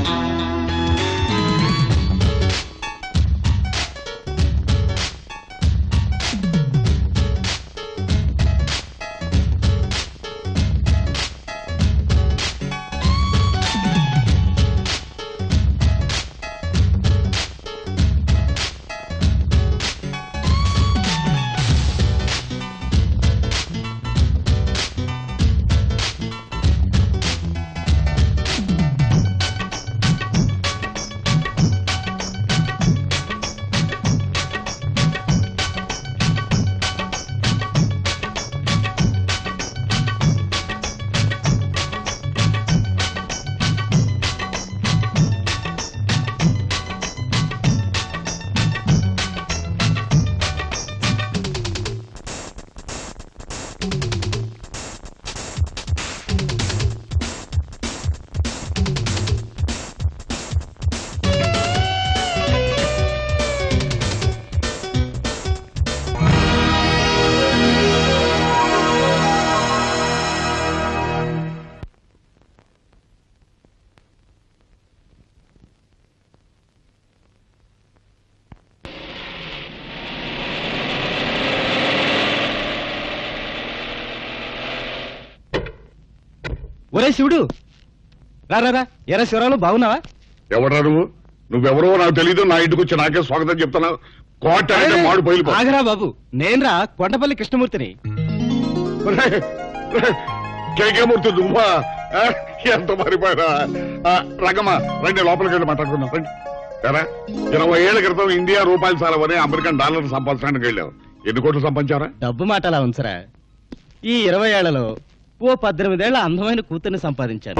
ఒరే శివుడు రా రా రా ఎరా శివరాలు బాగున్నావా ఎవరా నువ్వు నువ్వెవరో నాకు తెలియదు నా ఇంటికి వచ్చి నాకే స్వాగతం చెప్తున్నావు కోట అంటే మాడు బయలుపో ఆగరా బాబు నేనురా కొండపల్లి కృష్ణమూర్తిని కేకేమూర్తి నువ్వా ఆ, ఎంత మరిపోయారా ఆ, రంగమ్మ రండి లోపలికి వెళ్ళి మాట్లాడుకుందాం రండి ఎరా ఇరవై ఏళ్ల క్రితం ఇండియా రూపాయలు సాలవని అమెరికన్ డాలర్ సంపాదించడానికి వెళ్ళావు ఎన్ని కోట్లు సంపాదించారా డబ్బు మాట అలా ఉంచరా ఈ ఇరవై ఏళ్లలో ఓ పద్దెనిమిదేళ్ల అందమైన కూతుర్ని సంపాదించాను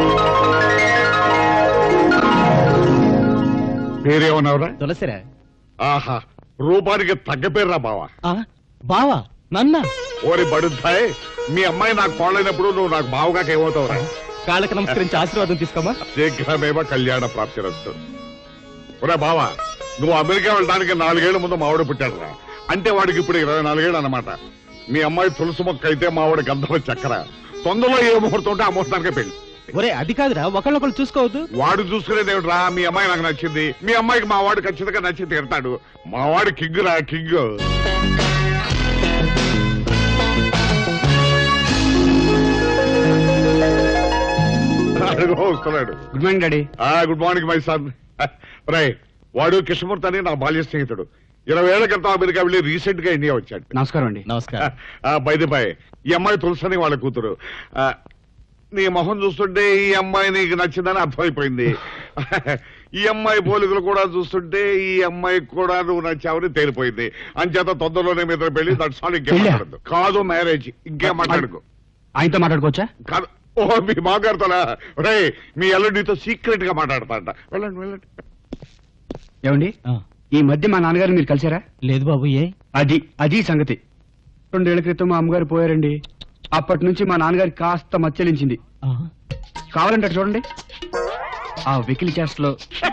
పేరేమన్నావురా తులసిరా ఆహా రూపానికి తగ్గ పేరురా బావా ఆ, బావా నన్నా ఓరి బడుతాయి మీ అమ్మాయి నాకు కోళ్ళైనప్పుడు నువ్వు నాకు బావుగా ఏమవుతావురా కాళ్ళకి నమస్కరించి ఆశీర్వాదం తీసుకోమా శీఘ్రమేవ కళ్యాణ ప్రాప్తి రస్తు ఒరే బావా నువ్వు అమెరికా వెళ్ళడానికి నాలుగేళ్ల ముందు మావాడు పుట్టాడురా అంటే వాడికి ఇప్పుడు ఇరవై నాలుగేళ్ళు అన్నమాట మీ అమ్మాయి తులసి మొక్క అయితే మావాడి గంధం చక్కర తొందరలో ఏ ముహూర్తం ఉంటే ఆ ముహూర్తానికే పెళ్లి ఒరే అది కాదురా ఒకళ్ళొకళ్ళు చూసుకోవద్దు వాడు చూసుకునేది ఏమిట్రా మీ అమ్మాయి నాకు నచ్చింది మీ అమ్మాయికి మా వాడు ఖచ్చితంగా నచ్చి తీరుతాడు మా వాడు కింగ్ రా కింగ్ అడుగు వస్తున్నాడు గుడ్ మార్నింగ్ డాడీ ఆ గుడ్ మార్నింగ్ మై సన్ రై వాడు కృష్ణమూర్తి అని నా బాల్య స్నేహితుడు ఇరవై ఏళ్ల క్రితం అమెరికా వెళ్ళి రీసెంట్ గా ఇండియా వచ్చాడు నమస్కారం అండి నమస్కారం బైది బాయ్ ఈ అమ్మాయి తులసని వాళ్ళ కూతురు ఆ, నీ మొహం చూస్తుంటే ఈ అమ్మాయి నీకు నచ్చిందని అర్థమైపోయింది ఈ అమ్మాయి పోలికలు కూడా చూస్తుంటే ఈ అమ్మాయి కూడా నువ్వు నచ్చావని తేలిపోయింది అంచేత తొందరలోనే మీద పెళ్లి దట్స్ ఆల్ ఇంకేం పెళ్ళా? మాట్లాడదు కాదు మ్యారేజ్ ఇంకేం మాట్లాడుకో ఆయనతో మాట్లాడుకోవచ్చా కాదు ఓ మీ మాట్లాడతాడా రే మీ అల్లుడితో సీక్రెట్ గా మాట్లాడతాడ వెళ్ళండి వెళ్ళండి ఏమండి ఆ, ఈ మధ్య మా నాన్నగారు మీరు కలిసారా లేదు బాబు ఏ అది అది సంగతి రెండేళ్ల క్రితం మా అమ్మగారు పోయారండి అప్పటి నుంచి మా నాన్నగారికి కాస్త మచ్చలించింది ఆ, కావాలంటే అటు చూడండి ఆ వెకిలి చేష్టలో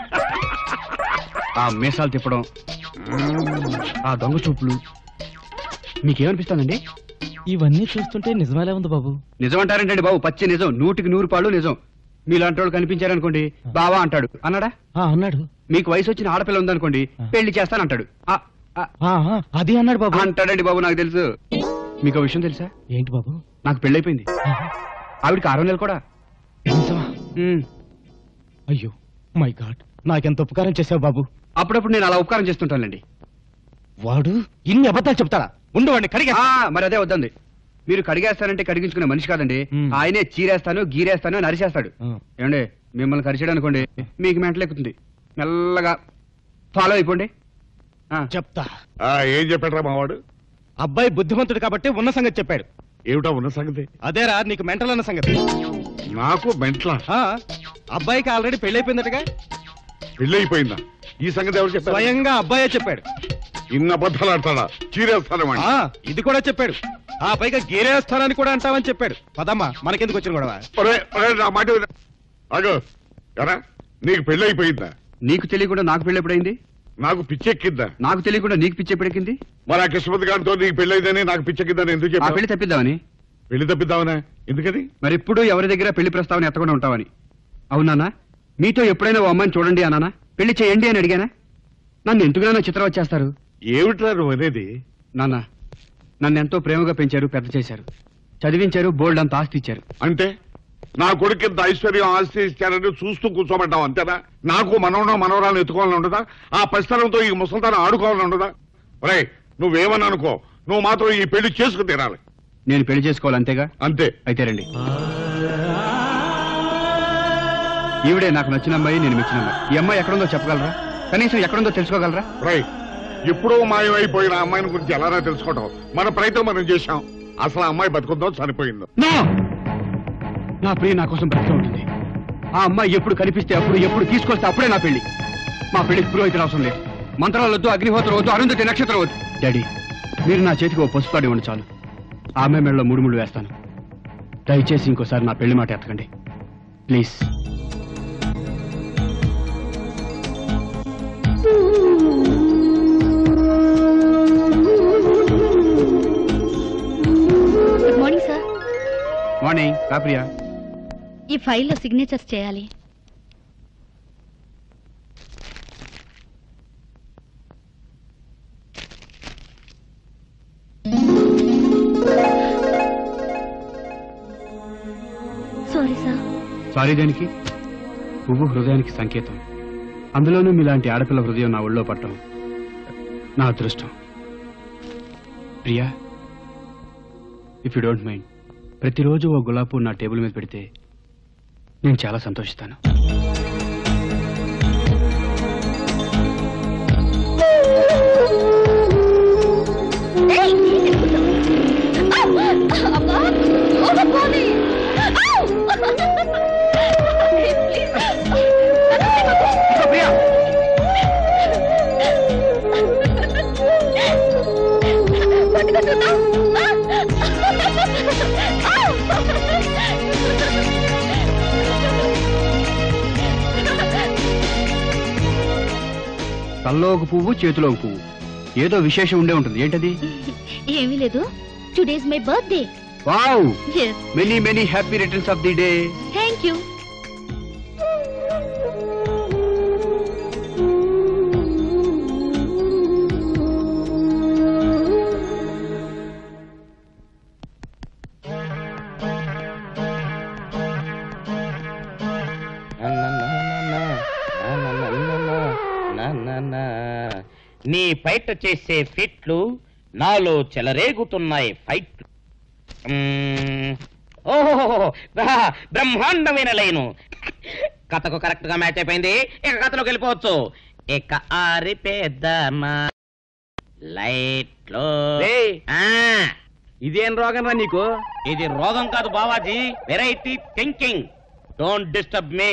ఆ మీసాలు తిప్పడం ఆ దొంగ చూపులు మీకేమనిపిస్తుందండి ఇవన్నీ చూస్తుంటే నిజమేలా ఉంది బాబు నిజం అంటారేంటండి బాబు పచ్చి నిజం నూటికి నూరు పాళ్ళు నిజం మీలాంటి వాళ్ళు కనిపించారనుకోండి బావా అంటాడు అన్నాడా ఆ, అన్నాడు మీకు వయసు వచ్చిన ఆడపిల్ల ఉందనుకోండి పెళ్లి చేస్తానంటాడు ఆ, ఆ, ఆ, ఆ, అది అన్నాడు బాబు అంటాడండి బాబు నాకు తెలుసు మీకు విషయం తెలుసా ఏంటి బాబు నాకు పెళ్ళైపోయింది ఆ, ఆవిడకి ఆరో నెలలు కూడా నిజమా? ఉమ్. అయ్యో మై గాడ్ నాకెంత ఉపకారం చేసావు బాబు అప్పుడప్పుడు నేను అలా ఉపకారం చేస్తుంటానండి వాడు ఇన్ని అబద్ధాలు చెప్తాడా ఉండు వాడిని కడిగా ఆ, మరి అదే వద్దండి మీరు కడిగేస్తానంటే కడిగించుకునే మనిషి కాదండి ఉమ్. ఆయనే చీరేస్తాను గీరేస్తాను అని అరిచేస్తాడు ఏమండి మిమ్మల్ని కరిచాడు అనుకోండి మీకు మెంటలు ఎక్కుతుంది మెల్లగా ఫాలో అయిపోండి ఆ, చెప్తా ఆ, ఏం చెప్పాడ్రా మావాడు అబ్బాయి బుద్ధిమంతుడు కాబట్టి ఉన్న సంగతి చెప్పాడు ఏమిటా ఉన్న సంగతి అదేరా నీకు మెంటల్ అన్న సంగతి నాకు మెంట్ల ఆ, అబ్బాయికి ఆల్రెడీ పెళ్ళైపోయిందటగా పెళ్లి అయిపోయిందా ఈ సంగతి ఎవరు చెప్పారు స్వయంగా అబ్బాయే చెప్పాడు ఇన్ని అబద్ధాలు ఆడతాడా చీరేస్తాను ఆ ఇది కూడా చెప్పాడు ఆ పైగా గీరేస్తానని కూడా అంటావని చెప్పాడు పదమ్మా మనకెందుకు వచ్చిన గొడవ నా మాట విను. ఆగు ఎరా నీకు పెళ్లి అయిపోయిందా నీకు తెలియకుండా నాకు పెళ్ళి ఎప్పుడైంది నాకు పిచ్చెక్కిద్దా నాకు తెలియకుండా నీకు పిచ్చి ఎప్పుడెక్కింది మరి ఆ కృష్ణపతి గారితో నీకు పెళ్లి అయిందని నాకు పిచ్చెక్కిద్దని ఎందుకు ఆ చెప్పావు పెళ్లి తప్పిద్దామని పెళ్లి తప్పిద్దామనా ఎందుకని మరి ఎప్పుడు ఎవరి దగ్గర పెళ్లి ప్రస్తావన ఎత్తకుండా ఉంటావని అవునానా మీతో ఎప్పుడైనా ఓ అమ్మాయిని చూడండి అన్నానా పెళ్లి చేయండి అని అడిగానా నన్ను ఎందుకునైనా చిత్రం వచ్చేస్తారు ఏమిట్రా నువ్వు అనేది నాన్న నన్ను ఎంతో ప్రేమగా పెంచారు పెద్ద చేశారు చదివించారు బోల్డ్ అంత ఆస్తి ఇచ్చారు అంటే నా కొడుకు ఇంత ఐశ్వర్యం ఆస్తి ఇచ్చారని చూస్తూ కూర్చోబడ్డావు అంతేనా నాకు మనవడం మనవరాలను ఎత్తుకోవాలని ఉండదా ఆ పరిస్థితులతో ఈ ముసల్తానం ఆడుకోవాలని ఉండదా ఒరే నువ్వేమని అనుకో నువ్వు మాత్రం ఈ పెళ్లి చేసుకు తీరాలి నేను పెళ్లి చేసుకోవాలి అంతేగా అంతే అయితే రండి ఈవిడే నాకు నచ్చిన అమ్మాయి నేను మెచ్చిన అమ్మాయి ఈ అమ్మాయి ఎక్కడుందో చెప్పగలరా కనీసం ఎక్కడుందో తెలుసుకోగలరా రై ఎప్పుడో మాయమైపోయిన అమ్మాయిని గురించి ఎలారా తెలుసుకోవటం మన ప్రయత్నం మనం చేశాం అసలు ఆ అమ్మాయి బతుకుందో చనిపోయిందో No! నా ప్రియ నా కోసం బ్రతికే ఉంటుంది ఆ అమ్మాయి ఎప్పుడు కనిపిస్తే అప్పుడు ఎప్పుడు తీసుకొస్తే అప్పుడే నా పెళ్లి మా పెళ్లికి పురోహితులు అవసరం లేదు మంత్రాలు వద్దు అగ్నిహోత్రం వద్దు అరుంధతి నక్షత్రం వద్దు డాడీ మీరు నా చేతికి ఓ పసుపు తాడు ఇవ్వండి చాలు ఆ అమ్మాయి మెడలో మూడు ముళ్ళు వేస్తాను దయచేసి ఇంకోసారి నా పెళ్లి మాట ఎత్తకండి please good morning sir morning కాప్రియా ఈ ఫైల్లో సిగ్నేచర్స్ చేయాలి సారీ సార్ సారీ దేనికి పువ్వు హృదయానికి సంకేతం అందులోనూ మీలాంటి ఆడపిల్ల హృదయం నా ఒళ్ళో పట్టడం నా అదృష్టం Priya if you don't mind ప్రతిరోజు ఓ గులాబీ నా టేబుల్ మీద పెడితే నేను చాలా సంతోషిస్తాను ప్రియా తల్లో ఒక పువ్వు చేతిలో ఒక పువ్వు ఏదో విశేషం ఉండే ఉంటుంది ఏంటది ఏమీ లేదు today's my birthday wow yes many many happy returns of the day thank you నీ ఫైట్ చేసే ఫిట్లు నాలో చెలరేగుతున్నాయి ఫైట్ ఓహో బ్రహ్మాండమైన లైను కథకు కరెక్ట్ గా మ్యాచ్ అయిపోయింది ఇక కథలోకి వెళ్ళిపోవచ్చు ఇక ఆరిపేద్దామా లైట్లో ఆ, ఇదేం రోగం రా నీకు ఇది రోగం కాదు బావాజీ variety thinking don't disturb me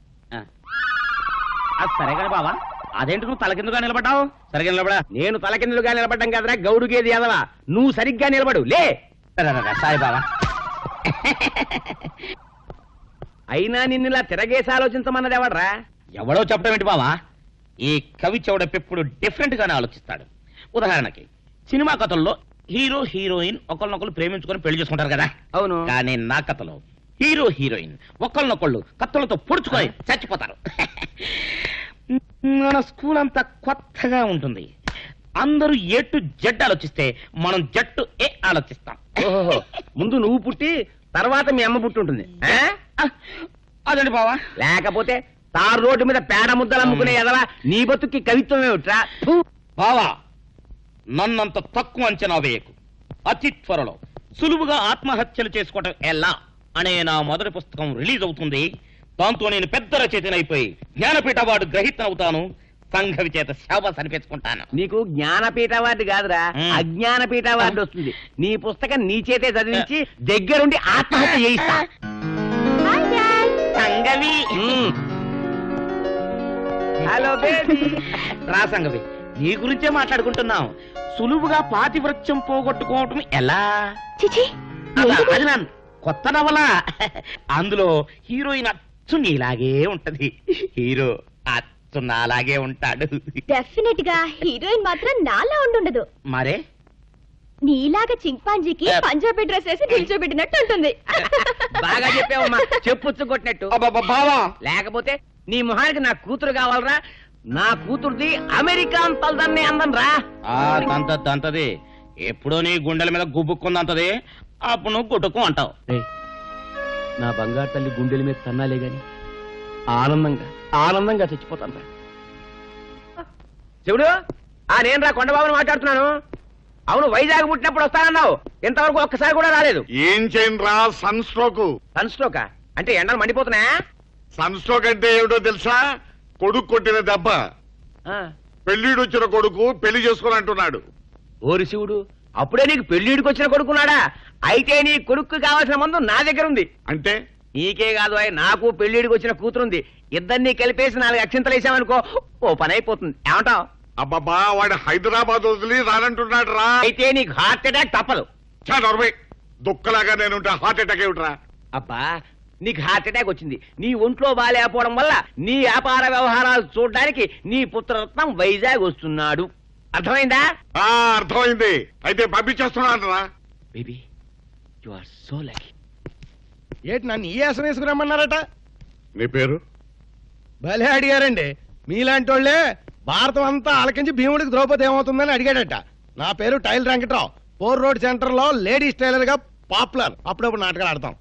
సరే కానీ బావా అదేంటి నువ్వు తలకిందుగా నిలబడ్డావు సరిగ్గా నిలబడా నేను తలకిందులుగా నిలబడ్డం కదరా గౌడు గేది ఎదవా నువ్వు సరిగ్గా నిలబడు లే సారీ బావా అయినా నిన్నులా తిరగేసి ఆలోచించమన్నది ఎవడ్రా ఎవడో చెప్పడం ఏంటి బావా ఈ కవి చెవుడపెప్పుడు డిఫరెంట్ గానే ఆలోచిస్తాడు ఉదాహరణకి సినిమా కథల్లో హీరో హీరోయిన్ ఒకరినొకరు ప్రేమించుకొని పెళ్లి చేసుకుంటారు కదా అవును కానీ నా కథలో హీరో హీరోయిన్ ఒకళ్ళనొకళ్ళు కత్తులతో పొడుచుకొని చచ్చిపోతారు మన స్కూల్ అంతా కొత్తగా ఉంటుంది అందరూ ఏ టు జెడ్ ఆలోచిస్తే మనం జట్టు ఏ ఆలోచిస్తాం ఓహో ముందు నువ్వు పుట్టి తర్వాత మీ అమ్మ పుట్టుంటుంది ఆ? ఆ, అదండి బావా లేకపోతే తారు రోడ్డు మీద పేడ ముద్దలు అమ్ముకునే ఎదవా నీ బతుక్కి కవిత్వం ఏమిట్రా ఫు! బావా నన్నంత తక్కువ అంచనా వేయకు అతి త్వరలో సులువుగా ఆత్మహత్యలు చేసుకోవటం ఎలా అనే నా మొదటి పుస్తకం రిలీజ్ అవుతుంది దాంతో నేను పెద్ద రచయితనైపోయి జ్ఞానపీఠ అవార్డు గ్రహీతనవుతాను సంఘవి చేత శాబాస్ అనిపించుకుంటాను నీకు జ్ఞానపీఠ అవార్డు కాదురా మ్. అజ్ఞానపీఠ అవార్డు వస్తుంది నీ పుస్తకం నీ చేతే చదివించి దగ్గరుండి ఆత్మహత్య చేయిస్తా సంగవి మ్. హలో బేబీ రా సంగవి నీ గురించే మాట్లాడుకుంటున్నాం సులువుగా పాతివృత్యం పోగొట్టుకోవటం ఎలా చిచి అదా, అది నా కొత్త నవల అందులో హీరోయిన్ అచ్చు నీలాగే ఉంటది హీరో అచ్చు నాలాగే ఉంటాడు డెఫినెట్ గా హీరోయిన్ మాత్రం నాలా ఉండుండదు మరే నీలాగా చింపాంజీకి పంజాబీ డ్రెస్ వేసి నిల్చోబెట్టినట్టు ఉంటుంది బాగా చెప్పావమ్మా చెప్పుచ్చు కొట్టినట్టు బావా లేకపోతే నీ మొహానికి నా కూతురు కావాలరా నా కూతురుది అమెరికాన్ తలదన్నే అందం రా ఆ తంత తంతది ఎప్పుడో నీ గుండెల మీద గుబుక్కుందంతది అప్పుడు నువ్వు గుట్టుకు అంటావు నా బంగారు తల్లి గుండెల మీద తన్నాలే గాని ఆనందంగా ఆనందంగా చచ్చిపోతాను రా శివుడు ఆ నేను రా కొండబాబుని మాట్లాడుతున్నాను అవును వైజాగ్ పుట్టినప్పుడు వస్తానన్నావు ఇంతవరకు ఒక్కసారి కూడా రాలేదు ఏం చేయను రా సన్ స్ట్రోక్ సన్ స్ట్రోక్ అంటే ఎండలు మండిపోతున్నాయా సన్ స్ట్రోక్ అంటే ఏమిటో తెలుసా కొడుకు కొట్టిన దెబ్బ ఆ. పెళ్లిడు వచ్చిన కొడుకు పెళ్లి చేసుకుని అంటున్నాడు ఓరి శివుడు అప్పుడే నీకు పెళ్లిడికి వచ్చిన కొడుకున్నాడా అయితే నీ కొడుకు కావాల్సిన మందు నా దగ్గర ఉంది అంటే నీకే కాదు అయ్య నాకు పెళ్లిడికి వచ్చిన కూతురుంది ఇద్దరిని కలిపేసి నాలుగు అక్షంతలు వేసామనుకో ఓ పని అయిపోతుంది ఏమంటావ్ అబ్బబ్బా వాడు హైదరాబాద్ వదిలి రానంటున్నాడు రా అయితే నీకు హార్ట్ అటాక్ తప్పదు చా నొరవై దుక్కలాగా నేను హార్ట్ అటాక్ ఏమిట్రా అబ్బా నీకు హార్ట్ అటాక్ వచ్చింది నీ ఒంట్లో బాగాలేకపోవడం వల్ల నీ వ్యాపార వ్యవహారాలు చూడడానికి నీ పుత్రరత్నం వైజాగ్ వస్తున్నాడు అర్థమైందా ఆ అర్థమైంది అయితే పంపించేస్తున్నాను రా baby you are so lucky ఏంటి నన్ను ఈ ఆసనం వేసుకురమ్మన్నారట నీ పేరు భలే అడిగారండి మీలాంటి వాళ్ళే భారతం అంతా ఆలకించి భీముడికి ద్రౌపది ఏమవుతుందని అడిగాడట నా పేరు టైల్ వెంకట్రావు ఫోర్ రోడ్ సెంటర్ లో లేడీస్ టైలర్ గా పాపులర్ అప్పుడప్పుడు నాటకాలు ఆడతాం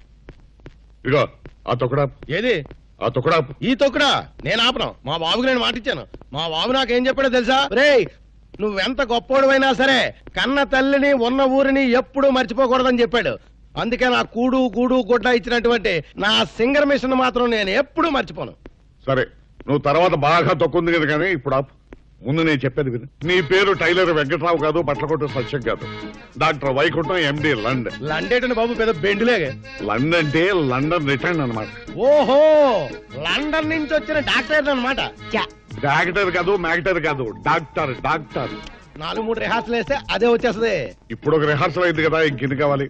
ఇగో ఆ తొక్కడా ఏది ఆ తొక్కడా ఈ తొక్కుడా నేను ఆపను మా బాబుకి నేను మాటిచ్చాను మా బాబు నాకేం చెప్పాడో తెలుసా రేయ్ నువ్వెంత గొప్పోడువైనా సరే కన్న తల్లిని ఉన్న ఊరిని ఎప్పుడూ మర్చిపోకూడదని చెప్పాడు అందుకే నా కూడు గూడు గుడ్డ ఇచ్చినటువంటి నా సింగర్ మిషన్ మాత్రం నేను ఎప్పుడూ మర్చిపోను సరే నువ్వు తర్వాత బాగా తొక్కుంది కదా కానీ ఇప్పుడు ఆపు ముందు నేను చెప్పేది విను నీ పేరు టైలర్ వెంకట్రావు కాదు బట్లకొట్టు సత్యం కాదు డాక్టర్ వైకుంఠం ఎండి లండన్ లండేటని బాబు పెద్ద బెండులేగే లండన్ అంటే లండన్ రిటర్న్ అన్నమాట ఓహో లండన్ నుంచి వచ్చిన డాక్టర్ అనమాట డాక్టర్ కాదు మ్యాక్టర్ కాదు డాక్టర్ డాక్టర్ నాలుగు మూడు రిహార్సల్ వేస్తే అదే వచ్చేస్తుంది ఇప్పుడు ఒక రిహార్సల్ అయింది కదా ఇంకెన్ని కావాలి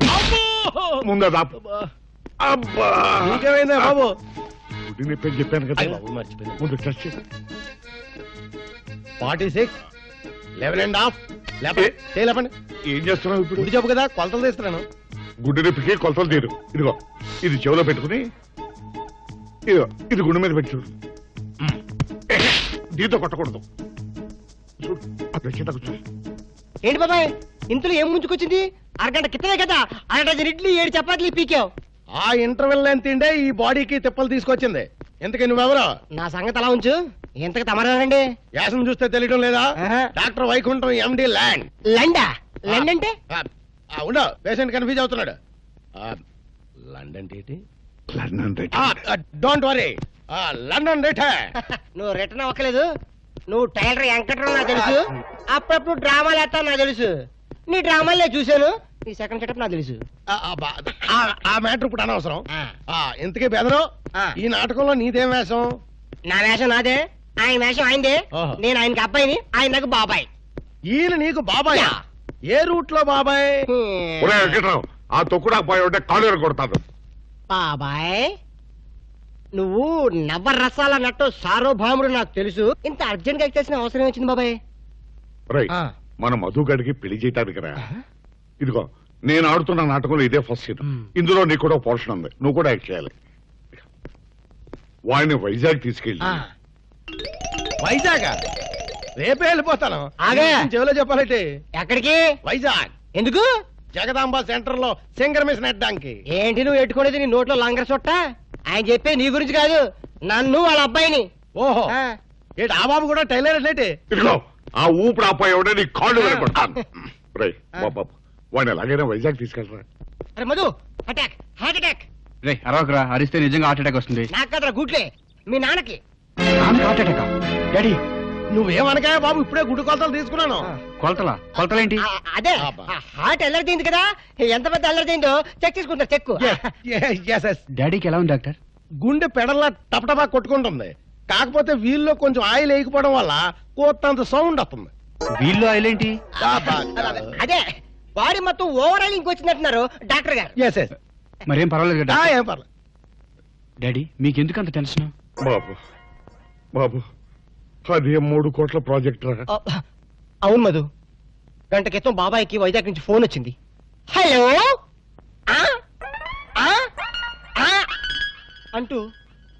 ముందు అది ఆపు. అబ్బా ఇంకేమైందా బాబు గుడి నొప్పి అని చెప్పాను కదా అయ్ బాబు, మర్చిపోయాను. ముందు టచ్ చేయి. Forty six eleven and half లేపండి చేయి లేపండి ఏం చేస్తున్నావు ఇప్పుడు గుడి చెప్పు కదా కొలతలు తీస్తున్నాను గుడ్డి నొప్పికి కొలతలు తీరు ఇదిగో ఇది చెవిలో పెట్టుకుని ఇదిగో ఇది గుండె మీద పెట్టు దీంతో కొట్టకూడదు చూడు అక్కడ కింద కూర్చో ఏంటి బాబాయ్ ఇంతలో ఏం ముంచుకొచ్చింది అరగంట క్రితమే కదా అరగంట ఇడ్లీ ఏడు చపాతీలు పీకావు ఆ ఇంటర్వెల్ ఎంత తిండే ఈ బాడీకి తిప్పలు తీసుకొచ్చింది ఎందుకు నువ్వెవరో నా సంగతి అలా ఉంచు ఎంతకు తమరానండి యాసం చూస్తే తెలియడం లేదా ఆహా. డాక్టర్ వైకుంఠం ఎండి ల్యాండ్ లండా లండ్ అంటే ఉండ పేషెంట్ కన్ఫ్యూజ్ అవుతున్నాడు లండన్ ఏంటి London right don't worry London రేటే నువ్వు రిటర్న్ అవ్వకలేదు నువ్వు టైలర్ వెంకటరావు నాకు తెలుసు అప్పుడప్పుడు డ్రామాలు వేస్తావు నాకు తెలుసు నీ డ్రామాలే చూశాను నీ సెకండ్ సెటప్ నాకు తెలుసు ఆ మ్యాటర్ ఇప్పుడు అనవసరం ఆ. ఆ, ఇంతకీ బెదరు ఆ. ఈ నాటకంలో నీదేం వేషం నా వేషం నాదే ఆయన వేషం ఆయనదే ఓహో. నేను ఆయనకి అబ్బాయిని ఆయన నాకు బాబాయ్ ఈయన నీకు బాబాయ్ యా. ఏ రూట్ లో బాబాయ్ ఒరే వెంకట్రావు ఆ తొక్కుడా పోయి ఉంటే కాలు కొడతాను బాబాయ్ నువ్వు నవరసాల నట్టు సార్వభౌముడు నాకు తెలుసు ఇంత అర్జెంట్ గా ఎక్కేసిన అవసరం వచ్చింది బాబాయ్ రై ఆ. మన మధుగడికి పెళ్లి చేయటానికి రా ఇదిగో నేను ఆడుతున్న నాటకంలో ఇదే ఫస్ట్ సీన్ ఇందులో నీకు కూడా పోర్షన్ ఉంది నువ్వు కూడా యాక్ట్ చేయాలి వాడిని వైజాగ్ తీసుకెళ్ళి ఆ. వైజాగ్ రేపే వెళ్ళిపోతాను ఆగే. చెవిలో చెప్పాలంటే ఎక్కడికి వైజాగ్ ఎందుకు జగదాంబ సెంటర్ లో సింగర్ మిషన్ ఎట్టడానికి ఏంటి నువ్వు ఎట్టుకునేది నీ నోట్లో లంగర చుట్ట ఆయన చెప్పే నీ గురించి కాదు నన్ను వాళ్ళ అబ్బాయిని ఓహో ఆ. ఏంటి ఆ బాబు కూడా టైలర్ ఏంటి ఇదిగో ఆ ఊపిరి ఆపోయి ఉంటే నీ కాళ్ళు కొడతాను రై బాబా వాడిని ఎలాగైనా వైజాగ్ తీసుకెళ్ళరా అరే మధు అటాక్ హార్ట్ అటాక్ రే అరవకరా అరిస్తే నిజంగా హార్ట్ అటాక్ వస్తుంది నాకు కదరా గుడ్లే మీ నాన్నకి నాన్నకి హార్ట్ అటాక్ డాడీ నువ్వేమనగా బాబు ఇప్పుడే గుడి కొలతలు తీసుకున్నాను కొలతలా కొలతలేంటి ఆ, అదే అబ్బా. ఆ హార్ట్ ఎల్లరిదైంది కదా ఎంత పెద్ద ఎల్లరిదైందో చెక్ చేసుకుంటారు చెక్ Yes, yes, yes. డాడీకి ఎలా ఉంది డాక్టర్ గుండె పెడల్లా టపటపా కొట్టుకుంటుంది కాకపోతే వీల్లో కొంచెం ఆయిల్ వేయకపోవడం వల్ల కోత్తంత సౌండ్ వస్తుంది వీళ్ళు ఆయిల్ ఏంటి అదే బాడీ మొత్తం ఓవర్ ఆల్ ఇంకొచ్చిందంటున్నారు డాక్టర్ గారు ఎస్ ఎస్ మరేం పర్వాలేదు కదా ఏం పర్లేదు డాడీ మీకు ఎందుకు అంత టెన్షన్ బాబు బాబు అది మూడు కోట్ల ప్రాజెక్ట్ రా ఆ, అవును మధు గంట క్రితం బాబాయ్కి వైజాగ్ నుంచి ఫోన్ వచ్చింది హలో ఆ? ఆ? ఆ? అంటూ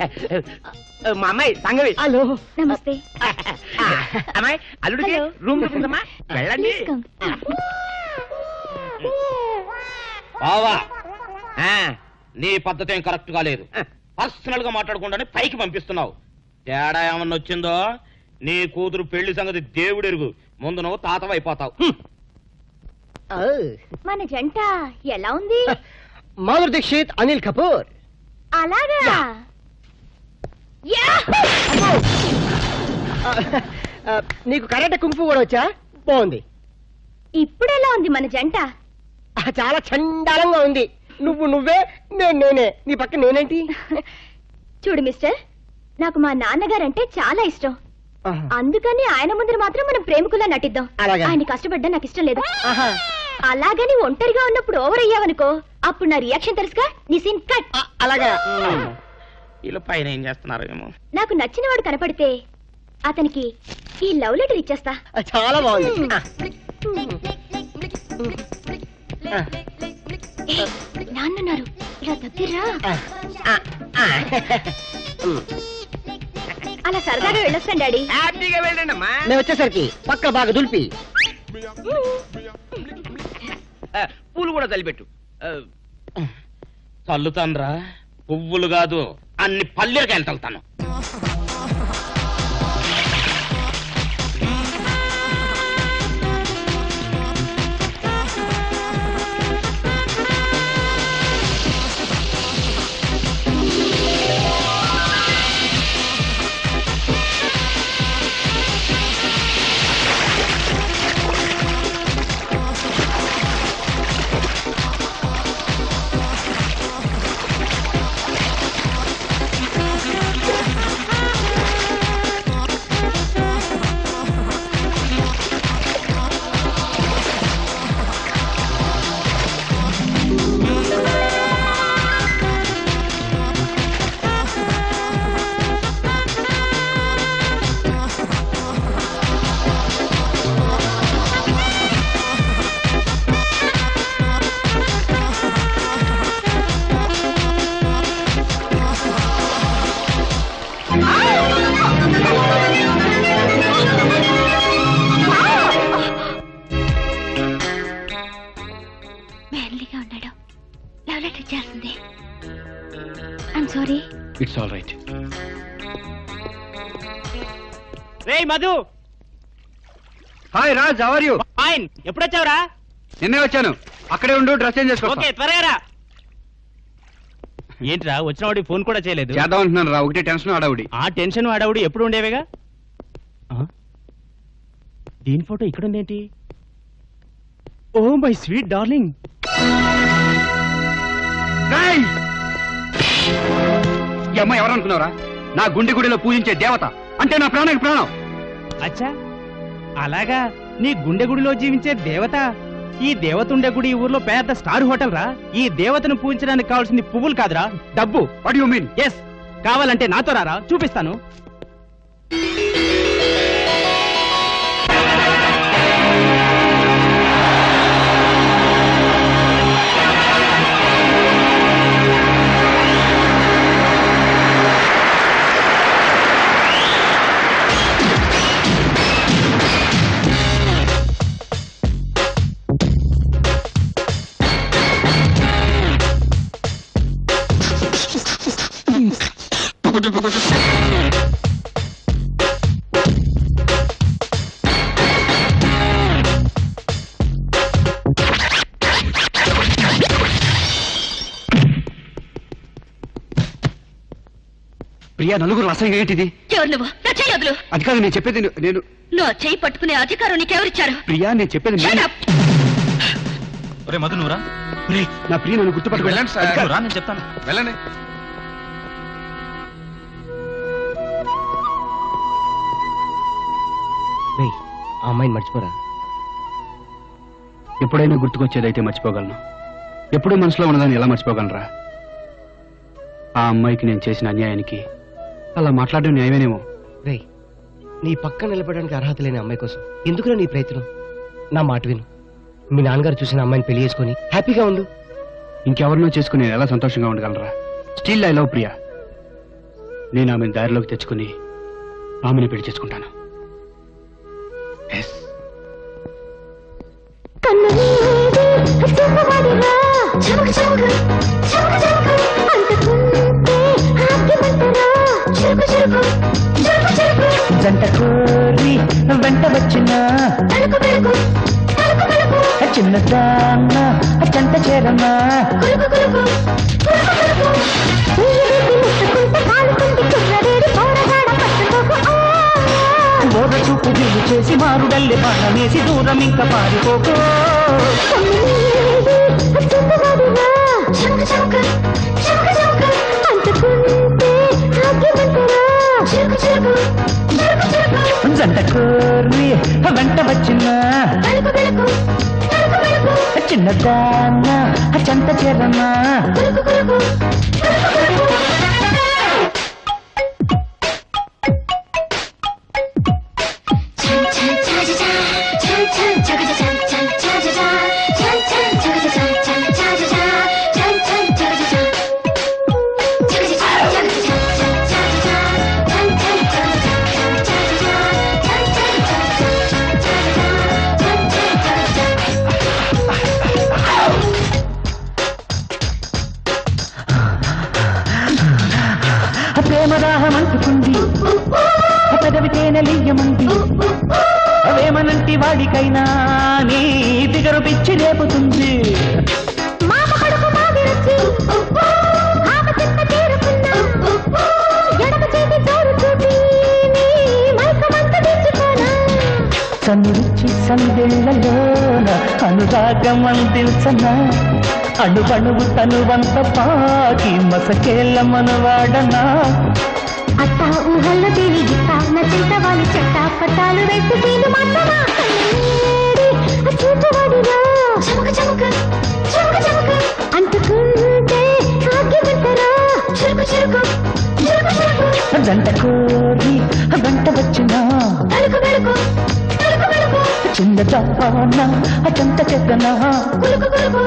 మా అమ్మాయి సంగవి హలో నమస్తే అమ్మాయి అల్లుడికి హలో. రూమ్ చూపించమ్మా వెళ్ళండి ప్లీజ్ కమ్ బావా ఆ, నీ పద్ధతి ఏం కరెక్ట్ గా లేదు పర్సనల్ గా మాట్లాడకుండానే పైకి పంపిస్తున్నావు తేడా ఏమన్నా వచ్చిందో నీ కూతురు పెళ్లి సంగతి దేవుడెరుగు ముందు నువ్వు తాతవైపోతావు ఆ. మన జంట ఎలా ఉంది మాధుర్ దీక్షిత్ అనిల్ కపూర్ అలాగా యా! ఆ, ఆ, నీకు కరాటే కుంఫు కూడా వచ్చా బాగుంది ఇప్పుడు ఎలా ఉంది మన జంట ఆ, చాలా చండాలంగా ఉంది నువ్వు నువ్వే నేను నేనే నీ పక్క నేనేంటి చూడు మిస్టర్ నాకు మా నాన్నగారంటే చాలా ఇష్టం ఆహా. అందుకని ఆయన ముందర మాత్రం మనం ప్రేమికులా నటిద్దాం అలాగా. ఆయన కష్టపడ్డా నాకు ఇష్టం లేదు ఆహా. అలాగని ఒంటరిగా ఉన్నప్పుడు ఓవర్ అయ్యావనుకో అప్పుడు నా రియాక్షన్ తెలుసుగా నీ సీన్ కట్ ఆ, అలాగా వీళ్ళ పైన ఏం చేస్తున్నారు ఏమో నాకు నచ్చిన వాడు కనపడితే అతనికి ఈ లవ్ లెటర్ ఇచ్చేస్తా ఆ, చాలా బాగుంది ఆ. ఆ. ఏ, నాన్నున్నారు ఇలా దగ్గర్రా ఆ, ఆ, ఆ. ఉమ్. అలా సరదాగా వెళ్ళొస్తాను డాడీ హ్యాపీగా వెళ్ళండి అమ్మా నేను వచ్చేసరికి పక్క బాగా దులిపి ఆ, పూలు కూడా తలిపెట్టు ఆ, చల్లుతాన్రా పువ్వులు కాదు అన్ని పల్లెకి వెళ్తాను మ్యాన్లీగా ఉన్నాడు లవ్ లెటర్ ఇచ్చేస్తుంది I'm sorry it's all right రేయ్ Madhu hi Raj are you fine ఎప్పుడొచ్చావురా నిన్నే వచ్చాను అక్కడే ఉండు డ్రెస్ చేంజ్ చేసుకో ఓకే త్వరగా రా ఏంట్రా వచ్చిన వాడికి ఫోన్ కూడా చేయలేదు చేద్దాం అంటున్నాను రా ఒకటి టెన్షన్ ఆడవుడి ఆ టెన్షన్ వాడవుడు ఎప్పుడు ఉండేవేగా ఆ? దీని ఫోటో ఇక్కడ ఉందేంటి ఓ మై స్వీట్ డార్లింగ్ రేయ్! ఈ అమ్మాయి ఎవరు అనుకున్నావురా నా గుండె గుడిలో పూజించే దేవత అంటే నా ప్రాణానికి ప్రాణం అచ్చా అలాగా నీ గుండె గుడిలో జీవించే దేవత ఈ దేవత ఉండే గుడి ఈ ఊర్లో పెద్ద స్టార్ హోటల్ రా ఈ దేవతను పూజించడానికి కావాల్సింది పువ్వులు కాదురా డబ్బు వాట్ యు మీన్ ఎస్ కావాలంటే నాతో రారా చూపిస్తాను ప్రియా నలుగురు అసహ్యం ఏంటిది ఎవరు నువ్వు నా చెయ్యి వదులు అది కాదు నేను చెప్పేది ను- నేను నువ్వు ఆ చెయ్యి పట్టుకునే అధికారం నీకెవరిచ్చారు ప్రియా నేను చెప్పేది నేను- ఒరే మధు నువ్వురా ఒరేయ్, నా ప్రియ నన్ను గుర్తుపట్టుకో వెళ్ళండి సార్ అది కాదు. రా నేను చెప్తాను వెళ్ళండి రేయ్, ఆ అమ్మాయిని మర్చిపోరా ఎప్పుడైనా గుర్తుకొచ్చేదైతే మర్చిపోగలను ఎప్పుడూ మనసులో ఉన్నదాన్ని ఎలా మర్చిపోగలరా ఆ అమ్మాయికి నేను చేసిన అన్యాయానికి అలా మాట్లాడడం న్యాయమేనేమో రే నీ పక్కన నిలబడడానికి అర్హత లేని అమ్మాయి కోసం ఎందుకురా నీ ప్రయత్నం నా మాట విను మీ నాన్నగారు చూసిన అమ్మాయిని పెళ్లి చేసుకొని హ్యాపీగా ఉండు ఇంకెవరినో చేసుకుని నేను ఎలా సంతోషంగా ఉండగలరా స్టిల్ ఐ లవ్ ప్రియా నేను ఆమెను దారిలోకి తెచ్చుకుని ఆమెను పెళ్లి చేసుకుంటాను ఎస్ జంట కోరి వెంట వచ్చిన చిన్న దాన్న జంట చేరన్నా బోధ చూపు వీలు చేసి మారుడల్లి బాణమేసి దూరం ఇంకా పారిపోకో జంట కోరి వెంట వచ్చిన చిన్న దాన్న జంట చేరన్నా ప్రేమ దాహం అంటుకుంది పెదవి తేనెలియ్యమంది అవేమనంటి వాడికైనా నీ దిగరు పిచ్చి రేపుతుంది కన్నురిచ్చి సందెళ్లలోన అనురాగం అందించన అణువణువు తనువంత పాకి మసకేళ్ళ మనవాడనా అత్త ఊహల్లో తిరిగి తాన చింత వాళ్ళు చెట్ట పట్టాలు వేసి తీను మాత్రమా చూపబడినా చమక చమక చమక చమక అంటుకుంటే ఆగ్యమంటారా చురుకు చురుకు చురుకు చురుకు జంట కోరి గంట వచ్చిన తలుకు వెలుకు తలుకు వెలుకు చిన్న జాన అచంత చెక్కనా కులుకు కులుకు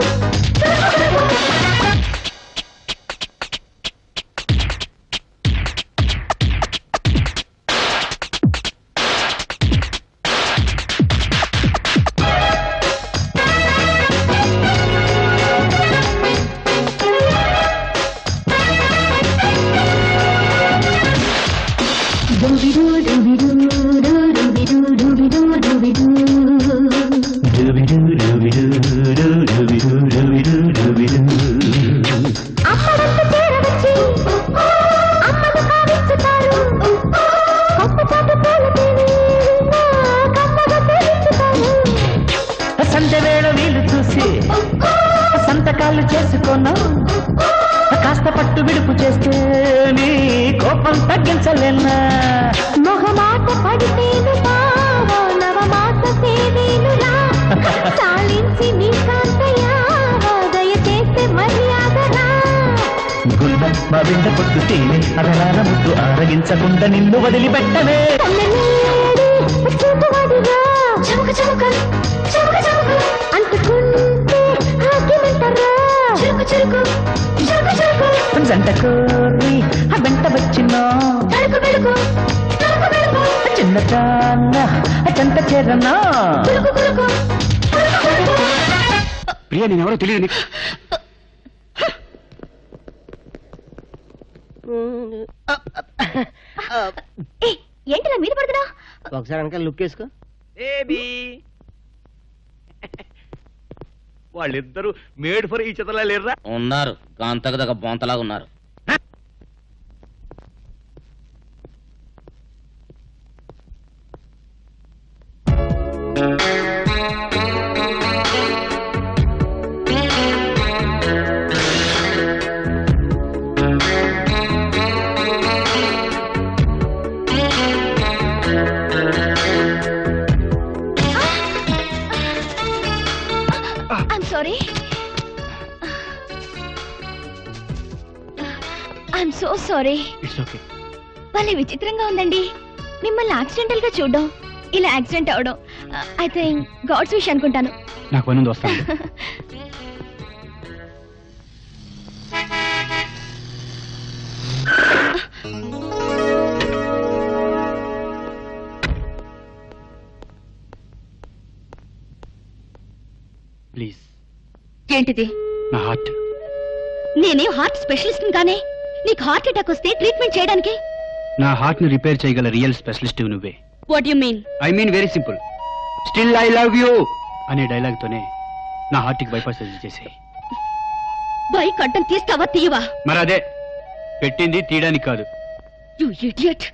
డుబిడు డుబిడు డుబిడు డుబిడు డుబిడు అమ్మడంత చేరవచ్చి అమ్మను కావిస్తున్నారు కొత్త చాటు పూలతేనే కమ్మగా సేవించుతారు సంధ్య వేళ వీలు చూసి సంతకాలు చేసుకున్నా కాస్త పట్టు విడుపు చేస్తే నీ కోపం తగ్గించలేనా మొహమాట పడితేను బావో నవమాట సేవేనురా సాలించి నీ కాంతయ్య దయచేస్తే మర్యాదరా గుల్బ మా బిడ్డ పొట్టు తేనె అదరాల ముద్దు ఆరగించకుండా నిన్ను వదిలిపెట్టనే కన్ననేడి చూపువాడిగా చమక చమక చమక చమక అంటుకుంటే ఆగ్యమంటారా చురుకు చురుకు చురుకు చురుకు జంట కోరి ఆ వెంట వచ్చిన తలుకు వెలుకు తలుకు వెలుకు చిన్న చాన్న జంట చేరనా కులుకు కులుకు ప్రియ నేనెవరో తెలియదు నీకు ఏ ఏంటిలా మీద పడుతున్నా ఒకసారి వెనకాల లుక్ వేసుకో వాళ్ళిద్దరూ మేడ్ ఫర్ ఈ చిత్రలా లేరురా ఉన్నారు కాంతకు దగ్గర బొంతలాగా ఉన్నారు I'm sorry I'm so sorry it's okay భలే విచిత్రంగా ఉందండి మిమ్మల్ని యాక్సిడెంటల్ గా చూడడం ఇలా యాక్సిడెంట్ అవడం ఐ థింక్ గాడ్స్ విష్ అనుకుంటాను నాకు పని ఉంది వస్తాను ఆ ఏంటిది నా హార్ట్ నేనేం హార్ట్ స్పెషలిస్ట్ గానే నీకు హార్ట్ అటాక్ వస్తే ట్రీట్మెంట్ చేయడానికి నా హార్ట్ ని రిపేర్ చేయగల రియల్ స్పెషలిస్ట్ నువ్వే what you mean I mean very simple still I love you అనే డైలాగ్ తోనే నా హార్ట్ కి బైపాస్ సర్జరీ చేసి బైక్ అడ్డం తీస్తావా తీయవా మరి అదే పెట్టింది తీయడానికి కాదు యు ఇడియట్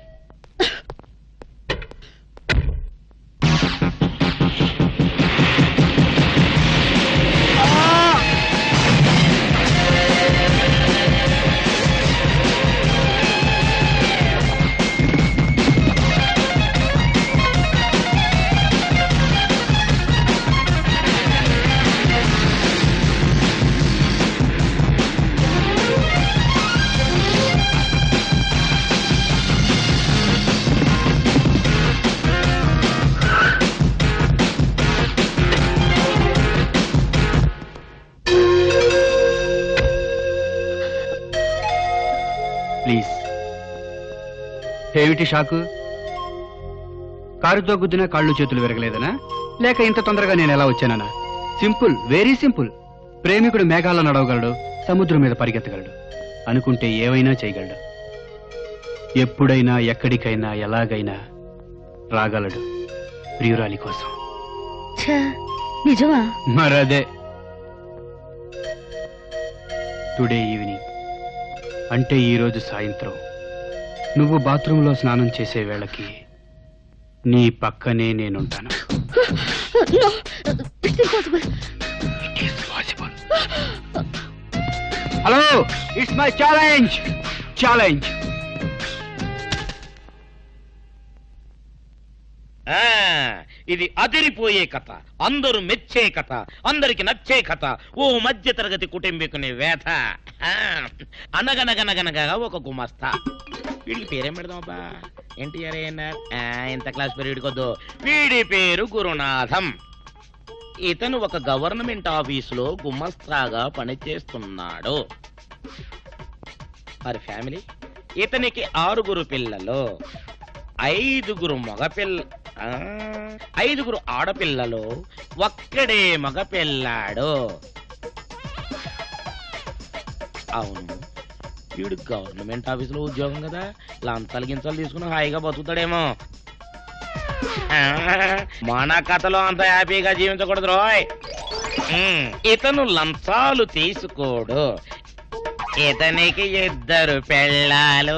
ప్లీజ్ ఏమిటి షాకు కారుతో గుద్దిన కాళ్ళు చేతులు విరగలేదనా లేక ఇంత తొందరగా నేను ఎలా వచ్చాననా సింపుల్ వెరీ సింపుల్ ప్రేమికుడు మేఘాల్లో నడవగలడు సముద్రం మీద పరిగెత్తగలడు అనుకుంటే ఏవైనా చేయగలడు ఎప్పుడైనా ఎక్కడికైనా ఎలాగైనా రాగలడు ప్రియురాలి కోసం నిజమా మరదే టుడే ఈవినింగ్ అంటే ఈ రోజు సాయంత్రం నువ్వు బాత్రూంలో స్నానం చేసే వేళకి నీ పక్కనే నేనుంటాను no it's impossible hello it's my challenge challenge ఆ, ఇది అదిరిపోయే కథ అందరూ మెచ్చే కథ అందరికి నచ్చే కథ ఓ మధ్య తరగతి కుటుంబీకుని వేథ ఆ, అనగనగనగనగా ఒక గుమస్తా వీడికి పేరేం పెడదాం అబ్బా ఎన్టీఆర్ ఏఎన్ఆర్ ఆ, ఇంత క్లాస్ పేరు వీడికొద్దు వీడి పేరు గురునాథం ఇతను ఒక గవర్నమెంట్ ఆఫీసులో గుమస్తాగా పనిచేస్తున్నాడు వారి ఫ్యామిలీ ఇతనికి ఆరుగురు పిల్లలు ఐదుగురు మగపిల్ల ఆ, ఐదుగురు ఆడపిల్లలు ఒక్కడే మగపిల్లాడు అవును వీడు గవర్నమెంట్ ఆఫీసులో ఉద్యోగం కదా లంచాలు గించాలు తీసుకుని హాయిగా బతుకుతాడేమో ఆ, మన కథలో అంత హ్యాపీగా జీవించకూడదు రోయ్ ఉమ్, ఇతను లంచాలు తీసుకోడు ఇతనికి ఇద్దరు పెళ్ళాలు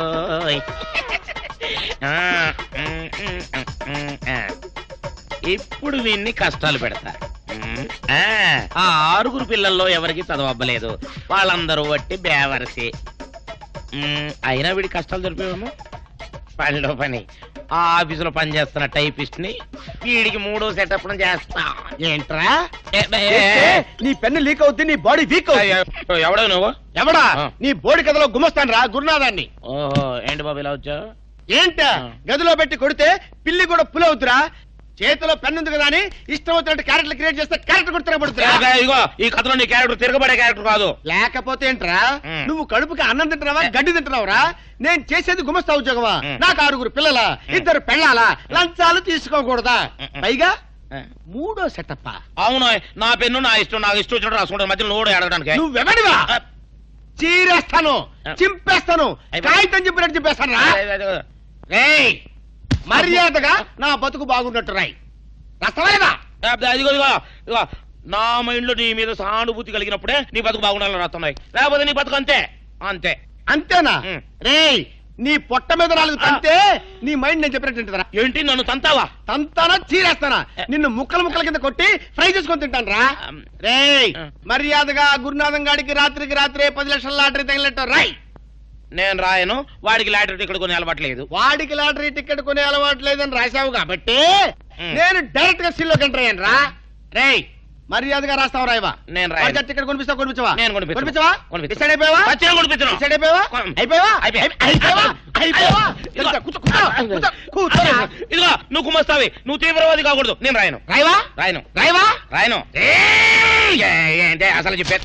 ఆ, ఉమ్, ఉమ్, ఉమ్, ఉమ్, ఆ. ఇప్పుడు వీన్ని కష్టాలు పెడతారు ఉమ్, ఆ, ఆ ఆరుగురు పిల్లల్లో ఎవరికి చదవబ్బలేదు వాళ్ళందరూ వట్టి బేవరసి ఉమ్, అయినా వీడి కష్టాలు జరిపేమో పనిలో పని ఆ ఆఫీసులో పనిచేస్తున్న టైపిస్ట్ ని వీడికి మూడో సెటప్ చేస్తా ఏంట్రా ఏ, ఏ, ఏ, నీ పెన్ను లీక్ అవుద్ది నీ బాడీ వీక్ ఏ, ఎవడో నువ్వు ఎవడా ఆ. నీ బోడి కథలో గుమస్తాను రా గురునాథాన్ని ఓహో ఏంటి బాబు ఇలా వచ్చావు ఏంట ఆ. గదిలో పెట్టి కొడితే పిల్లి కూడా పులవుతురా చేతిలో పెన్ను ఉంది కదా అని ఇష్టం వచ్చినట్టు క్యారెక్టర్ క్రియేట్ చేస్తే క్యారెక్టర్ కూడా తిరగబడుతురా ఇగో ఈ కథలో నీ క్యారెక్టర్ తిరగబడే క్యారెక్టర్ కాదు లేకపోతే ఏంట్రా మ్. నువ్వు కడుపుకి అన్నం తింటున్నావా గడ్డి తింటున్నావురా నేను చేసేది గుమస్తా ఉద్యోగమా మ్. నాకు ఆరుగురు పిల్లల ఇద్దరు పెళ్ళాలా లంచాలు తీసుకోకూడదా మ్. పైగా ఆ. మూడో సెటప్ అవును నా పెన్ను నా ఇష్టం నాకు ఇష్టం వచ్చినట్టు రాసుకుంటాను మధ్యలో నోడు అడగడానికి నువ్వెవడివా ఆ, చీరేస్తాను ఆ. చింపేస్తాను అయిపోయి. కాగితం చింపినట్టు చింపేస్తాను రా అదే, అదే, అదే. రేయ్ మర్యాదగా నా బతుకు బాగున్నట్టు రాయ్ రస్తమేదా అబ్బే, ఇదిగో ఇదిగో ఇదిగో నా మైండ్ లో నీ మీద సానుభూతి కలిగినప్పుడే నీ బతుకు బాగుండాలని రాస్తున్నాయి లేకపోతే నీ బతుకు అంతే అంతే అంతేనా మ్. రేయ్ నీ పొట్ట మీద నాలుగు తంతే నీ మైండ్ నేను చెప్పినట్టు ఉంటుందిరా ఏంటి నన్ను తంతావా తంతానా చీరేస్తానా నిన్ను ముక్కలు ముక్కల కింద కొట్టి ఫ్రై చేసుకొని తింటాను రా అమ్. రేయ్ ఆ. మర్యాదగా గురునాథం గాడికి రాత్రికి రాత్రే పది లక్షల లాటరీ తగిలినట్టు రాయ్ నేను రాయను వాడికి లాటరీ టికెట్ కొని అలవాట్లేదు వాడికి లాటరీ టికెట్ కొనే అలవాటు లేదని రాశావు కాబట్టి మ్. నేను డైరెక్ట్ గా సీల్లోకి ఎంటర్ అయ్యాను రా రేయ్ మర్యాదగా రాస్తావు రాయవా నేను రాయను. వాడికి టికెట్ కొనిపిస్తావు కొనిపించవా నేను కొనిపించను. కొనిపించవా కొనిపించను. డిసైడ్ అయిపోయావా ఖచ్చితంగా కొనిపించను. డిసైడ్ అయిపోయావా కొన్- అయిపోయావా అయిపోయా. అయిపోయావా అయిపోయావా ఇదిగో. కూర్చో, కూర్చో, కూర్చో, కూర్చో, కూర్చోరా. ఇదిగో నువ్వు కుమ్మస్తావి నువ్వు తీవ్రవాది కాకూడదు నేను రాయను రాయవా రాయను రాయవా రాయను ఏ, ఏంటే అసలు చెప్పే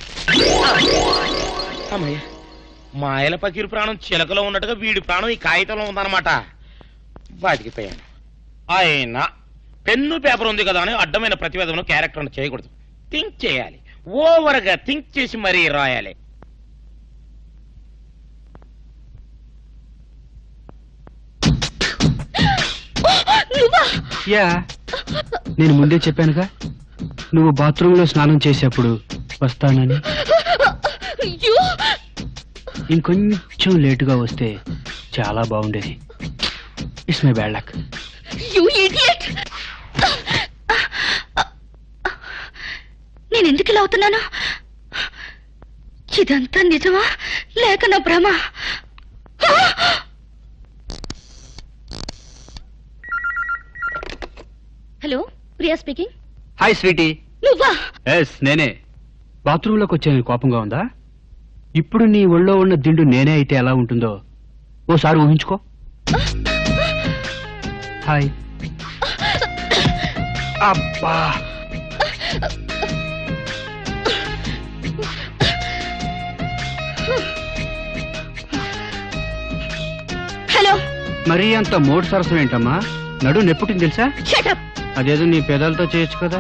అమ్మయ్య మాయల పకీరు ప్రాణం చిలకలో ఉన్నట్టుగా వీడి ప్రాణం ఈ కాగితంలో ఉందన్నమాట బతికిపోయాను అయినా పెన్ను పేపర్ ఉంది కదా అని అడ్డమైన ప్రతివేదన క్యారెక్టర్ చేయకూడదు థింక్ చేయాలి ఓవర్ గా థింక్ చేసి మరీ రాయాలి నువ్వా యా నేను ముందే చెప్పానుగా నువ్వు బాత్రూంలో స్నానం చేసేప్పుడు వస్తానని అయ్యో ఇంకొంచెం లేటుగా వస్తే చాలా బాగుండేది it's my bad luck you idiot నేను ఎందుకు ఇలా అవుతున్నాను ఇదంతా నిజమా లేక నా భ్రమ hello Priya speaking hi sweety నువ్వా ఎస్ నేనే బాత్రూంలోకి వచ్చాను కోపంగా ఉందా ఇప్పుడు నీ ఒళ్ళో ఉన్న దిండు నేనే అయితే ఎలా ఉంటుందో ఓసారి ఊహించుకో హాయ్ అబ్బా హలో మరీ అంత మోడు సరసం ఏంటమ్మా నడు నెప్పుటిని తెలుసా షటప్ అదేదో నీ పెదాలతో చేయొచ్చు కదా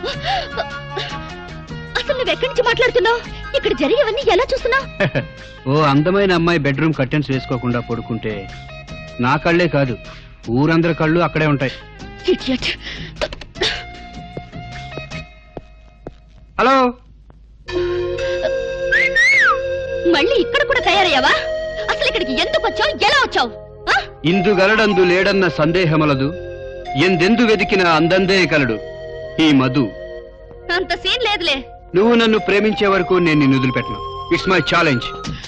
అసలు నువ్వు ఎక్కడి నుంచి మాట్లాడుతున్నావు ఇక్కడ జరిగేవన్నీ ఎలా చూస్తున్నావు ఓ అందమైన అమ్మాయి బెడ్రూమ్ కర్టెన్స్ వేసుకోకుండా పడుకుంటే నా కళ్ళే కాదు ఊరందరి కళ్ళు అక్కడే ఉంటాయి ఇడియట్ హలో మళ్ళీ ఇక్కడ కూడా తయారయ్యావా అసలు ఇక్కడికి ఎందుకు వచ్చావు ఎలా వచ్చావు ఆ? ఇందు గలడందు లేడన్న సందేహమలదు ఎందెందు వెతికిన అందందే కలడు ఈ మధు అంత సీన్ లేదులే నువ్వు నన్ను ప్రేమించే వరకు నేను నిన్ను వదిలిపెట్టను ఇట్స్ మై ఛాలెంజ్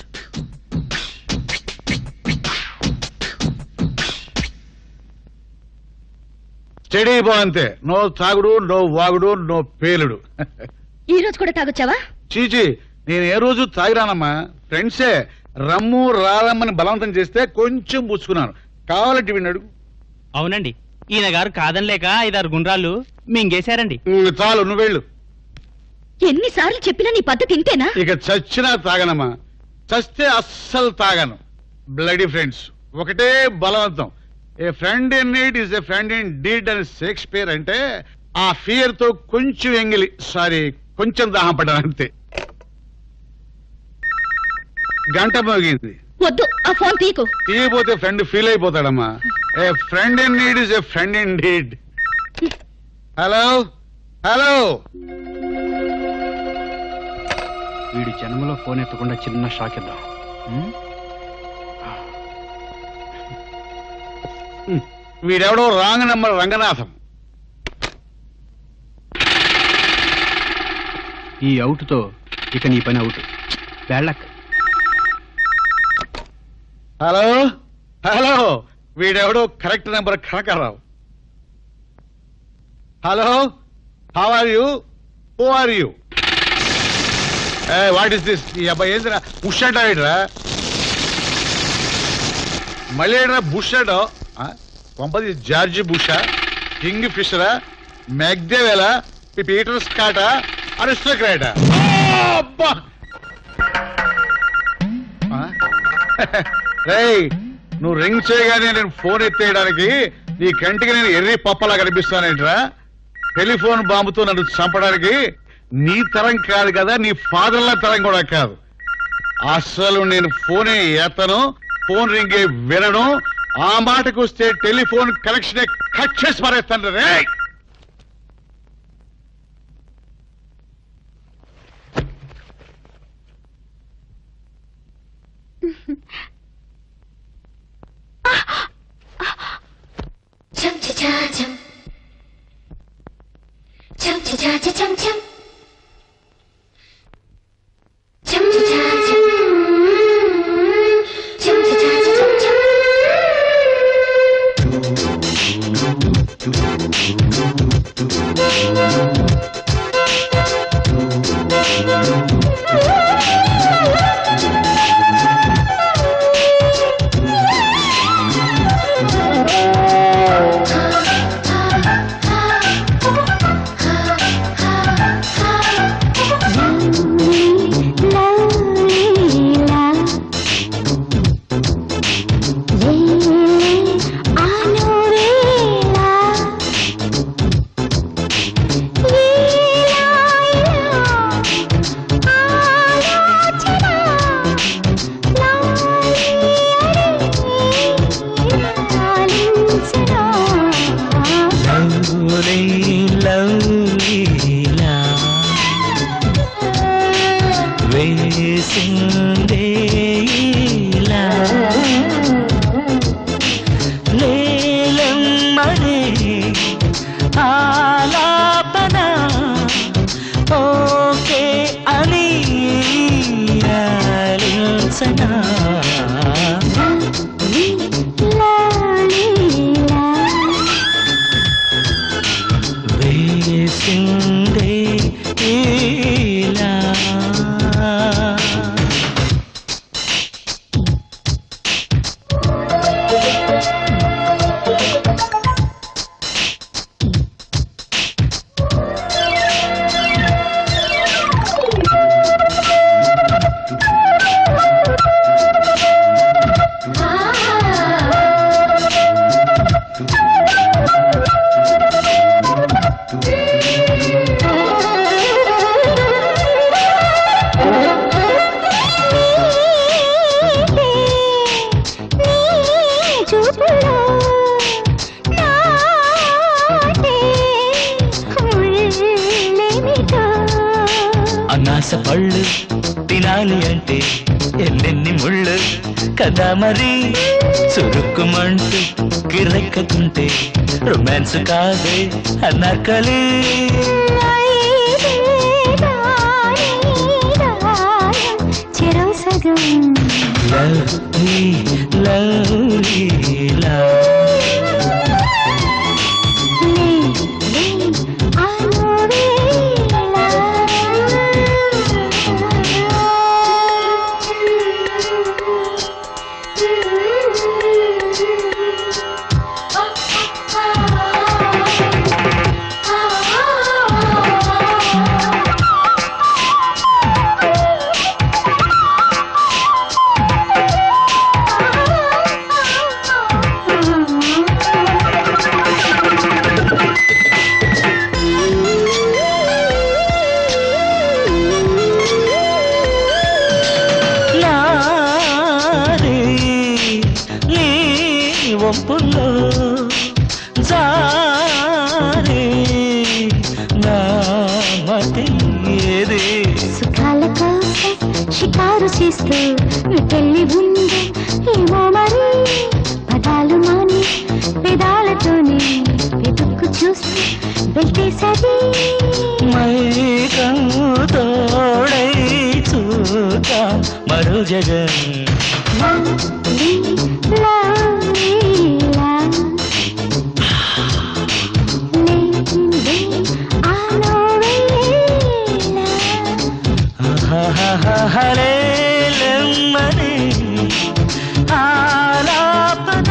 స్టడీ బా అంతే నో తాగుడు నో వాగుడు నో పేలుడు ఈ రోజు కూడా తాగొచ్చావా చీచి నేను ఏ రోజు తాగిరానమ్మా ఫ్రెండ్సే రమ్ము రారమ్మని బలవంతం చేస్తే కొంచెం పుచ్చుకున్నాను కావాలంటే విన్నాడు అవునండి ఈయన గారు కాదనిలేక ఐదారు గుండ్రాళ్ళు మింగేశారండి చాలు నువ్వు వెళ్ళు ఎన్నిసార్లు చెప్పినా నీ పద్ధతి ఇంతేనా ఇక చచ్చినా తాగనమ్మా చస్తే అస్సలు తాగను బ్లడీ ఫ్రెండ్స్ ఒకటే బలవంతం a friend in need is a friend indeed అని షేక్స్పియర్ అంటే ఆ ఫియర్ తో కొంచెం ఎంగిలి సారీ కొంచెం దాహం పడ్డాను అంతే గంట మోగింది వద్దు ఆ ఫోన్ తీకు తీయపోతే ఫ్రెండ్ ఫీల్ అయిపోతాడమ్మా a friend in need is a friend indeed hello hello వీడి జన్మలో ఫోన్ ఎత్తకుండా చిన్న షాక్ ఇద్దాం ఉం? వీడెవడో రాంగ్ నంబర్ రంగనాథం ఈ అవుట్ తో ఇక నీ పని out bad luck hello hello వీడెవడో correct number Kanakarao hello how are you who are you what is this ఈ అబ్బాయి ఏందిరా బుష్ అంటారా మళ్ళీ ఏంట్రా బుష్ అంటావు కొంపది జార్జి బుషా కింగ్ ఫిషరా మెగ్డేవేలా పీటర్ స్కాటా అరిస్టోక్రాటా అబ్బా ఆ? రేయ్ నువ్వు రింగ్ చేయగానే నేను ఫోన్ ఎత్తేయడానికి నీ కంటికి నేను ఎర్రి పప్పలా కనిపిస్తానేంట్రా టెలిఫోన్ బాంబుతో నన్ను చంపడానికి నీ తరం కాదు కదా నీ ఫాదర్ల తరం కూడా కాదు అసలు నేను ఫోనే ఎత్తను ఫోన్ రింగే వినను ఆ మాటకు వస్తే టెలిఫోన్ కనెక్షన్ కట్ చేసి పారేస్తాను రే చం చా చం చం చా చం చం చం చా చం చం చా చం చం కదా మరి చురుక్కుమంటూ గిరెక్కకుంటే రొమాన్స్ కాదే అన్నర్కలి చెరవు సగం లవ్లీ లవ్లీ లవ్ నారే నీ వంపుల్లో జారే నా మతి ఏదే సుఖాల కోసం షికారు చేస్తూ పెళ్లి ఉంది ఏమో మరి పదాలు మాని పెదాలతోనే వెతుక్కు చూస్తూ వెళ్తేసరి మైకం తోడై చూక మరో జగన్ లవ్లీ, లవ్లీ, లవ్. లేకుండే ఆలోవేళ. హలేలెమ్మని ఆలాపన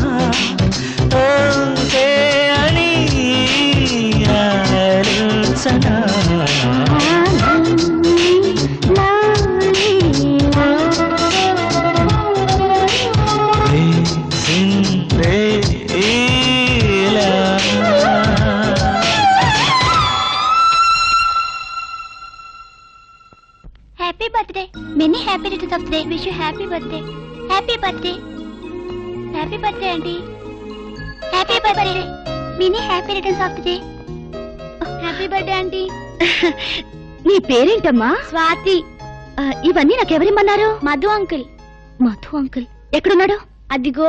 ఓకే అని ఆలించనా lovely, lovely, love. Happy birthday many happy returns of day wish you happy birthday happy birthday happy birthday అండి happy birthday many happy returns of day happy birthday aunty నీ పేరేంటమ్మా స్వాతి ఇవన్నీ నాకెవరిమ్మన్నారు Madhu uncle Madhu uncle ఎక్కడున్నాడు అదిగో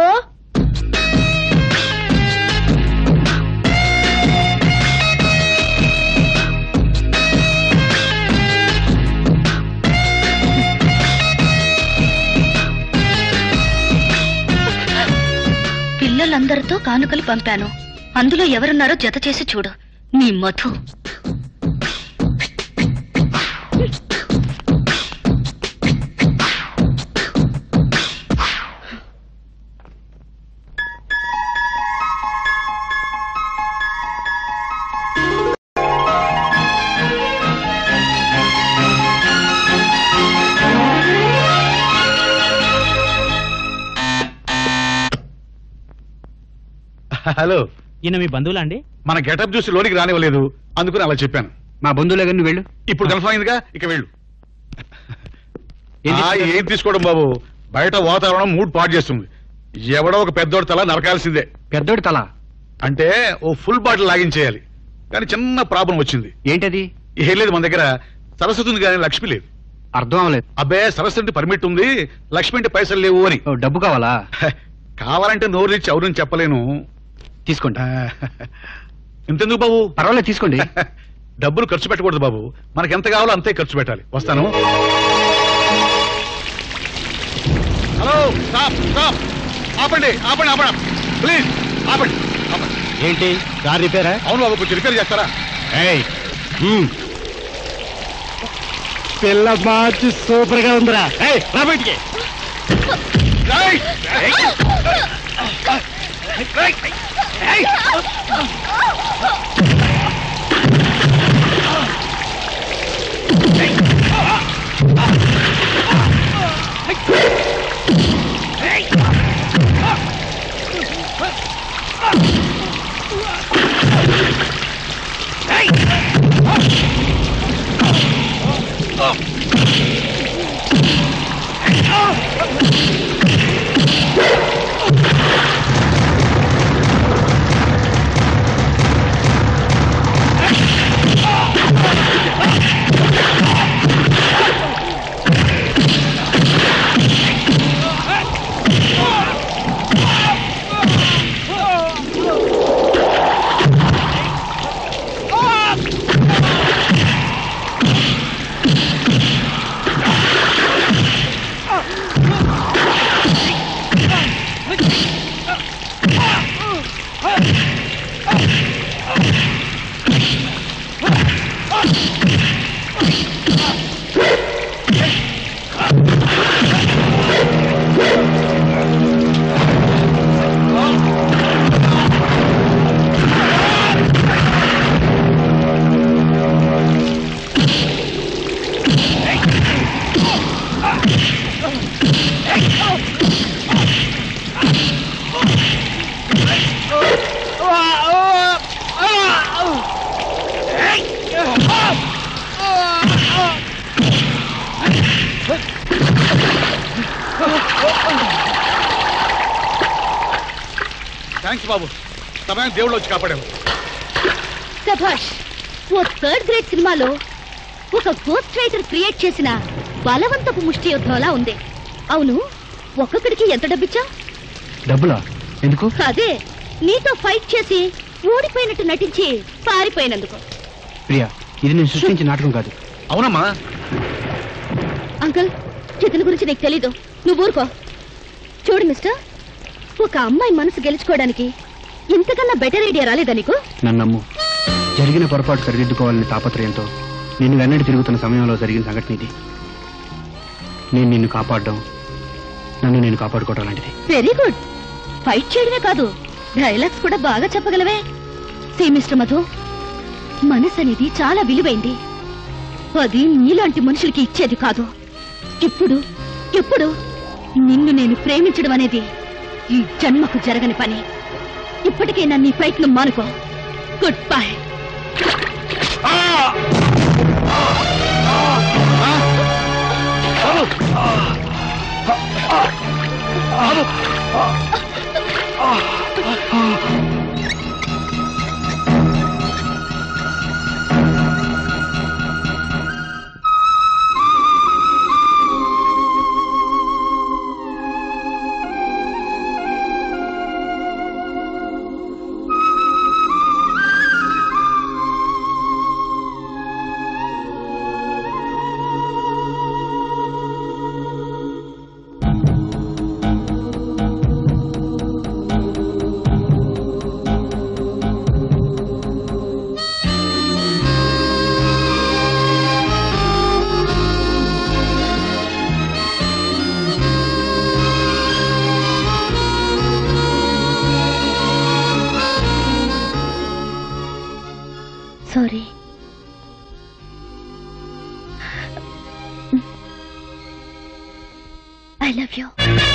పిల్లలందరితో కానుకలు పంపాను అందులో ఎవరున్నారో జత చేసి చూడు నీ మధు హలో ఈయన మీ బంధువులా అండి మన గెటప్ చూసి లోనికి రానివ్వలేదు అందుకని అలా చెప్పాను మా బంధువులే కానీ నువ్వు వెళ్ళు ఇప్పుడు కన్ఫర్మ్ అయిందిగా ఇక వెళ్ళు ఏం ఆ, తీసుకుంటావు? ఏం తీసుకోవడం బాబు బయట వాతావరణం మూడ్ పాడు చేస్తుంది ఎవడో ఒక పెద్దోడి తల నరకాల్సిందే పెద్దోడి తల అంటే ఓ ఫుల్ బాటిల్ లాగించేయాలి కానీ చిన్న ప్రాబ్లం వచ్చింది ఏంటది ఏం లేదు మన దగ్గర సరస్వతి ఉంది కానీ లక్ష్మి లేదు అర్థం అవ్వలేదు అబ్బే సరస్వతి అంటే పర్మిట్ ఉంది లక్ష్మి అంటే పైసలు లేవు అని ఓ, డబ్బు కావాలా హ, కావాలంటే నోరు ఇచ్చి ఎవరని చెప్పలేను తీసుకోండి ఆ, ఇంతెందుకు బాబు పర్వాలేదు తీసుకోండి డబ్బులు ఖర్చు పెట్టకూడదు బాబు మనకి ఎంత కావాలో అంతే ఖర్చు పెట్టాలి వస్తాను హలో స్టాప్ స్టాప్ ఆపండి ఆపండి ఆపండి ప్లీజ్ ఆపండి ఆపండి ఏంటి కార్ రిపేరా అవును బాబు కొంచెం రిపేర్ చేస్తారా పిల్ల మార్చి సూపర్ గా ఉందిరా రా బయటికి ఏయ్! ఏయ్! ఏయ్! థ్యాంక్స్ బాబు సమయం దేవుడు వచ్చి కాపాడాము సభాష్ ఓ థర్డ్ గ్రేడ్ సినిమాలో ఒక గోస్ట్ రైటర్ క్రియేట్ చేసిన బలవంతపు ముష్టి యుద్ధంలా ఉంది అవును ఒక్కొక్కడికి ఎంత డబ్బిచ్చా డబ్బులా ఎందుకు అదే నీతో ఫైట్ చేసి ఓడిపోయినట్టు నటించి పారిపోయినందుకు ప్రియా ఇది నేను సృష్టించిన నాటకం కాదు అవునమ్మా అంకుల్ ఇతని గురించి నీకు తెలీదు నువ్వు ఊరుకో చూడు మిస్టర్ ఒక అమ్మాయి మనసు గెలుచుకోవడానికి ఇంతకన్నా బెటర్ ఐడియా రాలేదా నీకు నన్ను నమ్ము జరిగిన పొరపాటు సరిదిద్దుకోవాలని తాపత్రయంతో నిన్ను వెన్నడి తిరుగుతున్న సమయంలో జరిగిన సంఘటన ఇది నేను నిన్ను కాపాడడం నన్ను నేను కాపాడుకోవడం లాంటిది వెరీ గుడ్ ఫైట్ చేయడమే కాదు డైలాగ్స్ కూడా బాగా చెప్పగలవే సే మిస్టర్ మధు మనసు అనేది చాలా విలువైంది అది నీలాంటి మనుషులకి ఇచ్చేది కాదు ఇప్పుడు ఎప్పుడు నిన్ను నేను ప్రేమించడం అనేది ఈ జన్మకు జరగని పని ఇప్పటికే నన్ను ఈ ప్రయత్నం మానుకో goodbye sorry I love you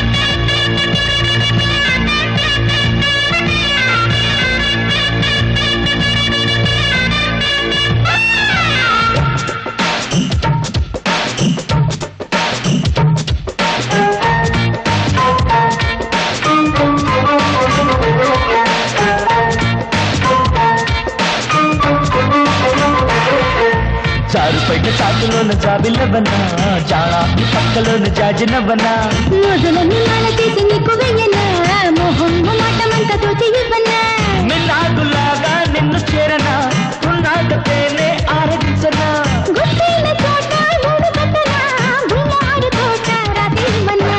జారుపైట చాటులోన జాబిలవనా జాడా పక్కలోన జాజినవనా రోజులన్నీ మాల తీసి నీకు వెయ్యనా మొహం మాటమంతా తోచి ఇవ్వనా మిన్నాగులాగా నిన్ను చేరనా ఉన్నాగతేనే ఆరగించనా గుట్టైన చోట మూడు కట్టనా గుమ్మారు తోట రాతి ఇవ్వనా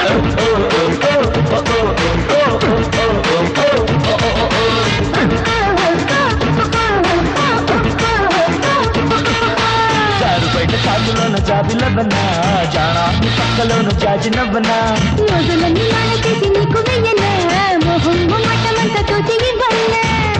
జారుపైట చాటులోన జాబిలవనా జాడా పక్కలోన జాజినవనా రోజులన్నీ మాల తీసి నీకు వెయ్యనా మొహం మాటమంతా తోచి ఇవ్వనా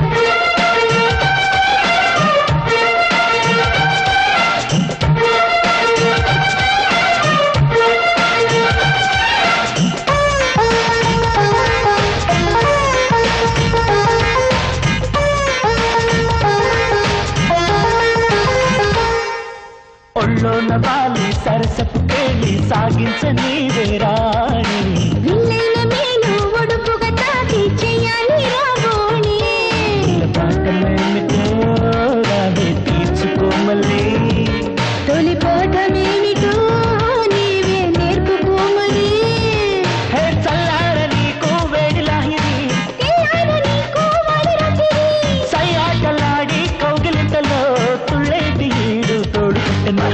ఒళ్ళోన వాలి సరసపు కేళి సాగించని వేరాణి విల్లైన మేలు ఒడుపుగా తాకి చెయ్యాలి రాబోని పాటలేమిటో రావే తీర్చుకోమలే తొలి పాఠమేమిటో నీవే నేర్పుకోమని హే చల్లార నీకు వేడి లాహిరి తెల్లారు నీకు వాడి రచిరి సయ్యాటలాడి కౌగిలింతలో తుళ్ళేటి ఈడు తోడుకుంటని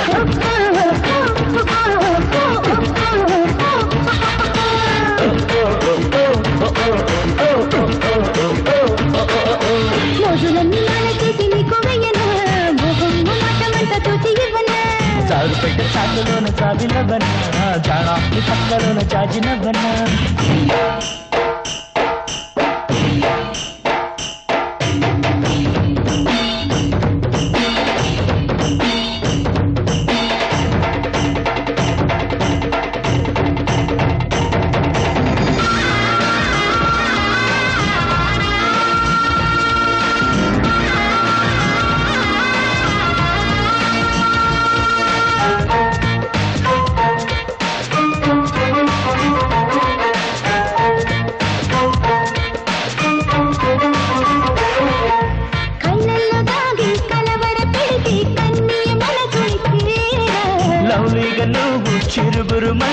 రోజులన్నీ మాల చేసి నీకు వెయ్యనా మొహం మాటమంతా తోచి ఇవ్వనా సాగు పెట్ట చాటులోన చాదినవనా జాడా పక్కలోన చాజినవనా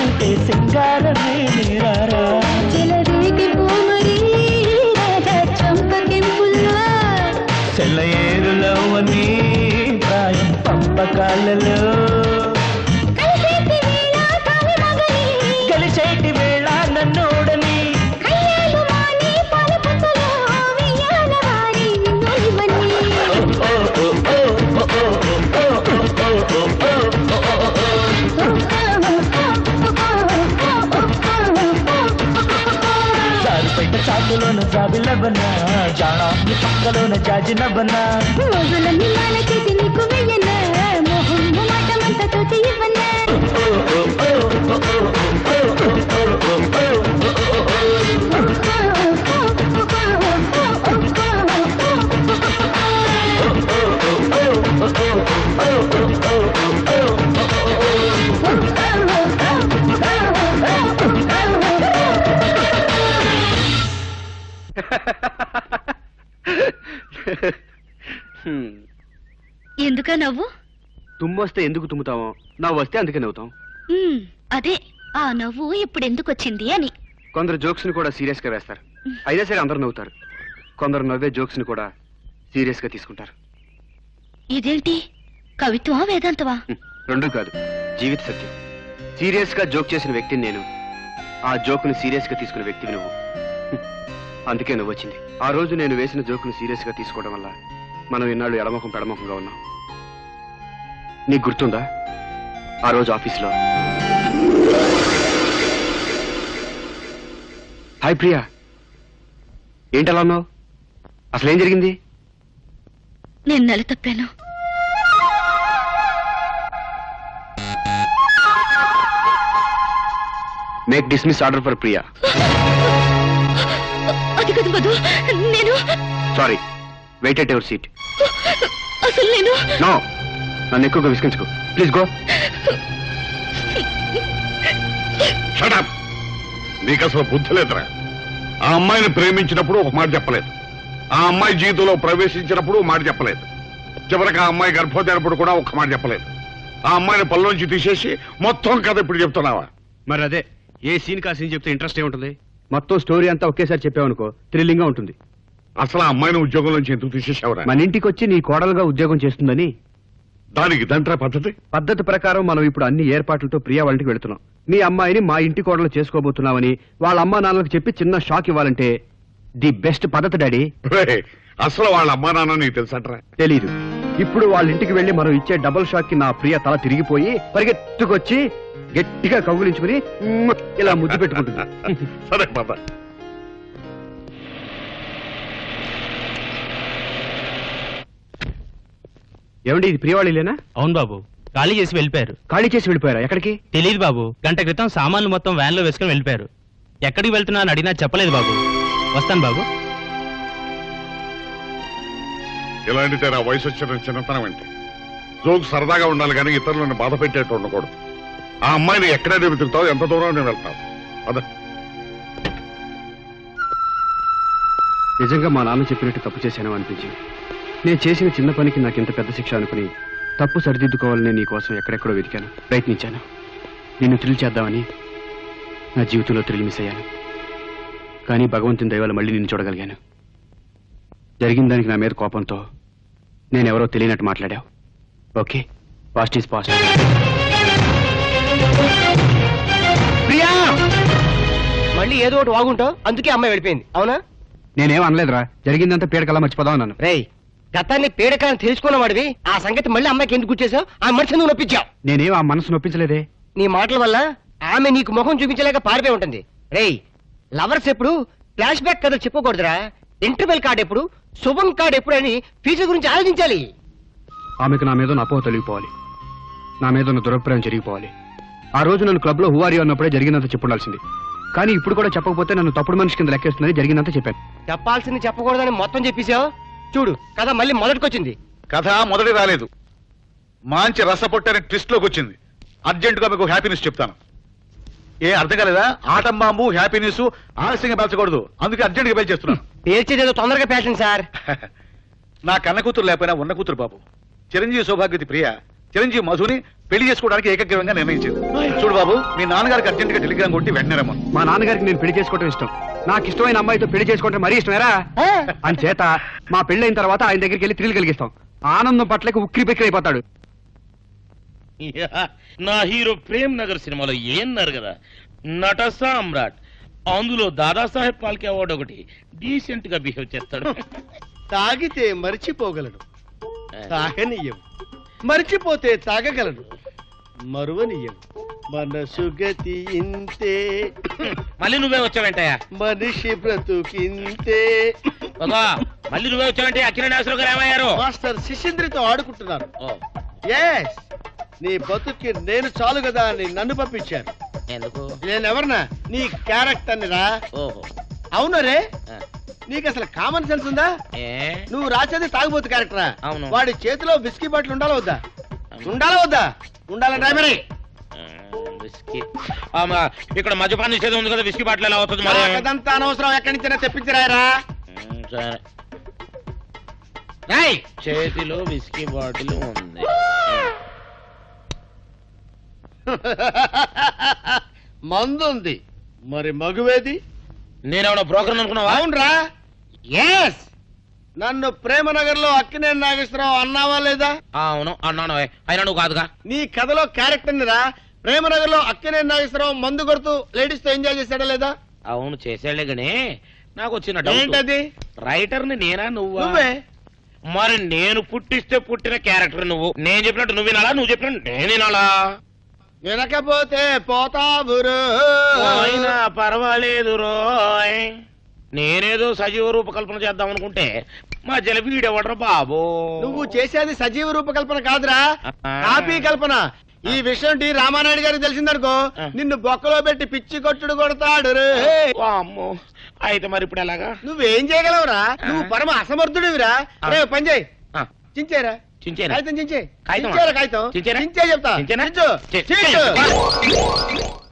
అంటే సింగారమే రారా చెలరేగి పోమరి రాజా చంపకెంపుల్లా సెల్లయేరులో అని ప్రాయం పంపకాలలో కలిసేటి వేళ కాలి మగని కలిసేటి వేళ నన్నోడని కయ్యాలు మాని పాలు పుట్టలో వెయ్యాల వారి నిన్నొలివని జారిపేట చాటులోన జాబిలబనా జాణాన్ని పక్కలోన జాజినబనా మొగులని మాల చేసి నీకు వెయ్యన మొహం మాటమంతా తోచి ఇవ్వనా ఎందుక నవ్వు తుమ్మొస్తే ఎందుకు తుమ్ముతామో నా వస్తే అందుకే నవ్వుతాం ఉమ్, అదే ఆ నవ్వు ఇప్పుడు ఎందుకు వచ్చింది అని కొందరు జోక్స్ ని కూడా సీరియస్ గా వేస్తారు అయినా సరే అందరూ నవ్వుతారు కొందరు నవ్వే జోక్స్ ని కూడా సీరియస్ గా తీసుకుంటారు ఇదేంటి కవిత్వమా వేదాంతమా హ్మ్, రెండూ కాదు జీవిత సత్యం సీరియస్ గా జోక్ చేసిన వ్యక్తిని నేను ఆ జోక్ ని సీరియస్ గా తీసుకున్న వ్యక్తివి నువ్వు హ్మ్, అందుకే నువ్వు వచ్చింది ఆ రోజు నేను వేసిన జోక్ ని సీరియస్ గా తీసుకోవడం వల్ల మనం ఇన్నాళ్ళు ఎడమొఖం పెడమొఖంగా ఉన్నాం నీకు గుర్తుందా ఆ రోజు ఆఫీస్లో హాయ్ ప్రియా ఏంటలా ఉన్నావు అసలు ఏం జరిగింది నేను నెల తప్పాను make dismiss order for Priya అది కదా మధు నేను sorry wait at ever seat అసలు నేను నో నన్ను ఎక్కువగా విసిగించుకో ప్లీజ్ గో షటప్ నీకు అసలు బుద్ధి లేదురా ఆ అమ్మాయిని ప్రేమించినప్పుడు ఒక మాట చెప్పలేదు ఆ అమ్మాయి జీవితంలో ప్రవేశించినప్పుడు ఒక మాట చెప్పలేదు చివరికి ఆ అమ్మాయి గర్భవతి కూడా ఒక మాట చెప్పలేదు ఆ అమ్మాయిని పనిలోంచి తీసేసి మొత్తం కథ ఇప్పుడు చెప్తున్నావా మరి అదే ఏ సీన్ కా సీన్ చెప్తే ఇంట్రెస్ట్ ఏముంటుంది మొత్తం స్టోరీ అంతా ఒకేసారి చెప్పావనుకో థ్రిల్లింగ్ గా ఉంటుంది అసలు ఆ అమ్మాయిని ఉద్యోగం నుంచి ఎందుకు తీసేసావురా మన ఇంటికి వచ్చి నీ కోడలుగా ఉద్యోగం చేస్తుందని దానికి దంట్రా పద్ధతి పద్ధతి ప్రకారం మనం ఇప్పుడు అన్ని ఏర్పాట్లతో ప్రియా వాళ్ళకి వెళుతున్నాం మీ అమ్మాయిని మా ఇంటి కోడలు చేసుకోబోతున్నామని వాళ్ళ అమ్మా నాన్నలకు చెప్పి చిన్న షాక్ ఇవ్వాలంటే ది బెస్ట్ పద్ధతి డాడీ రే, అసలు వాళ్ళ అమ్మా నాన్న నీకు తెలుసట్రా తెలీదు ఇప్పుడు వాళ్ళ ఇంటికి వెళ్లి మనం ఇచ్చే డబుల్ షాక్ కి నా ప్రియ తల తిరిగిపోయి పరిగెత్తుకొచ్చి గట్టిగా కౌగులించుకుని మ్మ్ ఇలా ముద్దు పెట్టుకుంటుంది సరే పద ఏమండి ఇది ప్రియవాళ్ళేనా అవును బాబు ఖాళీ చేసి వెళ్ళిపోయారు ఖాళీ చేసి వెళ్ళిపోయారా ఎక్కడికి తెలియదు బాబు గంట క్రితం సామాన్లు మొత్తం వ్యాన్లో వేసుకుని వెళ్ళిపోయారు ఎక్కడికి వెళ్తున్నా అని అడిగినా చెప్పలేదు బాబు వస్తాను బాబు ఇలాంటిదే నా వయసు వచ్చిన చిన్నతనం అంటే జోక్ సరదాగా ఉండాలి కానీ ఇతరులను బాధ పెట్టేట్టు ఉండకూడదు ఆ అమ్మాయిని ఎక్కడైనా వెతుకుతావు ఎంత దూరం నేను వెళ్తావు అదే నిజంగా మా నాన్న చెప్పినట్టు తప్పు చేశాను అనిపించింది నేను చేసిన చిన్న పనికి నాకు ఇంత పెద్ద శిక్ష అనుకుని తప్పు సరిదిద్దుకోవాలని నీ కోసం ఎక్కడెక్కడో వెతికాను ప్రయత్నించాను నిన్ను థ్రిల్ చేద్దామని నా జీవితంలో థ్రిల్ మిస్ అయ్యాను కానీ భగవంతుని దయవల్ల మళ్ళీ నిన్ను చూడగలిగాను జరిగిన దానికి నా మీద కోపంతో నేనెవరో తెలియనట్టు మాట్లాడావు okay past is past Priya మళ్ళీ ఏదో ఒకటి వాగుంటావు అందుకే అమ్మాయి వెళ్ళిపోయింది అవునా నేనేం అనలేదురా జరిగిందంతా పీడకల్లా మర్చిపోదాం అన్నాను రేయ్ గతాన్ని పీడకాలను తెలుసుకున్న వాడివి ఆ సంగతి మళ్ళీ అమ్మాయికి ఎందుకు గుర్చేసావు ఆ మనిషి నువ్వు నొప్పించావు నేనేం ఆ మనసు నొప్పించలేదే నీ మాటల వల్ల ఆమె నీకు ముఖం చూపించలేక పారిపోయి ఉంటుంది రేయ్ లవర్స్ ఎప్పుడు ఫ్లాష్ బ్యాక్ కథలు చెప్పకూడదురా ఇంటర్వెల్ కార్డ్ ఎప్పుడు శుభం కార్డ్ ఎప్పుడు అని ఫ్యూచర్ గురించి ఆలోచించాలి ఆమెకు నా మీద ఉన్న అపోహ తొలగిపోవాలి నా మీద ఉన్న దురభిప్రాయం జరిగిపోవాలి ఆ రోజు నన్ను క్లబ్లో హువారి అన్నప్పుడే జరిగినంత చెప్పుండాల్సింది కానీ ఇప్పుడు కూడా చెప్పకపోతే నన్ను తప్పుడు మనిషి కింద లెక్కేస్తుందని జరిగినంత చెప్పాను చెప్పాల్సింది చెప్పకూడదని మొత్తం చెప్పేశావు చూడు కథ మళ్ళీ మొదటికొచ్చింది కథ మొదటి రాలేదు మంచి రసపొట్టని ట్విస్ట్ లోకి వచ్చింది అర్జెంట్ గా మీకు హ్యాపీనెస్ చెప్తాను ఏ అర్థం కాలేదా ఆటం బాంబు హ్యాపీనెస్ ఆలస్యంగా పెంచకూడదు అందుకే అర్జెంట్ గా చేస్తున్నాను పేర్చేదేదో తొందరగా పేషెంట్ సార్ నా కన్న కూతురు లేకపోయినా ఉన్న కూతురు బాబు చిరంజీవి సౌభాగ్యతి ప్రియ చిరంజీవి మధుని పెళ్లి చేసుకోవడానికి ఏకగ్రీవంగా నిర్ణయించింది చూడు బాబు మీ నాన్నగారికి అర్జెంట్ గా టెలిగ్రామ్ కొట్టి వెంటనే రమ్మను మా నాన్నగారికి నేను పెళ్లి చేసుకోవటం ఇష్టం నాకు ఇష్టమైన అమ్మాయితో పెళ్లి చేసుకోవటం మరీ ఇష్టమేరా అంచేత మా పెళ్ళైన తర్వాత ఆయన దగ్గరికి వెళ్ళి థ్రిల్ కలిగిస్తాం ఆనందం పట్లకి ఉక్కిరి బిక్కిరి అయిపోతాడు యా, నా హీరో ప్రేమ్ నగర్ సినిమాలో ఏన్నారు కదా నట సామ్రాట్ అందులో దాదాసాహెబ్ పాల్కే అవార్డు ఒకటి డీసెంట్ గా బిహేవ్ చేస్తాడు తాగితే మరిచిపోగలడు తాగనీయం మరిచిపోతే తాగగలడు మరువనీయం మనసు గతి ఇంతే మళ్ళీ నువ్వే వచ్చావంటయ్యా మనిషి బ్రతుకింతే బాబా మళ్ళీ నువ్వే వచ్చావంటే అఖిలనాశ్వర గారు ఏమయ్యారు మాస్టర్ శిశింద్రితో ఆడుకుంటున్నారు ఓ, ఎస్ నీ బతుక్కి నేను చాలు కదా అని నన్ను పంపించారు ఎందుకు నేనెవరన్నా నీ క్యారెక్టర్ ని రా ఓహో అవును రే ఆ, నీకు అసలు కామన్ సెన్స్ ఉందా ఏ నువ్వు రాసేది తాగుబోతు క్యారెక్టరా అవును. వాడి చేతిలో బిస్కీ బాటిల్ ఉండాలా వద్దా ఉండాలా వద్దా ఉండాలంటే మరి ఆ, విస్కీ ఆ, మా- ఇక్కడ మద్యపాన నిషేధం ఉంది కదా విస్కీ బాటిల్ ఎలా అవుతుంది మరి అదంతా అనవసరం ఎక్కడి నుంచైనా తెప్పించరాయరా ఉమ్, సరే రాయ్ చేతిలో విస్కీ బాటిల్ ఉంది మందు ఉంది మరి మగువేది నేనేమన్నా బ్రోకర్ అనుకున్నావా అవునరా ఎస్ నన్ను ప్రేమనగర్ లో అక్కినేని నాగేశ్వరరావు అన్నావా లేదా ఆ, అవును అన్నాను అయినా నువ్వు కాదుగా నీ కథలో క్యారెక్టర్ ని రా ప్రేమనగర్ లో అక్కినేని నాగేశ్వరరావు మందు కొడుతూ లేడీస్ తో ఎంజాయ్ చేశాడా లేదా అవును చేసేళ్లే గానీ నాకు వచ్చిన డౌట్ ఏంటది రైటర్ ని నేనా నువ్వా నువ్వే మరి నేను పుట్టిస్తే పుట్టిన క్యారెక్టర్ నువ్వు నేను చెప్పినట్టు నువ్వు వినాలా నువ్వు చెప్పినట్టు నేను వినాలా వినకపోతే పోతావురు అయినా పర్వాలేదు రోయ్ నేనేదో సజీవ రూపకల్పన చేద్దాం అనుకుంటే మా జలబీడెవడ్రా బాబు నువ్వు చేసేది సజీవ రూపకల్పన కాదురా ఆ. కాపీ కల్పన ఈ విషయం టి రామానాయుడు గారికి తెలిసిందనుకో ఆ. నిన్ను బొక్కలో పెట్టి పిచ్చి కొట్టుడు కొడతాడు రే. అమ్మో అయితే మరి ఇప్పుడు ఎలాగా నువ్వేం చేయగలవురా నువ్వు ఆ. పరమ అసమర్థుడివిరా ఆ. రే పని చేయి ఆ, చించేరా చించేనా? కాగితం చించే కాగితమా? చించేరా కాగితం చించేనా? చించే చెప్తా చించేనా? చించు. చి- చించు.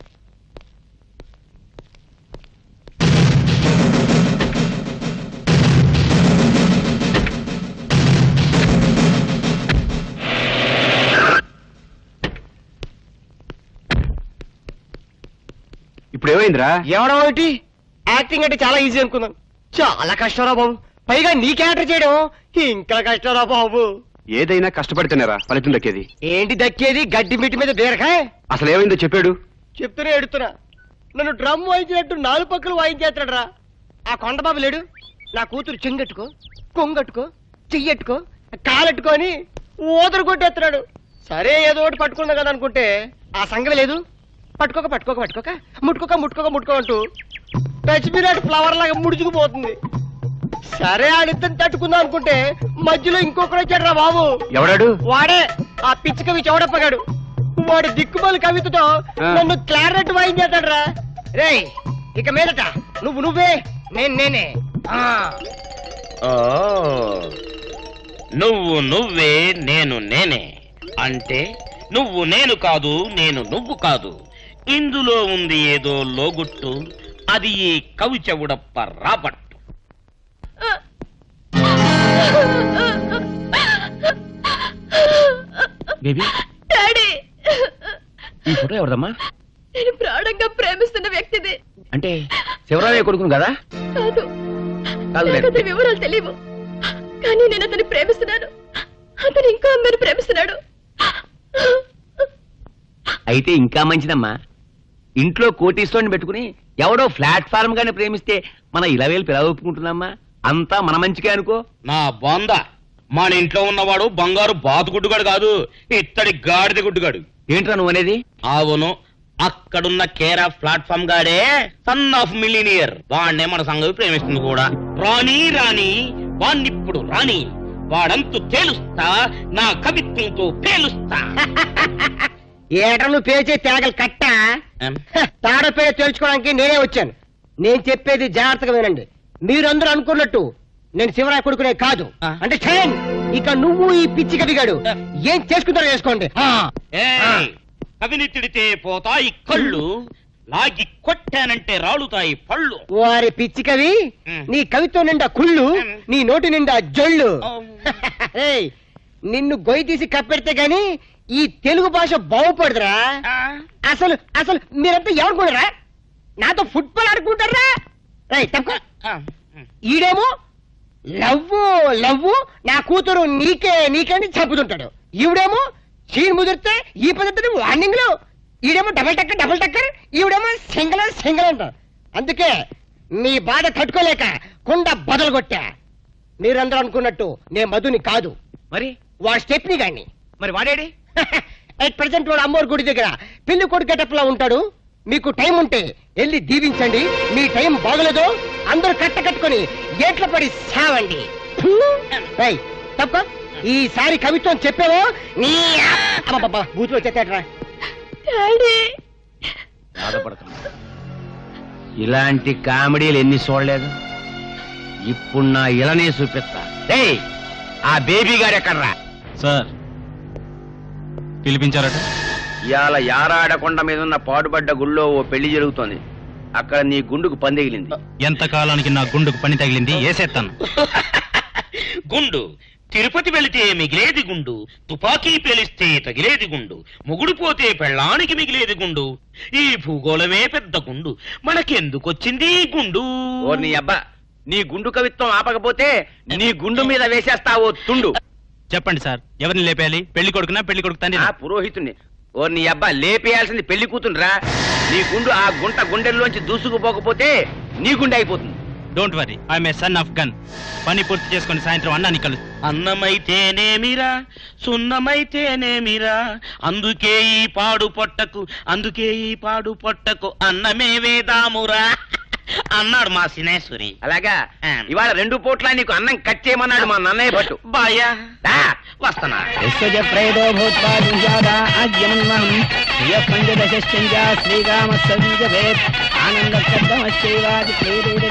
ఇప్పుడు ఏమైందిరా ఎవడం ఒకటి యాక్టింగ్ అంటే చాలా ఈజీ అనుకున్నాను చాలా కష్టంరా బాబు పైగా నీ క్యారెక్టర్ చేయడం ఇంకా కష్టంరా బాబు ఏదైనా కష్టపడితేనేరా ఫలితం దక్కేది ఏంటి దక్కేది గడ్డి మిట్టి మీద బీరకాయ అసలు ఏమైందో చెప్పాడు చెప్తూనే ఎడుతున్నా నన్ను డ్రమ్ వాయించినట్టు నాలుగు పక్కలు వాయించేస్తాడు రా ఆ కొండబాబు లేడు నా కూతురు చెంగట్టుకో కొంగట్టుకో చెయ్యట్టుకో కాలెట్టుకొని ఊదరు కొట్టేస్తున్నాడు సరే ఏదో ఒకటి పట్టుకుందాం కదా అనుకుంటే ఆ సంగతి లేదు పట్టుకోక పట్టుకోక పట్టుకోక ముట్టుకోక ముట్టుకోక ముట్టుకో అంటూ టచ్ మీరాట్ ఫ్లవర్ లాగా ముడుచుకుపోతుంది సరే ఆడిద్దరిని తట్టుకుందాం అనుకుంటే మధ్యలో ఇంకొకడు వచ్చాడు రా బాబు ఎవడాడు వాడే ఆ పిచ్చి కవి చౌడప్పగాడు వాడి దిక్కుమాలి కవితతో ఆ. నన్ను క్లారెట్ వాయించేస్తాడు రా రేయ్ ఇక మీదట నువ్వు నువ్వే నేను నేనే ఆ. ఓ, నువ్వు నువ్వే నేను నేనే అంటే నువ్వు నేను కాదు నేను నువ్వు కాదు ఇందులో ఉంది ఏదో లోగుట్టు అది ఈ కవి చెవుడప్ప రాబట్టు బేబీ డాడీ ఈ ఫోటో ఎవరిదమ్మా నేను ప్రాణంగా ప్రేమిస్తున్న వ్యక్తిది అంటే శివరామయ్య కొడుకును కదా కాదు కాదులే. నాకు అతని వివరాలు తెలియవు కానీ నేను అతన్ని ప్రేమిస్తున్నాను అతను ఇంకో అమ్మాయిని ప్రేమిస్తున్నాడు అయితే ఇంకా మంచిదమ్మా ఇంట్లో కోటీశ్వరుని పెట్టుకుని ఎవడో ప్లాట్ఫామ్ గానే ప్రేమిస్తే మన ఇలా వేలు పిల్ల ఒప్పుకుంటుందమ్మా అంతా మన మంచిగా అనుకో నా బొంద మన ఇంట్లో ఉన్నవాడు బంగారు బాతుగుడ్డుగాడు కాదు ఇత్తడి గాడిద గుడ్డుగాడు ఏంట్రా నువ్వు అనేది అవును అక్కడున్న కేర్ ఆఫ్ ప్లాట్ఫామ్ గాడే సన్ ఆఫ్ మిలీనియర్ వాడినే మన సంగతి ప్రేమిస్తుంది కూడా రాణి రాణి వాణ్ణిప్పుడు రాణి వాడంతు తేలుస్తా నా కవిత్వంతో పేలుస్తా ఏట్రా నువ్వు పేచే తేగలు కట్ట ఏం? తాడపేడ తేల్చుకోవడానికి నేనే వచ్చాను నేను చెప్పేది జాగ్రత్తగా వినండి మీరందరూ అనుకున్నట్టు నేను శివరాయ కొడుకునే కాదు ఆ. అంటే ఛేన్! ఇక నువ్వు ఈ పిచ్చి కవిగాడు ఏం చేసుకుంటారో చేసుకోండి ఆ. ఏయ్, కవిని తిడితే పోతాయి కళ్ళు లాగి కొట్టానంటే రాలుతాయి పళ్ళు వారి పిచ్చి కవి మ్. నీ కవిత్వం నిండా కుళ్ళు మ్. నీ నోటి నిండా జొళ్ళు ఔ. ఏయ్, నిన్ను గొయ్యి తీసి కప్పెడితే గాని ఈ తెలుగు భాష బాగుపడదురా ఆ, అసలు అసలు మీరంతా ఏమనుకుంటారా నాతో ఫుట్బాల్ ఆడుకుంటారా రేయ్, తప్పుకో. ఆ, ఈడేమో లవ్వు లవ్వు నా కూతురు నీకే నీకని చంపుతుంటాడు ఈవిడేమో చీన్ ముదిరితే ఈ పద్ధతిని వార్నింగ్ లో ఈడేమో డబల్ టక్కర్ డబల్ టక్కర్ ఈవిడేమో సింగల్ సింగల్ అంట అందుకే మీ బాధ తట్టుకోలేక కుండ బదలు కొట్టా మీరందరూ అనుకున్నట్టు నేను మధుని కాదు మరి వాడు స్టెప్ని గాని మరి వాడేడి ఎట్ ప్రెసెంట్ వాడు అమ్మోరు గుడి దగ్గర పెళ్లి కొడుకు గెటప్ లో ఉంటాడు మీకు టైం ఉంటే వెళ్ళి దీవించండి మీ టైం బాగలేదో అందరూ కట్ట కట్టుకొని గేట్ల పడి సావండి రేయ్, తప్ప ఈసారి కవిత్వం చెప్పావో నీ అబ్బబ్బబ్బా, బూతులు వచ్చేస్తాడరా డాడీ బాధపడుతున్నా ఇలాంటి కామెడీలు ఎన్ని చూడలేదు ఇప్పుడు నా ఇలనే చూపిస్తా డేయ్ ఆ బేబీ గారు ఎక్కడ్రా సార్ పిలిపించారట ఇవాళ యారాడకొండ మీద ఉన్న పాడుబడ్డ గుళ్ళో ఓ పెళ్లి జరుగుతోంది అక్కడ నీ గుండుకు పందిగిలింది ఎంత కాలానికి నా గుండుకు పని తగిలింది వేసేస్తాను గుండు తిరుపతి వెళితే మిగిలేది గుండు తుపాకీ పేలిస్తే తగిలేది గుండు మొగుడు పోతే పెళ్ళానికి మిగిలేది గుండు ఈ భూగోళమే పెద్ద గుండు మనకెందుకొచ్చింది ఈ గుండు ఓ నీ అబ్బా నీ గుండు కవిత్వం ఆపకపోతే నీ గుండు మీద వేసేస్తా ఓ తుండు చెప్పండి సార్ ఎవరిని లేపేయాలి పెళ్లి కొడుకునా పెళ్లి కొడుకు తండ్రి ఆ పురోహితుణ్ణి ఓ నీ అబ్బా లేపేయాల్సింది పెళ్లి కూతుండ్రా నీ గుండు ఆ గుంట గుండెల్లోంచి దూసుకుపోకపోతే నీ గుండె అయిపోతుంది don't worry I'm a son of gun పని పూర్తి చేసుకుని సాయంత్రం అన్నాన్ని కలు అన్నమైతేనేమిరా సున్నమైతేనేమిరా అందుకే ఈ పాడు పొట్టకు అందుకే ఈ పాడు పొట్టకు అన్నమే వేదామురా అన్నాడు మా సినేశ్వరి అలాగా ఇవాళ రెండు పూట్ల నీకు అన్నం కట్ చేయమన్నాడు మా నన్నయ్య భట్టు బాయా దా. వస్తనా ప్రేదో భూత్వా దుర్యాదా ఆద్యమన్వహం ప్రియ పంచదశ్చంజ శ్రీరామస్సంజవేత్ ఆనందకర్దమశ్చైవాది ప్రేరేణ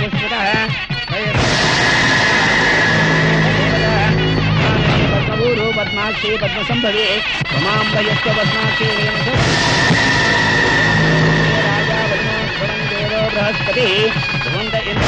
పద్మూరు పద్మాక్షి పద్మసంభవే త్వమాంబయస్వ పద్మాక్షి రాజా పద్మాస్వరం దేవో బృహస్పతి ధ్రువంత ఇంద్ర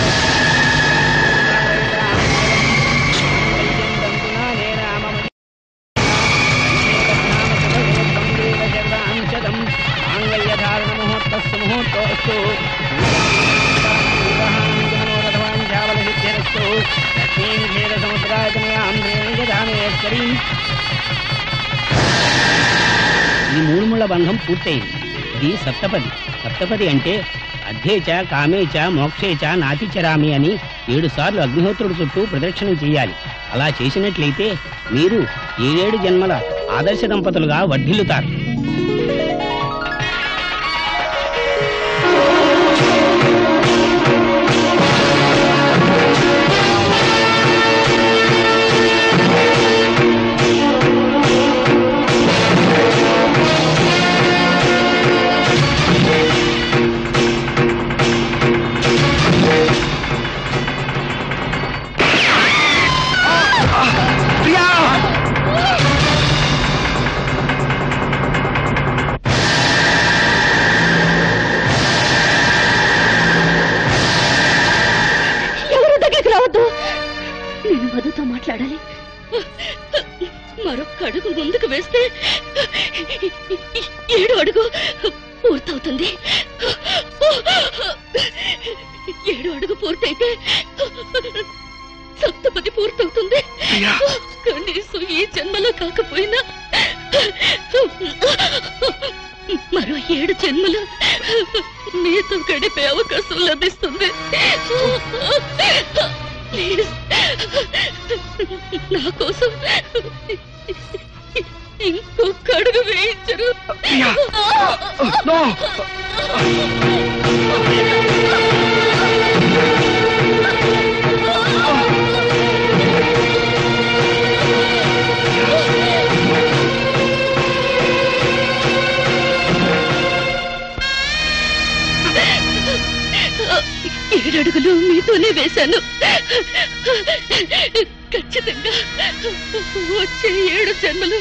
ఈ మూడు ముళ్ళ బంధం పూర్తయింది ఇది సప్తపది సప్తపది అంటే అధ్యేచ కామేచ మోక్షేచ నాతిచరామి అని ఏడు సార్లు అగ్నిహోత్రుడు చుట్టూ ప్రదక్షిణం చేయాలి అలా చేసినట్లయితే మీరు ఏడేడు జన్మల ఆదర్శ దంపతులుగా వర్ధిల్లుతారు ఎవరు దగ్గరికి రావద్దు నేను మధుతో మాట్లాడాలి మరొక్క అడుగు ముందుకు వేస్తే ఏడు అడుగు పూర్తవుతుంది ఏడు అడుగు పూర్తయితే సప్తపది పూర్తవుతుంది కనీసం ఈ జన్మలో కాకపోయినా మరో ఏడు జన్మలు మీతో గడిపే అవకాశం లభిస్తుంది ప్లీజ్ నా కోసం ఇంకొక అడుగు వేయించరు ఏడడుగులు మీతోనే వేశాను ఖచ్చితంగా వచ్చే ఏడు జన్మలు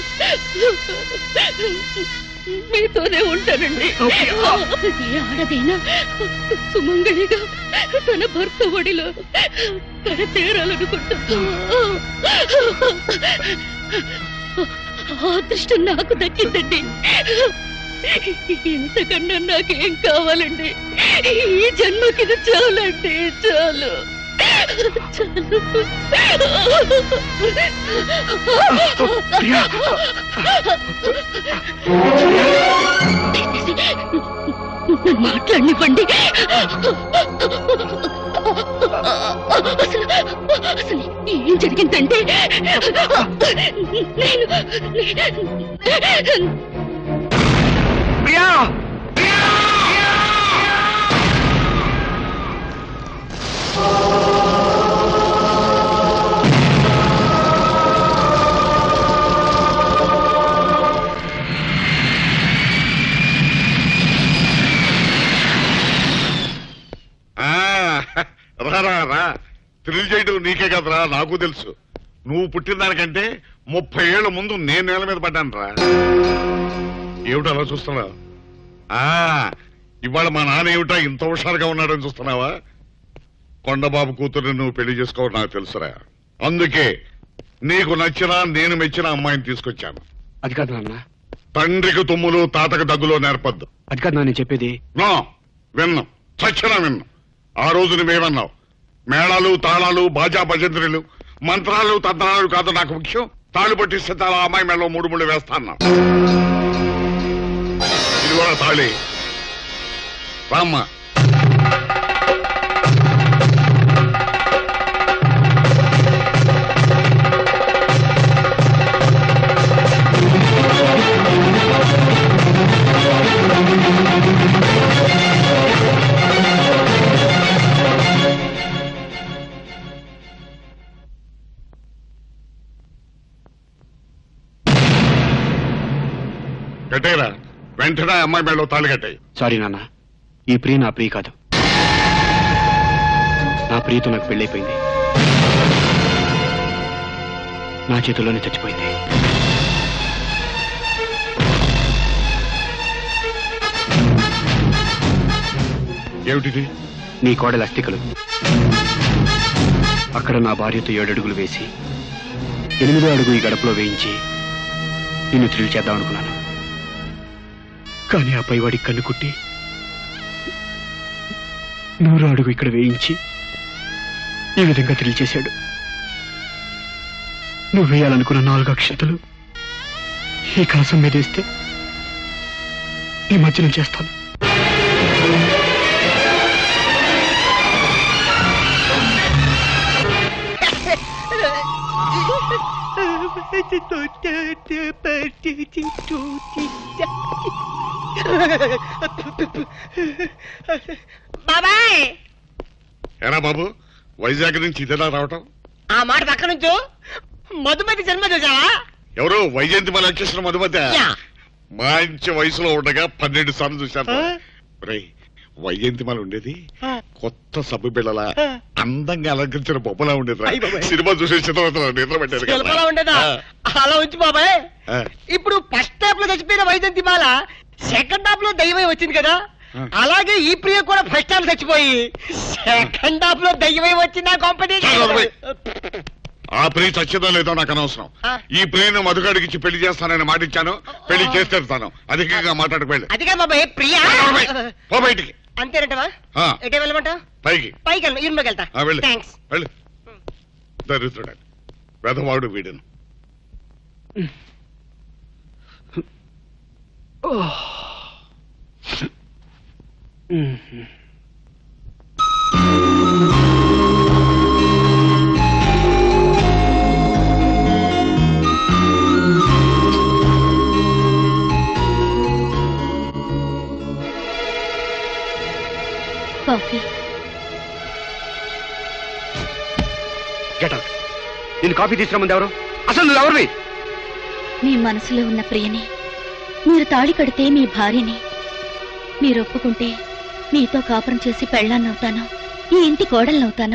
మీతోనే ఉంటానండి ఏ ఆడదైనా సుమంగళిగా తన భర్త ఒడిలో తన తీరాలనుకుంటా ఆ అదృష్టం నాకు దక్కిందండి ఇంతకన్నా నాకేం కావాలండి ఈ జన్మకి ఇది చాలండి చాలు చాలు మాట్లాడినివ్వండి అసలు అసలు ఏం జరిగిందంటే నేను నేను ప్రియా ఆ, రా రా రా థ్రిల్ చేయడం నీకే కదరా నాకు తెలుసు నువ్వు పుట్టిన దానికంటే ముప్పై ఏళ్ల ముందు నేను నేల మీద పడ్డాను రా ఏమిటో అలా చూస్తున్నావు ఆ ఇవాళ మా నాన్న ఏమిటా ఇంత హుషారుగా ఉన్నాడని చూస్తున్నావా కొండబాబు కూతురు నువ్వు పెళ్లి చేసుకోవడం నాకు తెలుసురా అందుకే నీకు నచ్చిన నేను మెచ్చిన అమ్మాయిని తీసుకొచ్చాను అది కాదు నాన్న తండ్రికి తుమ్ములు తాతకు దగ్గులో నేర్పద్దు అది కాదు నాన్న నేను చెప్పేది నో విన్నాం చచ్చిన విన్నాం ఆ రోజు నువ్వేమన్నావు మేళాలు తాళాలు బాజా భజంత్రులు మంత్రాలు తంత్రాలు కాదు నాకు ముఖ్యం తాళి పట్టిస్తే చాలా అమ్మాయి మేళలో మూడు ముళ్ళు వేస్తా అన్నావు ఇది కూడా తాళి రామ్మ కట్టేరా వెంటనే ఆ అమ్మాయి మేళలో తాళి కట్టాయి సారీ నాన్న ఈ ప్రియ నా ప్రియ కాదు నా ప్రియతో నాకు పెళ్ళైపోయింది నా చేతుల్లోనే చచ్చిపోయింది ఏమిటిది నీ కోడల అస్థికలు అక్కడ నా భార్యతో ఏడడుగులు వేసి ఎనిమిదో అడుగు ఈ గడపలో వేయించి నిన్ను థ్రిల్ చేద్దాం అనుకున్నాను కానీ ఆ పైవాడి కన్ను కుట్టి నూరు అడుగు ఇక్కడ వేయించి ఈ విధంగా థ్రిల్ చేశాడు నువ్వు వేయాలనుకున్న నాలుగు అక్షతలు ఈ కలసం మీద వేస్తే నీ మధ్యనం చేస్తాను బాబాయ్ ఎరా బాబు వైజాగ్ నుంచి ఇదేలా రావటం ఆ మాట పక్క నుంచు మధుమతి జన్మ చూసావా ఎవరు వైజయంతి మళ్ళీ వచ్చేసిన మధుమతి యా. మంచి వయసులో ఉండగా పన్నెండు సార్లు చూశాను రేయ్ వైజయంతి మళ్ళీ ఉండేది కొత్త సబ్బు బిళ్ళల అందంగా అలంకరించిన బొమ్మలా ఉండేది అయ్ బాబాయ్. సినిమా చూసే చిత్రం నిద్ర పెట్టారు కదా. శిల్పలా ఉండేదా అలా ఉంచు బాబాయ్ ఆ. ఇప్పుడు ఫస్ట్ హాఫ్ లో చచ్చిపోయిన వైజంతి మాల సెకండ్ హాఫ్ లో దయ్యమై వచ్చింది కదా ఆ. అలాగే ఈ ప్రియ కూడా ఫస్ట్ హాఫ్ చచ్చిపోయి సెకండ్ హాఫ్ లో దయ్యమై వచ్చిందా కాంపిటీషన్ చాలు, బాబాయ్. ఆ ప్రియ చచ్చిందో లేదో నాకు అనవసరం ఆ. ఈ ప్రియను మధుగాడికి ఇచ్చి పెళ్లి చేస్తానని మాట ఇచ్చాను పెళ్లి చేస్తాను అధికంగా మాట్లాడకు వెళ్ళి అదిగా బాబాయ్ ప్రియా పో బయటికి అంతేనంటవా ఆ. ఎటే వెళ్ళమంటావు పైకి పైకి వెళ్ళు ఇరుమకి వెళ్తా ఆ, వెళ్ళు థ్యాంక్స్ వెళ్ళు దరిద్రుడు వెధవాడు వీడును కాఫీ గెట్ అవుట్ నేను కాఫీ తీసుకురమ్మంది ఎవరు అసలు నువ్వు ఎవరివి మీ మనసులో ఉన్న ప్రియని మీరు తాళి కడితే మీ భార్యని మీరు ఒప్పుకుంటే మీతో కాపురం చేసి పెళ్ళాన్నవుతాను ఈ ఇంటి కోడలనవుతాను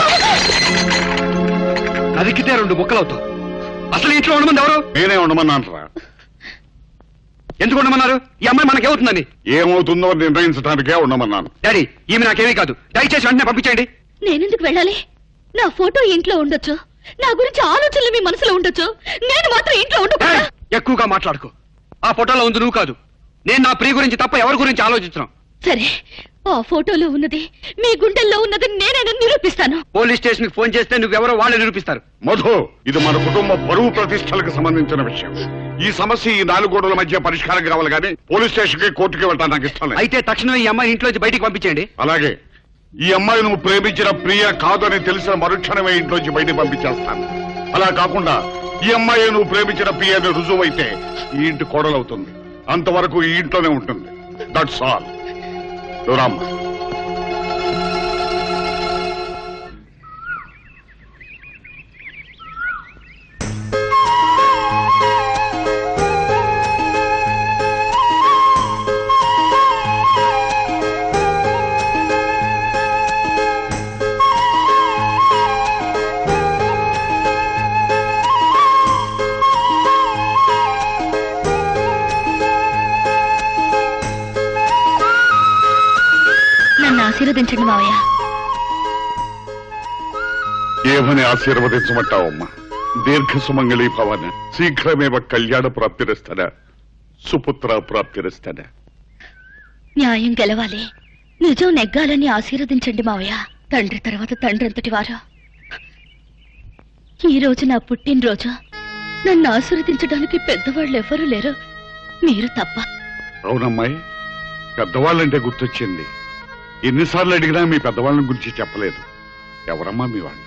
నదికితే రెండు ముక్కలవుతావు అసలు ఇంట్లో ఉండమంది ఎవరు నేనే ఉండమన్నాను రా ఎందుకు ఉండమన్నారు ఈ అమ్మాయి మనకేమవుతుందని ఏమవుతుందో నిర్ణయించడానికే ఉండమన్నాను డాడీ ఈమె నాకేమీ కాదు దయచేసి వెంటనే పంపించండి నేనెందుకు వెళ్ళాలి నా ఫోటో ఇంట్లో ఉండొచ్చు నా గురించి ఆలోచనలు మీ మనసులో ఉండొచ్చు నేను మాత్రం ఇంట్లో ఉండకూడదా ఎక్కువగా మాట్లాడుకో ఆ ఫోటోలో ఉంది నువ్వు కాదు నేను నా ప్రియ గురించి తప్ప ఎవరి గురించి ఆలోచించను సరే ఆ ఫోటోలో ఉన్నది మీ గుండెల్లో ఉన్నది నేనైనా నిరూపిస్తాను పోలీస్ స్టేషన్ కి ఫోన్ చేస్తే నువ్వెవరో వాళ్ళు నిరూపిస్తారు మధు ఇది మన కుటుంబ పరువు ప్రతిష్టలకు సంబంధించిన విషయం ఈ సమస్య ఈ నాలుగు గోడల మధ్య పరిష్కారం కావాలి కానీ పోలీస్ స్టేషన్ కి కోర్టుకి వెళ్ళటం నాకు ఇష్టం లేదు అయితే తక్షణం ఈ అమ్మాయి ఇంట్లోంచి బయటికి పంపించండి అలాగే ఈ అమ్మాయి నువ్వు ప్రేమించిన ప్రియ కాదని తెలిసిన మరుక్షణమే ఇంట్లోంచి బయటికి పంపించేస్తాను అలా కాకుండా ఈ అమ్మాయి నువ్వు ప్రేమించిన ప్రియ అని రుజువైతే ఈ ఇంటి కోడలవుతుంది అంతవరకు ఈ ఇంట్లోనే ఉంటుంది దట్స్ ఆల్ రామ్మ నన్ను ఆశీర్వదించండి మావయ్య ఏమని ఆశీర్వదించమంటావమ్మా దీర్ఘ సుమంగళి భవన శీఘ్రమేవ కళ్యాణ ప్రాప్తిరస్తన సుపుత్ర ప్రాప్తిరస్తన న్యాయం గెలవాలి నిజం నెగ్గాలని ఆశీర్వదించండి మావయ్య తండ్రి తర్వాత తండ్రి అంతటి వారు ఈ రోజు నా పుట్టినరోజు నన్ను ఆశీర్వదించడానికి పెద్దవాళ్ళు ఎవరూ లేరు మీరు తప్ప అవునమ్మాయి పెద్దవాళ్ళంటే గుర్తొచ్చింది ఎన్నిసార్లు అడిగినా మీ పెద్దవాళ్ళని గురించి చెప్పలేదు ఎవరమ్మా మీ వాళ్ళు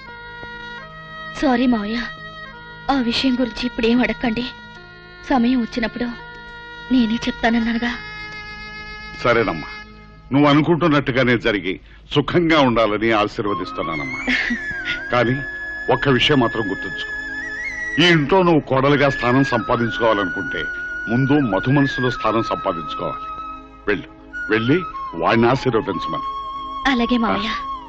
సారీ మావయ్య ఆ విషయం గురించి ఇప్పుడేం అడగండి సమయం వచ్చినప్పుడు నేనే చెప్తానన్నానుగా సరేనమ్మా నువ్వు అనుకుంటున్నట్టుగానే జరిగి సుఖంగా ఉండాలని ఆశీర్వదిస్తున్నానమ్మా కానీ ఒక్క విషయం మాత్రం గుర్తుంచుకో ఈ ఇంట్లో నువ్వు కోడలుగా స్థానం సంపాదించుకోవాలనుకుంటే ముందు మధు మనసులో స్థానం సంపాదించుకోవాలి వెళ్ళు వెళ్ళి వాడిని ఆశీర్వదించమని అలాగే మావయ్య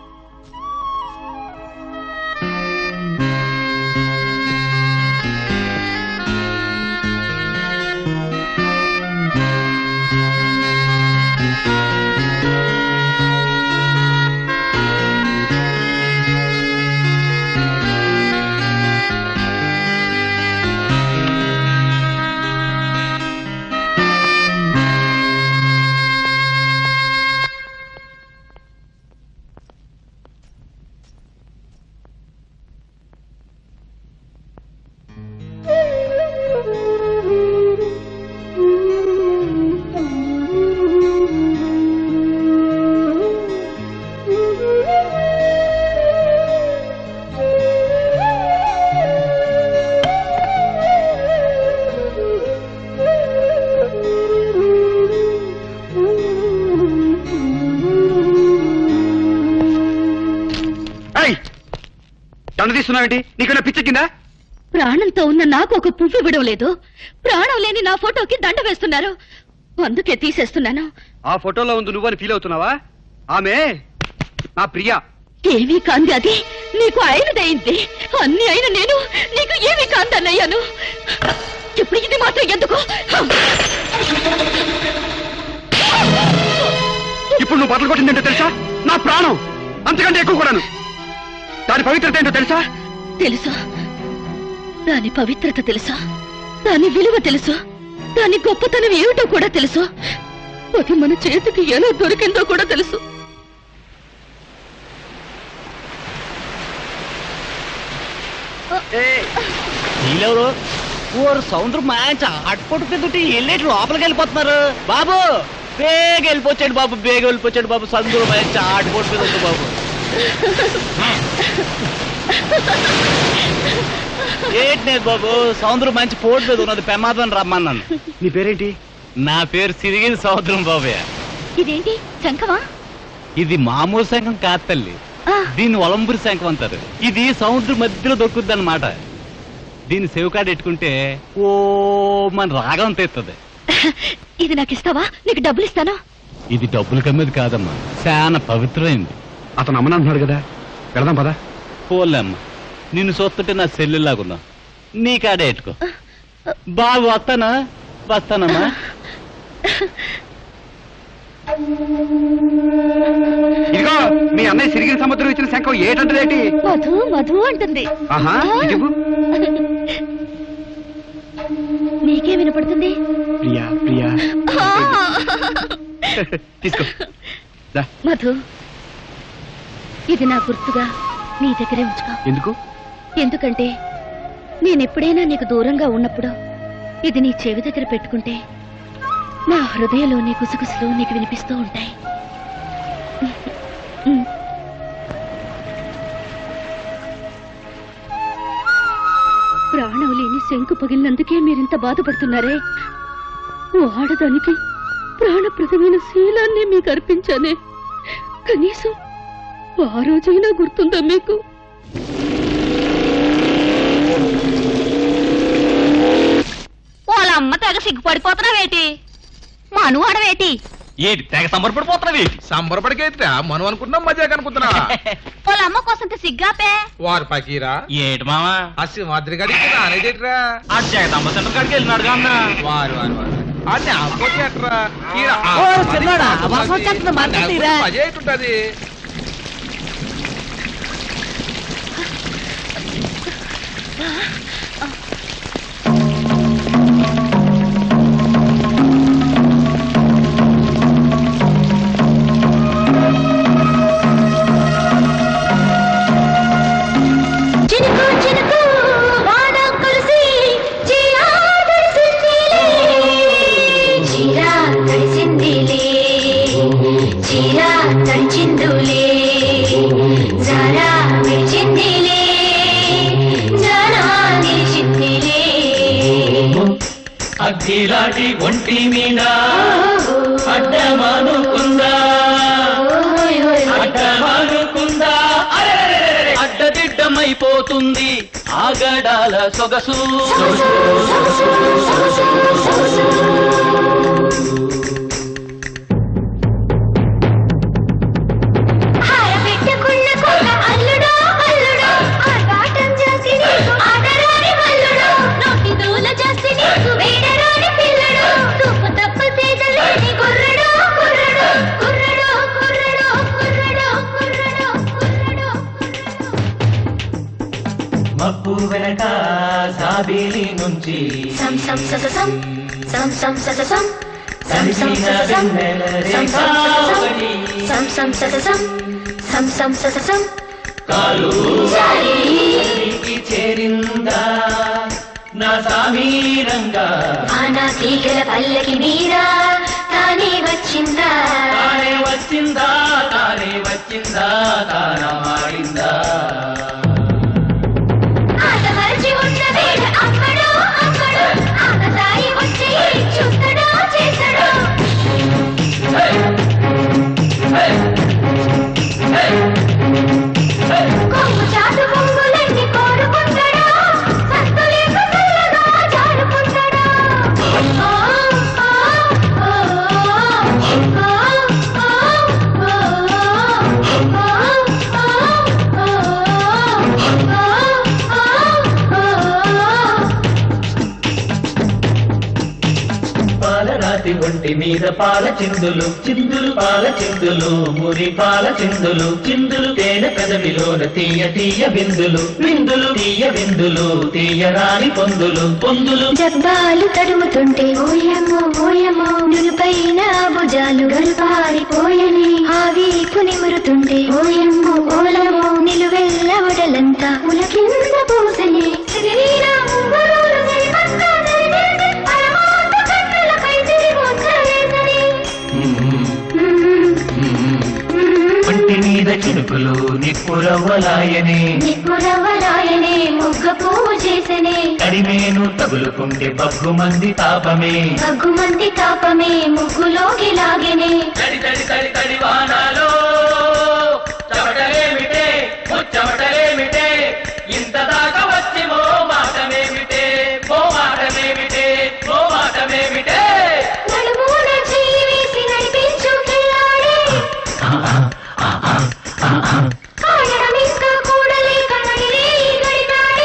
ఏయ్! దండ తీస్తున్నావేంటి నీకన్నా పిచ్చి కింద ప్రాణంతో ఉన్న నాకు ఒక పువ్వు ఇవ్వడం లేదు ప్రాణం లేని నా ఫోటోకి దండ వేస్తున్నారు అందుకే తీసేస్తున్నాను ఆ ఫోటోలో ఉంది నువ్వని ఫీల్ అవుతున్నావా ఆమె నా ప్రియ ఏమీ కాంది అది నీకు అయినదైంది అన్ని అయిన నేను నీకు ఏమీ కాందన్నయ్యాను ఇప్పుడు ఇది మాత్రం ఎందుకు ఇప్పుడు నువ్వు బట్టలు కొట్టిందేంటో తెలుసా నా ప్రాణం అంతకంటే ఎక్కువ కూడాను దాని పవిత్రత ఏంటో తెలుసా తెలుసా దాని పవిత్రత తెలుసా దాని విలువ తెలుసు దాని గొప్పతనం ఏమిటో కూడా తెలుసు అది మన చేతికి ఎలా దొరికిందో కూడా తెలుసు వీళ్ళెవరు ఓరు సౌందర్యం మంచి అటుపొట్టు పెద్ద వెళ్ళేటి లోపలికి వెళ్ళిపోతున్నారు బాబు బేగ వెళ్ళిపోయాడు బాబు బేగ వెళ్ళిపోయాడు బాబు సందులో మంచి ఆటుపోటు మీద ఉంది బాబు ఏంటి లేదు బాబు సౌందర్యం మంచి పోటు మీద ఉన్నది ప్రమాదం రమ్మన్నాను నీ పేరేంటి నా పేరు సిరిగిన సముద్రం బాబయ్య ఇదేంటి శంఖమా ఇది మామూలు శంఖం కాదు తల్లి ఆ, దీన్ని ఒలంబురి శంఖం అంటారు ఇది సముద్రం మధ్యలో దొక్కుద్ది అనమాట దీన్ని చెవికాడ పెట్టుకుంటే ఓ మన రాగం తెస్తుంది ఇది నాకు ఇస్తావా నీకు డబ్బులు ఇస్తాను ఇది డబ్బులు కమ్మేది కాదమ్మా చాలా పవిత్రమైంది అతను అమ్మనంటున్నాడు కదా వెళదాం పదా పోలేమ్మ నిన్ను చూస్తుంటే నా సెల్లులాగున్నా నీ కాడే ఎట్టుకో బాగు వస్తానా వస్తానమ్మా ఇదిగో మీ అన్నయ్య సిరిగిన సముద్రం ఇచ్చిన శంఖం ఏటంటదేంటి మధు మధు అంటుంది ఆహా ఇటు ఇవ్వు. నీకే వినపడుతుంది ప్రియా ప్రియా ఆ! తీసుకో దా. మధు ఇది నా గుర్తుగా నీ దగ్గరే ఉంచుకో ఎందుకు ఎందుకంటే నేనెప్పుడైనా నీకు దూరంగా ఉన్నప్పుడు ఇది నీ చెవి దగ్గర పెట్టుకుంటే నా హృదయంలోని గుసగుసలు నీకు వినిపిస్తూ ఉంటాయి ఉమ్. ప్రాణం లేని శంకు పగిలినందుకే మీరింత బాధపడుతున్నారే ఓ ఆడదానికి ప్రాణప్రదమైన శీలాన్ని మీకు అర్పించానే కనీసం ఆ రోజైనా గుర్తుందా మీకు వాళ్ళమ్మ తెగ సిగ్గుపడిపోతున్నావేటి మనువాడవేటి ఏంటి తెగ సంబరపడిపోతున్నావి సంబరపడికైతే మనం అనుకుంటున్నాం మజాక్ అనుకుంటున్నా వాళ్ళమ్మ కోసం సిగ్గాపే వారు పకీరా ఏంటి మావా ఆ సింహాద్రి గడికి నానేదేట్రా ఆ జగదమ్మ సెంటర్ కాడికి వెళ్ళినాడు అన్న వారు వారు వారు అన్ని ఆపోతే అట్రా ఈడ ఆ ఓ, పని చిన్నోడా, కాదు వర్షం మాది. వచ్చేస్తుంది, మంట నాకు తీరా. మజా ఏంటుంటది చినుకు చినుకు వాన కురిసి చీరా తడిసిందిలే చీరా తడిసిందిలే చీరా తడిచిందులే జారా విడిచిందిలే జారా నిలిచిందిలే అగ్గిలాంటి ఒంటి మీద అడ్డమానుకుందా అడ్డమానుకుందా అరెరెరెరెరె. అడ్డదిడ్డమైపోతుంది ఆగడాల సొగసు హార పెట్టుకున్న కుక్క అల్లుడో అల్లుడో ఆర్భాటం చేసి నీకు ఆడరాని మల్లుడో నోటి దూల చేసి నీకు వేడరాని పిల్లడు తూపు తప్ప తేజలేని కుర్రడో కుర్రడో కుర్రడో కుర్రడో కుర్రడో కుర్రడో కుర్రడో మబ్బు వెనక సాబేలి నుంచి సం సం సస సం సం సం సస సం సం సం కలిసిన సస సం వెన్నెల సం సం సస సం రేఖావళి. సం సం సస సం సం సం సస సం కాలు జారి నీకి చేరిందా నా సామీరంగా ఆనా తీగల పల్లకి మీద తానే వచ్చిందా తానే వచ్చిందా తానే వచ్చిందా తాన మాడిందా ఆట మరచి ఉన్న వేళ అమ్మడో అమ్మడో ఆకతాయి వచ్చి చూస్తాడో చేస్తాడో కొంగు చాటు పొంగులన్నీ కోరుకుంటాడో సత్తు లేక చల్లగా జారుకుంటాడో ఓ, ఓ, ఓ, ఓ, ఓ, పాలరాతి ఒంటి మీద పాల చిందులు చిందులు పాల చిందులు మురి పాల చిందులు చిందులు తేనె పెదవిలోన తీయ తీయ బిందులు బిందులు తీయ బిందులు తీయరాని పొందులు పొందులు జబ్బాలు తడుముతుంటే ఓయమో ఓయమో నులుపైన భుజాలు గరుపారిపోయని ఆ వీపు నిమురుతుంటే ఓయమ్మో ఓలమో నిలువెల్ల వడలంతా ఉలకింద పూసని చెదిరిన ఉంగరాలు చెరిపక్క చెరిపేసి పరమాత్మ కన్నులపై తిరిగొచ్చలేసని. ఒంటి మీద చినుకులు నిప్పురవ్వలాయనే నిప్పురవ్వలాయనే ముగ్గ పువ్వు చేసనే కడిమేను తగులుకుంటే బగ్గు మంది తాపమే భగ్గుమంది తాపమే ముగ్గులోకి లాగెనే తడి తడి తడి తడి వానాలో చెమటలేమిటే చెమటలేమిటే ఇంత దాకా వచ్చి మో మాటమేమిటే మో మాటమేమిటే మో మాటమేమిటే నడుమున చెయ్యి వేసి నడిపించు కిల్లాడే కాయడం ఇంకా కూడలేక నడిరే ఈ గడినాడే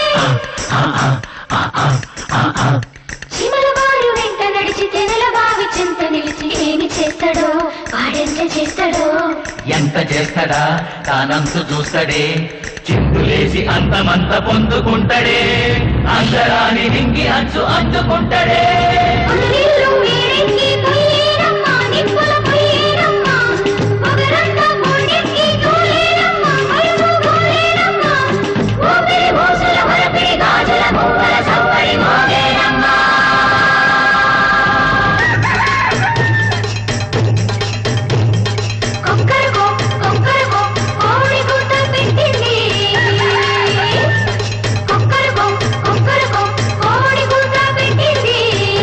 చిమల వారు వెంట నడిచి తెనల బావి చెంత నిలిచి ఏమి చేస్తాడో వాడెంత చేస్తాడో ఎంత చేస్తాడా తానంతు చూస్తాడే చిందులేసి అంతమంత పొందుకుంటాడే అందరాని నింగి అంచు అందుకుంటాడే నీళ్ళు వేడెక్కి పోయేరమ్మా, నిప్పుల పోయేరమ్మా. పొగరంతా మొండెక్కి తోలేరమ్మా, కడుపు గోలేరమ్మా. ఊపిరి ఊసుల వరపిడి గాజుల పువ్వుల సవ్వడి మోగేరమ్మా. కొక్కరకో, కొక్కరకో, కోడి గుడ్డ పెట్టింది. కొక్కరకో, కొక్కరకో, కోడి గుడ్డ పెట్టింది.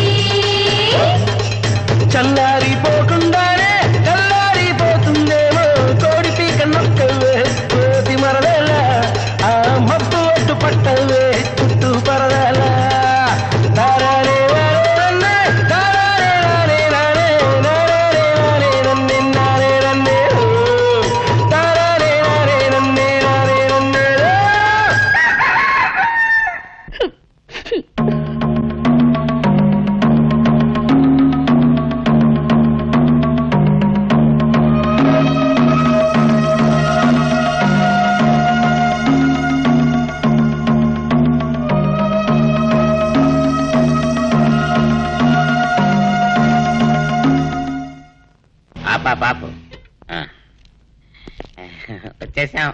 చల్లారిపోకుండానే చల్లారిపోతుందేమో కోడి పీక నొక్కవే కోతి మరదల ఆ మబ్బు ఒట్టు పట్టవే చుట్టూ పరదల తారారే వారే నన్నే, తారారే నానే నానే, నారారే నానే నన్నే, నానే నన్నే, ఓ. తారారే నానే నన్నే, నానే నన్నే, ఓ. ఆపా పాపు ఆ. వచ్చేసాం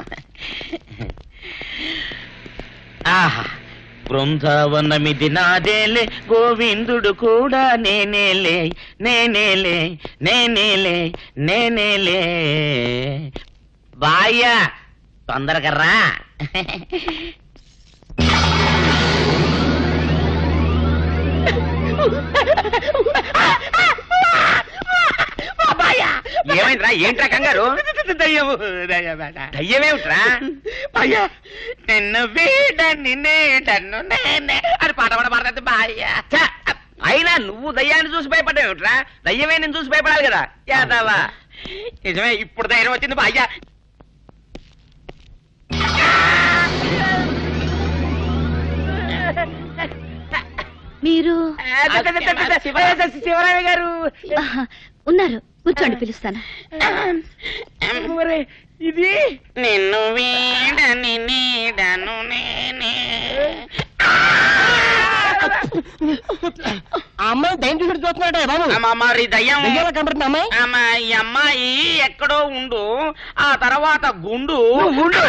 ఆహా బృందావనమిది నాదేలే గోవిందుడు కూడా నేనేలే నేనేలే నేనేలే నేనేలే బాయ్యా తొందరగా రా ఏమైందిరా ఏంట్రా కంగారు దయ్యము దయ్యమేమిట్రా అయ్యా నిన్ను వీడని నేడను నేనే అని పాట పాడ పాడదు బాయ్యా ఛ! అయినా నువ్వు దయ్యాన్ని చూసి భయపడ్డావుట్రా దయ్యమే నేను చూసి భయపడాలి కదా యాదవా నిజమే ఇప్పుడు ధైర్యం వచ్చింది బాయ్యా మీరు శివరామి గారు ఆహా, ఉన్నారు కూర్చోండి పిలుస్తాను ఇది నిన్ను వీడని నీడను నేనే ఆ అమ్మాయి దయ్యం చూసి చూస్తున్నాడే బాబు అమ్మ, మరి దయ్యం దయ్యంలా కనబడుతుంది అమ్మాయి అమ్మ, ఈ అమ్మాయి ఎక్కడో ఉండు ఆ తర్వాత గుండు గుండు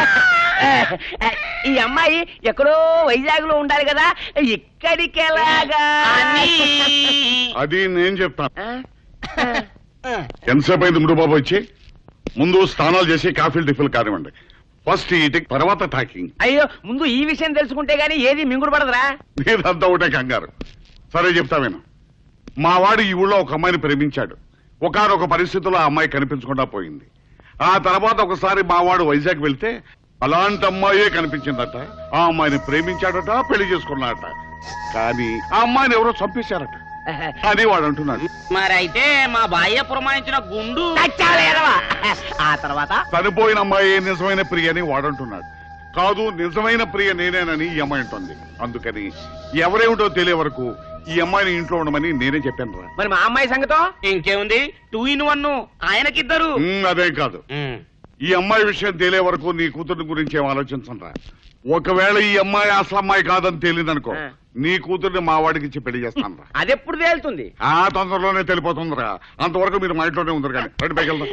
ఈ అమ్మాయి ఎక్కడో వైజాగ్ లో ఉండాలి కదా ఇక్కడికి ఎలాగా అని అది నేను చెప్తాను ఎంతసేపు అయింది ముడు బాబు వచ్చి ముందు స్నానాలు చేసి కాఫీలు టిఫిన్లు కానివ్వండి ఫస్ట్ ఈటింగ్ తర్వాత టాకింగ్ అయ్యో ముందు ఈ విషయం తెలుసుకుంటే గానీ ఏది మింగుడు పడదురా మీరంతా ఒకటే కంగారు సరే చెప్తా విను మా వాడు ఈ ఊళ్ళో ఒక అమ్మాయిని ప్రేమించాడు ఒకనొక పరిస్థితుల్లో ఆ అమ్మాయి కనిపించకుండా పోయింది ఆ తర్వాత ఒకసారి మా వాడు వైజాగ్ వెళ్తే అలాంటి అమ్మాయే కనిపించిందట ఆ అమ్మాయిని ప్రేమించాడట పెళ్లి చేసుకున్నాడట కానీ ఆ అమ్మాయిని ఎవరో చంపేశారట అని వాడు అంటున్నాడు మరి అయితే మా బాయ్య పురమాయించిన గుండు ఆ తర్వాత చనిపోయిన అమ్మాయి నిజమైన ప్రియ అని వాడంటున్నాడు కాదు నిజమైన ప్రియ నేనేనని ఈ అమ్మాయి అంటుంది అందుకని ఎవరేమిటో తెలియ వరకు ఈ అమ్మాయిని ఇంట్లో ఉండమని నేనే చెప్పాను రా మరి మా అమ్మాయి సంగతో ఇంకేముంది టూ ఇన్ వన్ ఆయనకిద్దరు ఉమ్, అదే కాదు ఈ అమ్మాయి విషయం తెలియ వరకు నీ కూతురు గురించి ఏం ఆలోచించను రా ఒకవేళ ఈ అమ్మాయి అసలు అమ్మాయి కాదని తెలియదనుకో ఆ. నీ కూతుర్ని మా వాడికి ఇచ్చి పెళ్లి చేస్తాను రా అదెప్పుడు తేలుతుంది ఆ తొందరలోనే తెలిపోతుందిరా అంతవరకు మీరు మా ఇంట్లోనే ఉందరు కానీ రండి పైకి వెళ్దాం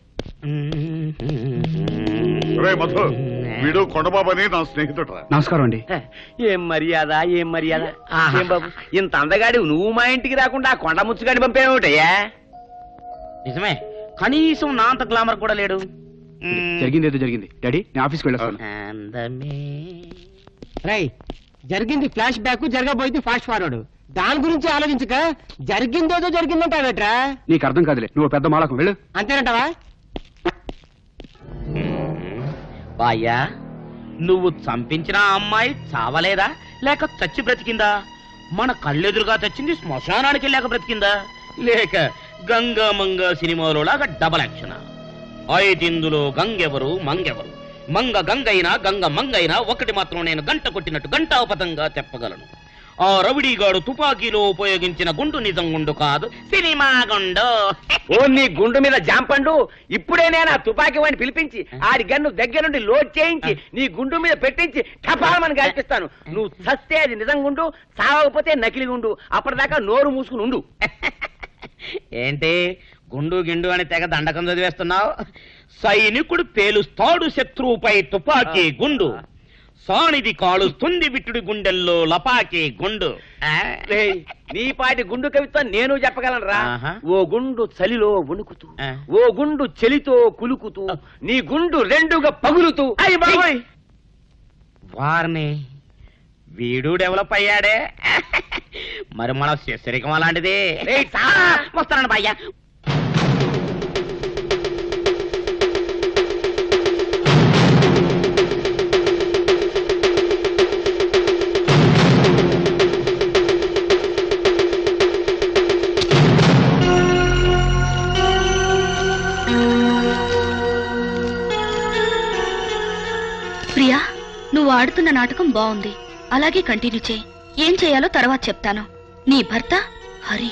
రే మధు వీడు కొండబాబు అని నా స్నేహితుడు రా నమస్కారం అండి ఏం మర్యాద ఏం మర్యాద ఏం బాబు ఇంత అందగాడి నువ్వు మా ఇంటికి రాకుండా ఆ కొండ ముచ్చుగాడి పంపేమిటయ్యా నిజమే కనీసం నా అంత గ్లామర్ కూడా లేడు మ్మ్. జరిగింది ఏదో జరిగింది డాడీ నేను ఆఫీస్కి వెళ్ళొస్తాను అందమే రై జరిగింది ఫ్లాష్ బ్యాక్ జరగబోయింది ఫాస్ట్ ఫార్వర్డ్ దాని గురించి ఆలోచించక జరిగిందేదో జరిగిందంటావేట్రా నీకు అర్థం కాదులే నువ్వు పెద్ద మాలకం వెళ్ళు అంతేనంటావా బాయ్యా నువ్వు చంపించిన ఆ అమ్మాయి చావలేదా లేక చచ్చి బ్రతికిందా మన కళ్ళెదురుగా చచ్చింది శ్మశానానికి లేక బ్రతికిందా లేక గంగా మంగ సినిమాలో లాగా డబల్ యాక్షన్ అయితే ఇందులో గంగెవరు మంగెవరు మంగ గంగైనా గంగ మంగైనా ఒకటి మాత్రం నేను గంట కొట్టినట్టు గంటాపతంగా చెప్పగలను ఆ రవిడీగాడు తుపాకీలో ఉపయోగించిన గుండు నిజం గుండు కాదు సినిమా గుండు ఓ నీ గుండు మీద జాంపండు ఇప్పుడే నేను ఆ తుపాకీ వాడిని పిలిపించి ఆడి గన్ను దగ్గర నుండి లోడ్ చేయించి నీ గుండు మీద పెట్టించి టపాలమని కల్పిస్తాను నువ్వు చస్తే అది నిజం గుండు సావకపోతే నకిలీ గుండు అప్పటిదాకా నోరు మూసుకుని ఉండు ఏంటి గుండు గిండు అని తెగ దండకం చదివేస్తున్నావు సైనికుడు పేలుస్తాడు శత్రువుపై తుపాకీ గుండు సానిది కాలుస్తుంది విట్టుడి గుండెల్లో లపాకీ గుండు ఆ? రేయ్, నీ పాటి గుండు కవిత్వం నేను చెప్పగలను రా ఆహా. ఓ గుండు చలిలో వణుకుతూ ఆ. ఓ గుండు చలితో కులుకుతూ నీ గుండు రెండుగా పగులుతూ అయ్య బాబోయ్ వారిని వీడు డెవలప్ అయ్యాడే మరి మన శరీరం అలాంటిది రేయ్, సా. వస్తానండి భయ్యా ప్రియా నువ్వు ఆడుతున్న నాటకం బాగుంది అలాగే కంటిన్యూ చేయి ఏం చేయాలో తర్వాత చెప్తాను నీ భర్త హరి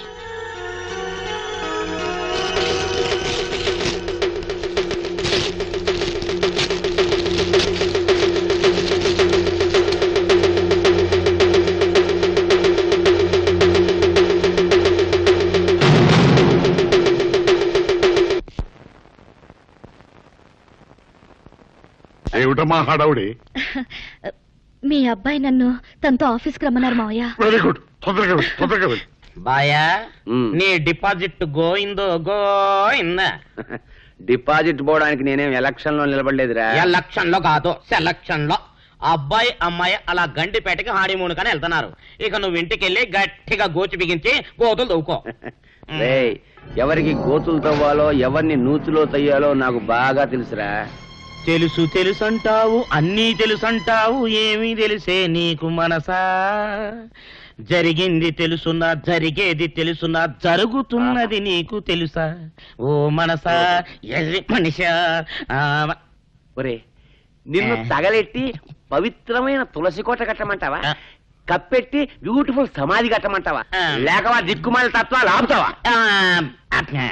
ఏమిటమ్మా హడావుడి మీ అబ్బాయి నన్ను తనతో ఆఫీస్కి రమ్మన్నారు మావయ్య వెరీ గుడ్ తొందరగా వెళ్ళు, తొందరగా వెళ్ళు. బాయా మ్. నీ డిపాజిట్ గోయిందో గోయిందా డిపాజిట్ పోవడానికి నేనేం ఎలక్షన్ లో నిలబడలేదురా ఎలక్షన్ లో కాదు సెలక్షన్ లో అబ్బాయి అమ్మాయి అలా గండిపేటకి హానీమూన్ కని వెళ్తున్నారు ఇక నువ్వు ఇంటికి వెళ్ళి గట్టిగా గోచి బిగించి గోతులు తవ్వుకో రేయ్ ఎవరికి గోతులు తవ్వాలో ఎవరిని నూతులో తయ్యాలో నాకు బాగా తెలుసురా తెలుసు తెలుసు అంటావు అన్నీ తెలుసు అంటావు ఏమీ తెలిసే నీకు మనసా జరిగింది తెలుసునా జరిగేది తెలుసునా జరుగుతున్నది నీకు తెలుసా ఓ మనసా ఎర్రి మనిషా ఆ, ఒరే నిన్ను ఆ. తగలెట్టి పవిత్రమైన తులసి కోట కట్టమంటావా ఆ. కప్పెట్టి బ్యూటిఫుల్ సమాధి కట్టమంటావా ఆ. లేకవా దిక్కుమాల తత్వాలు ఆపుతావా ఆ, ఆ,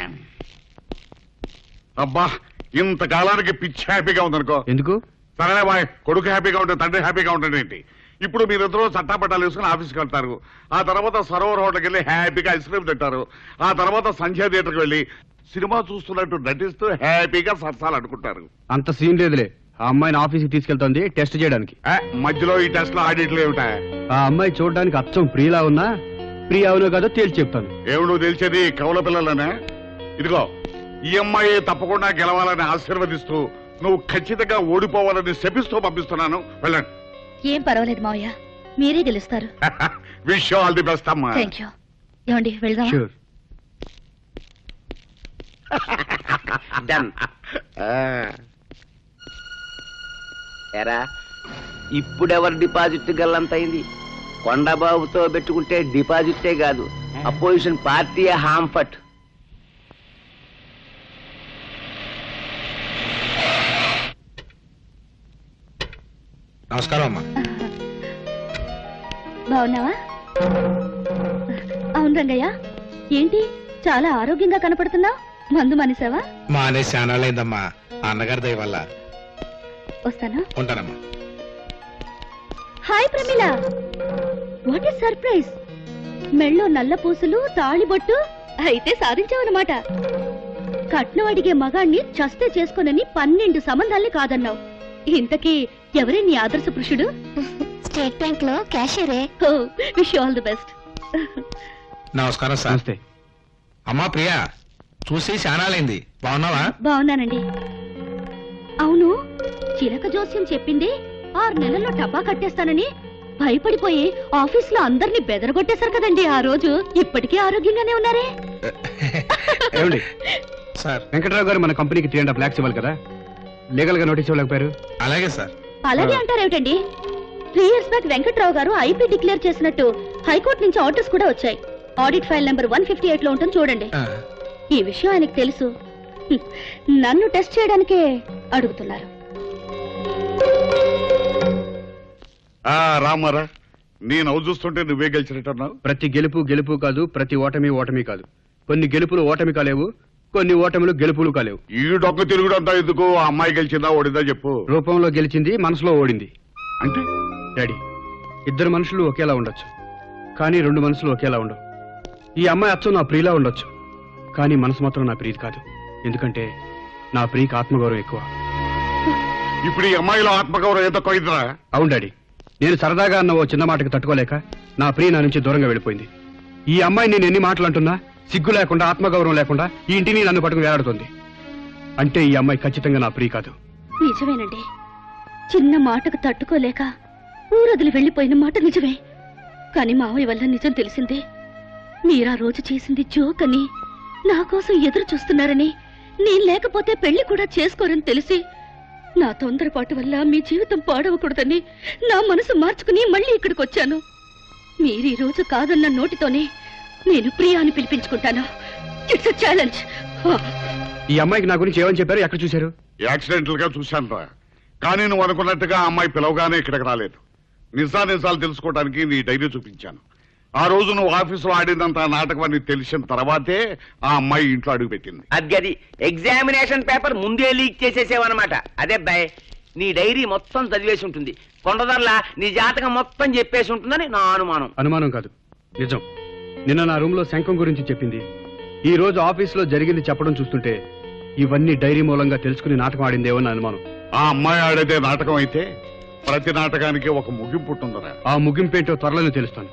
అబ్బా ఇంతకాలానికి పిచ్చి హ్యాపీగా ఉందనుకో ఎందుకు సరేలే బాయ్ కొడుకు హ్యాపీగా ఉంటే తండ్రి హ్యాపీగా ఉంటాడు ఏంటి ఇప్పుడు మీరిద్దరూ చట్టాపట్టాలు వేసుకుని ఆఫీస్కి వెళ్తారు ఆ తర్వాత సరోవర్ హోటల్కి వెళ్ళి హ్యాపీగా ఐస్ క్రీమ్ తింటారు ఆ తర్వాత సంధ్యా థియేటర్కి వెళ్ళి సినిమా చూస్తున్నట్టు నటిస్తూ హ్యాపీగా సరసాలు అనుకుంటారు అంత సీన్ లేదులే ఆ అమ్మాయిని ఆఫీస్కి తీసుకెళ్తోంది టెస్ట్ చేయడానికి ఏ, మధ్యలో ఈ టెస్ట్ లో ఆడిట్లు ఏమిటా ఆ అమ్మాయి చూడడానికి అచ్చం ప్రియులా ఉన్నా ప్రియ అవునో కాదో తేల్చి చెప్తాను ఏమిడు నువ్వు తెలిసేది కౌల పిల్లలనే ఇదిగో ఈ అమ్మాయి తప్పకుండా గెలవాలని ఆశీర్వదిస్తూ నువ్వు ఖచ్చితంగా ఓడిపోవాలని శపిస్తూ పంపిస్తున్నాను వెళ్ళండి ఏం పర్వాలేదు మావయ్య మీరే గెలుస్తారు విష్ ఆల్ ది బెస్ట్ అమ్మా థ్యాంక్ యూ ఏమండి వెళ్దాం షూర్ డన్ ఎరా ఇప్పుడెవరు డిపాజిట్ గల్లంతైంది కొండబాబుతో పెట్టుకుంటే డిపాజిటే కాదు అపోజిషన్ పార్టీ హాంఫట్ నమస్కారం అమ్మా బాగున్నావా అవును రంగయ్య ఏంటి చాలా ఆరోగ్యంగా కనపడుతున్నావు మందు మనిసావా మా అనే శానాలైందమ్మా అన్నగారి దయ వల్ల వస్తాను ఉంటానమ్మా hi Pramila what is surprise మెళ్ళో నల్ల పూసలు తాళిబొట్టు అయితే సాధించావన్నమాట కట్నం అడిగే మగాణ్ణి చస్తే చేసుకోనని పన్నెండు సంబంధాల్ని కాదన్నావు ఇంతకీ ఎవరే నీ ఆదర్శ పురుషుడు స్టేట్ బ్యాంక్ లో క్యాషియరే విష్ ఆల్ ది బెస్ట్ నమస్కారం సార్ నమస్తే అమ్మా ప్రియా చూసి శానాలైంది బాగున్నావా బాగున్నానండి అవును చిలక జోస్యం చెప్పింది ఆరు నెలల్లో టబ్బా కట్టేస్తానని భయపడిపోయి ఆఫీస్ లో అందరినీ బెదరగొట్టేశారు కదండి ఆ రోజు ఇప్పటికీ ఆరోగ్యంగానే ఉన్నారే ఏమండి సార్ వెంకట్రావు గారు మన కంపెనీకి త్రీ అండ్ హాఫ్ ల్యాక్స్ ఇవ్వాలి కదా లీగల్ గా నోటీస్ ఇవ్వలేకపోయారు అలాగే సార్ అలాగే అంటారేమిటండి త్రీ ఇయర్స్ బ్యాక్ వెంకట్రావు గారు ఐపీ డిక్లేర్ చేసినట్టు హైకోర్టు నుంచి ఆర్డర్స్ కూడా వచ్చాయి audit file number one fifty eight లో ఉంటుంది చూడండి ఆ, ఈ విషయం ఆయనకు తెలుసు హ్మ్. నన్ను టెస్ట్ చేయడానికే అడుగుతున్నారు ఆ రామారా నేను నవ్వు చూస్తుంటే నువ్వే గెలిచినట్టున్నావు ప్రతి గెలుపు గెలుపు కాదు ప్రతి ఓటమి ఓటమి కాదు కొన్ని గెలుపులు ఓటమి కాలేవు కొన్ని ఓటములు గెలుపులు కాలేవు ఈ డొక్క తిరుగుడు అంతా ఎందుకు ఆ అమ్మాయి గెలిచిందా ఓడిందా చెప్పు రూపంలో గెలిచింది మనసులో ఓడింది అంటే డాడీ ఇద్దరు మనుషులు ఒకేలా ఉండొచ్చు కానీ రెండు మనసులు ఒకేలా ఉండవు ఈ అమ్మాయి అచ్చం నా ప్రియులా ఉండొచ్చు కానీ మనసు మాత్రం నా ప్రీతి కాదు ఎందుకంటే నా ప్రీకి ఆత్మగౌరవం ఎక్కువ ఇప్పుడు ఈ అమ్మాయిలో ఆత్మగౌరవం ఎంత కొయిద్రా అవును డాడీ నేను సరదాగా అన్న ఓ చిన్న మాటకి తట్టుకోలేక నా ప్రియ నా నుంచి దూరంగా వెళ్ళిపోయింది ఈ అమ్మాయి నేను ఎన్ని మాటలు అంటున్నా సిగ్గు లేకుండా ఆత్మగౌరవం లేకుండా ఈ ఇంటిని నన్ను పట్టుకుని వేలాడుతుంది అంటే ఈ అమ్మాయి ఖచ్చితంగా నా ప్రియ కాదు నిజమేనండి చిన్న మాటకు తట్టుకోలేక ఊరొదిలి వెళ్ళిపోయిన మాట నిజమే కానీ మావయ్య వల్ల నిజం తెలిసింది మీరా రోజు చేసింది జోక్ అని నా కోసం ఎదురు చూస్తున్నారని నేను లేకపోతే పెళ్లి కూడా చేసుకోరని తెలిసి నా తొందరపాటు వల్ల మీ జీవితం పాడవకూడదని నా మనసు మార్చుకుని మళ్ళీ ఇక్కడికి వచ్చాను మీరు ఈ రోజు కాదన్న నోటితోనే నేను ప్రియాని పిలిపించుకుంటాను ఇట్స్ ఛాలెంజ్ ఈ అమ్మాయికి నా గురించి ఏమని చెప్పారు ఎక్కడ చూశారు యాక్సిడెంటల్ గా చూశాను రా కానీ నువ్వు అనుకున్నట్టుగా ఆ అమ్మాయి పిలవగానే ఇక్కడికి రాలేదు నిజా నిజాలు తెలుసుకోవడానికి నీ డైరీ చూపించాను ఆ రోజు నువ్వు ఆఫీసులో ఆడినంత నాటకం అని తెలిసిన తర్వాతే ఆ అమ్మాయి ఇంట్లో అడుగుపెట్టింది అది అది ఎగ్జామినేషన్ పేపర్ ముందే లీక్ చేసేసేవన్నమాట అదే అబ్బాయి నీ డైరీ మొత్తం చదివేసి ఉంటుంది కొండదర్లా నీ జాతకం మొత్తం చెప్పేసి ఉంటుందని నా అనుమానం అనుమానం కాదు నిజం నిన్న నా రూమ్ లో శంఖం గురించి చెప్పింది ఈ రోజు ఆఫీస్ లో జరిగింది చెప్పడం చూస్తుంటే ఇవన్నీ డైరీ మూలంగా తెలుసుకుని నాటకం ఆడిందేమో నా అనుమానం ఆ అమ్మాయి ఆడేదే నాటకం అయితే ప్రతి నాటకానికి ఒక ముగింపు ఉంటుందిరా ఆ ముగింపేంటో త్వరలోనే తెలుస్తాను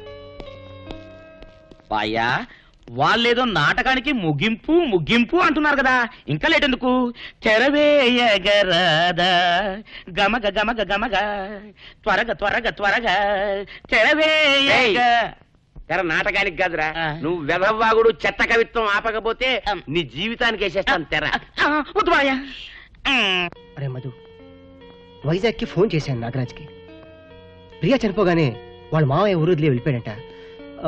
పాయా వాళ్ళేదో నాటకానికి ముగింపు ముగింపు అంటున్నారు కదా ఇంకా లేటెందుకు తెరవేయగరాదా గమగ గమగ గమగ త్వరగా త్వరగా త్వరగా తెరవేయగ తెర నాటకానికి కాదురా నువ్వు వెధవ్వాగుడు చెత్త కవిత్వం ఆపకపోతే నీ జీవితానికి వేసేస్తాను తెర ఆ, వద్దు పాయా అరే మధు వైజాగ్కి ఫోన్ చేశాను నాగరాజ్కి ప్రియా చనిపోగానే వాళ్ళ మావయ్య ఊరు వదిలి వెళ్ళిపోయాడట ఆ,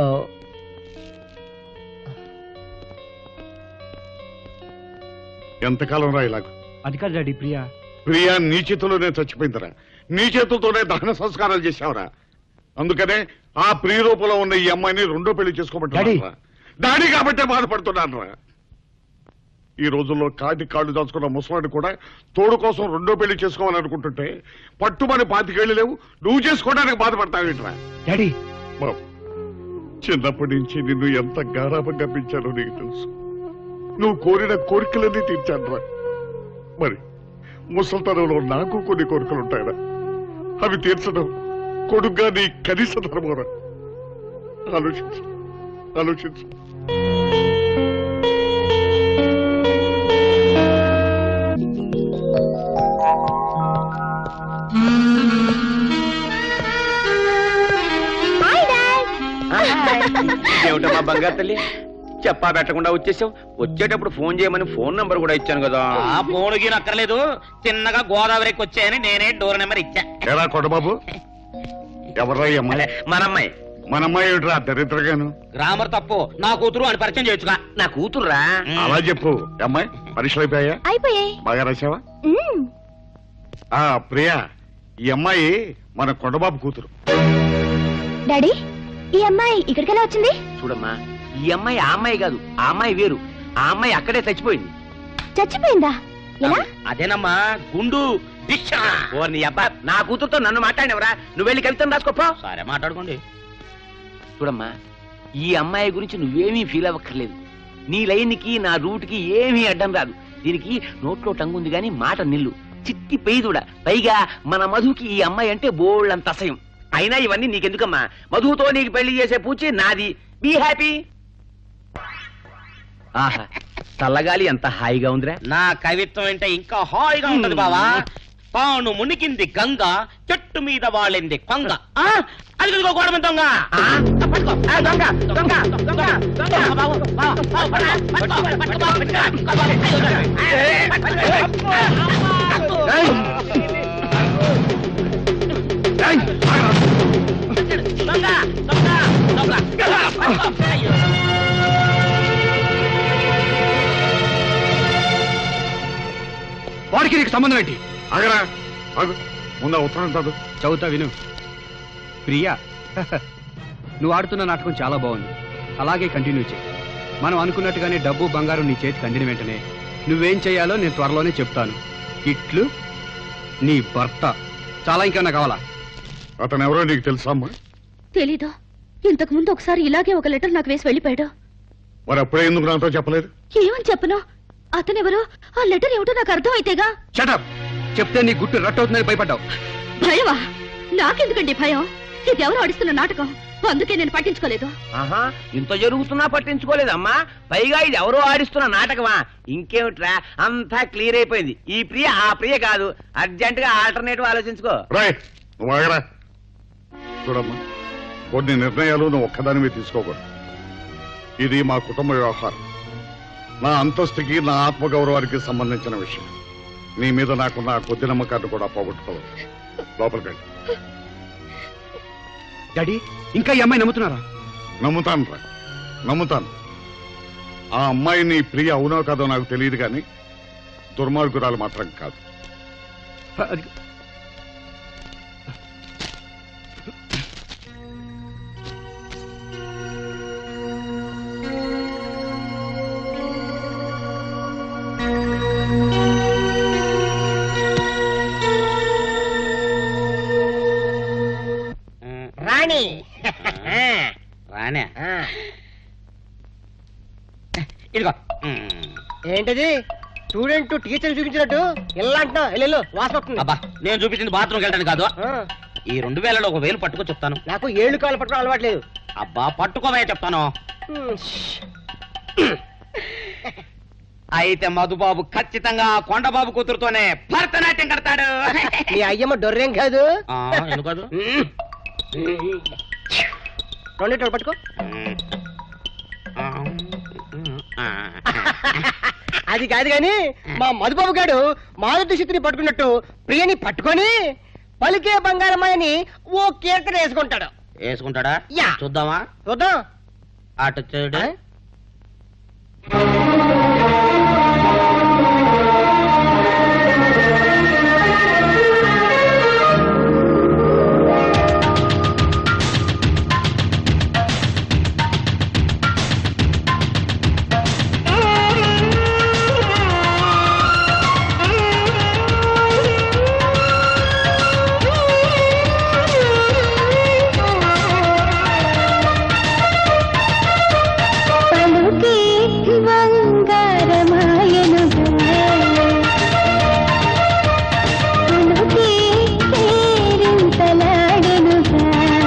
ఎంతకాలం రా ఇలాగ అది కాదు డాడీ ప్రియా ప్రియా నీ చేతిలోనే చచ్చిపోయిందిరా నీ చేతులతోనే దహన సంస్కారాలు చేశావురా అందుకనే ఆ ప్రియ రూపంలో ఉన్న ఈ అమ్మాయిని రెండో పెళ్లి చేసుకోమంటున్నా డాడీ కాబట్టే బాధపడుతున్నాను రా ఈ రోజుల్లో కాటి కాళ్ళు దాచుకున్న ముసలాడు కూడా తోడు కోసం రెండో పెళ్లి చేసుకోవాలని అనుకుంటుంటే పట్టుమని పాతికేళ్ళు లేవు నువ్వు చేసుకోవడానికి బాధపడతావేంట్రా డాడీ బాబు చిన్నప్పటి నుంచి నిన్ను ఎంత గారాభంగా పెంచానో నీకు తెలుసు నువ్వు కోరిన కోరికలన్నీ తీర్చానురా మరి ముసల్తనంలో నాకు కొన్ని కోరికలు ఉంటాయరా అవి తీర్చడం కొడుగ్గా నీ కనీస ధర్మరా ఆలోచించు ఆలోచించు ఏమిటమ్మా బంగారు తల్లి చెప్పా పెట్టకుండా వచ్చేసావు వచ్చేటప్పుడు ఫోన్ చేయమని ఫోన్ నంబర్ కూడా ఇచ్చాను కదా ఆ ఫోనుకి అక్కర్లేదు చిన్నగా గోదావరికి వచ్చాయని నేనే డోర్ నెంబర్ ఇచ్చా ఎలా కొట్టబాబు ఎవర్రా ఈ అమ్మాయి మన అమ్మాయి మన అమ్మాయి ఏమిట్రా దరిద్రగాను గ్రామర్ తప్పు నా కూతురు అని పరిచయం చేయొచ్చుగా నా కూతుర్రా అలా చెప్పు ఈ అమ్మాయి పరీక్షలు అయిపోయా అయిపోయాయి బాగా రాసావా మ్మ్. ఆ ప్రియా ఈ అమ్మాయి మన కొండబాబు కూతురు డాడీ ఈ అమ్మాయి ఇక్కడికెలా వచ్చింది చూడమ్మా ఈ అమ్మాయి ఆ అమ్మాయి కాదు ఆ అమ్మాయి వేరు ఆ అమ్మాయి అక్కడే చచ్చిపోయింది చచ్చిపోయిందా ఎలా అదేనమ్మా గుండు దిక్ష ఓ నీ అబ్బా నా కూతురుతో నన్ను మాట్లాడినవరా నువ్వు వెళ్ళి కవితం రాసుకోపో సరే మాట్లాడుకోండి చూడమ్మా ఈ అమ్మాయి గురించి నువ్వేమీ ఫీల్ అవ్వక్కర్లేదు నీ లైన్కి నా రూట్కి ఏమీ అడ్డం రాదు దీనికి నోట్లో టంగుంది గాని మాట నిల్లు చిట్టి పెయ్యుదుడా పైగా మన మధుకి ఈ అమ్మాయి అంటే బోళ్ళంత అసహ్యం అయినా ఇవన్నీ నీకెందుకమ్మా మధుతో నీకు పెళ్లి చేసే పూచి నాది బీ హ్యాపీ ఆహా చల్లగాలి ఎంత హాయిగా ఉందిరా నా కవిత్వం అంటే ఇంకా హాయిగా ఉంటది బావా తాను మునిగింది గంగ చెట్టు మీద వాలింది కొంగ ఆ, అది ఇదిగో గోడ మీద దొంగ ఆ, పట్టుకో. ఆ, దొంగ దొంగ దొంగ దొంగ బావు, బావు, బావు, పట్టుకో, పట్టుకో, పట్టుకో, పట్టుకో, పట్టుకో. దొంగ దొంగ దొంగ పట్టుకో. అయ్యో. వాడికి నీకు సంబంధం ఏంటి ఆగరా ఆగు ముందు ఆ ఉత్తరం చదువు చదువుతా విను ప్రియా నువ్వు ఆడుతున్న నాటకం చాలా బాగుంది అలాగే కంటిన్యూ చేయి మనం అనుకున్నట్టుగానే డబ్బు బంగారం నీ చేతికి అందిన వెంటనే నువ్వేం చేయాలో నేను త్వరలోనే చెప్తాను ఇట్లు నీ భర్త చాలా ఇంకా కావాలా అతను ఎవరో నీకు తెలుసా అమ్మా తెలీదు ఇంతకు ముందు ఒకసారి ఇలాగే ఒక లెటర్ నాకు వేసి వెళ్ళిపోయాడు మరి అప్పుడే ఎందుకు నాతో చెప్పలేదు ఏమని చెప్పను అతనెవరో ఆ లెటర్ ఏమిటో నాకు అర్థం అయితేగా షటప్ చెప్తే నీ గుట్టు రట్టవుతుందని భయపడ్డావు భయమా నాకెందుకండి భయం ఇది ఎవరు ఆడిస్తున్న నాటకం అందుకే నేను పట్టించుకోలేదు ఆహా ఇంత జరుగుతున్నా పట్టించుకోలేదమ్మా పైగా ఇది ఎవరో ఆడిస్తున్న నాటకమా ఇంకేమిట్రా అంతా క్లియర్ అయిపోయింది ఈ ప్రియ ఆ ప్రియ కాదు అర్జెంట్ గా ఆల్టర్నేటివ్ ఆలోచించుకో రాయ్ నువ్వు ఆగరా చూడమ్మా కొన్ని నిర్ణయాలు నువ్వు ఒక్కదానివి తీసుకోకూడదు ఇది మా కుటుంబ వ్యవహారం నా అంతస్తుకి నా ఆత్మగౌరవానికి సంబంధించిన విషయం నీ మీద నాకున్న ఆ కొద్ది నమ్మకాన్ని కూడా పోగొట్టుకోవద్దు లోపలికండి డాడీ ఇంకా ఈ అమ్మాయి నమ్ముతున్నారా నమ్ముతాను రా నమ్ముతాను ఆ అమ్మాయి నీ ప్రియ అవునో కాదో నాకు తెలియదు కానీ దుర్మార్గురాలు మాత్రం కాదు అది- రాణి రానే ఇదిగో ఏంటది స్టూడెంట్ టీచర్ చూపించినట్టు ఇలా అంటున్నావు వెళ్ళు వాసన వస్తుంది అబ్బా నేను చూపించింది బాత్రూమ్కి వెళ్ళడానికి కాదు ఆ, ఈ రెండు వేలలో ఒక వేలు పట్టుకో చెప్తాను నాకు ఏళ్ళు కాలు పట్టుకోవడం అలవాట్లేదు అబ్బా పట్టుకోవే చెప్తాను అయితే మధుబాబు ఖచ్చితంగా ఆ కొండబాబు కూతురుతోనే భరతనాట్యం కడతాడు మీ అయ్యమ్మ డొర్రేం కాదు ఆ, ఎందుకు కాదు? రెండింటి పట్టుకో ఆ, అది కాదు గాని మా మధుబాబు గారు మారుతి శక్తిని పట్టుకున్నట్టు ప్రియని పట్టుకొని పలికే బంగారమ్మాయని ఓ కీర్తన వేసుకుంటాడు వేసుకుంటాడా యా. చూద్దామా చూద్దాం అటు చూడు ఆ? పలుకే బంగారమాయనుగా పలుకే కేరింతలాడెనుగా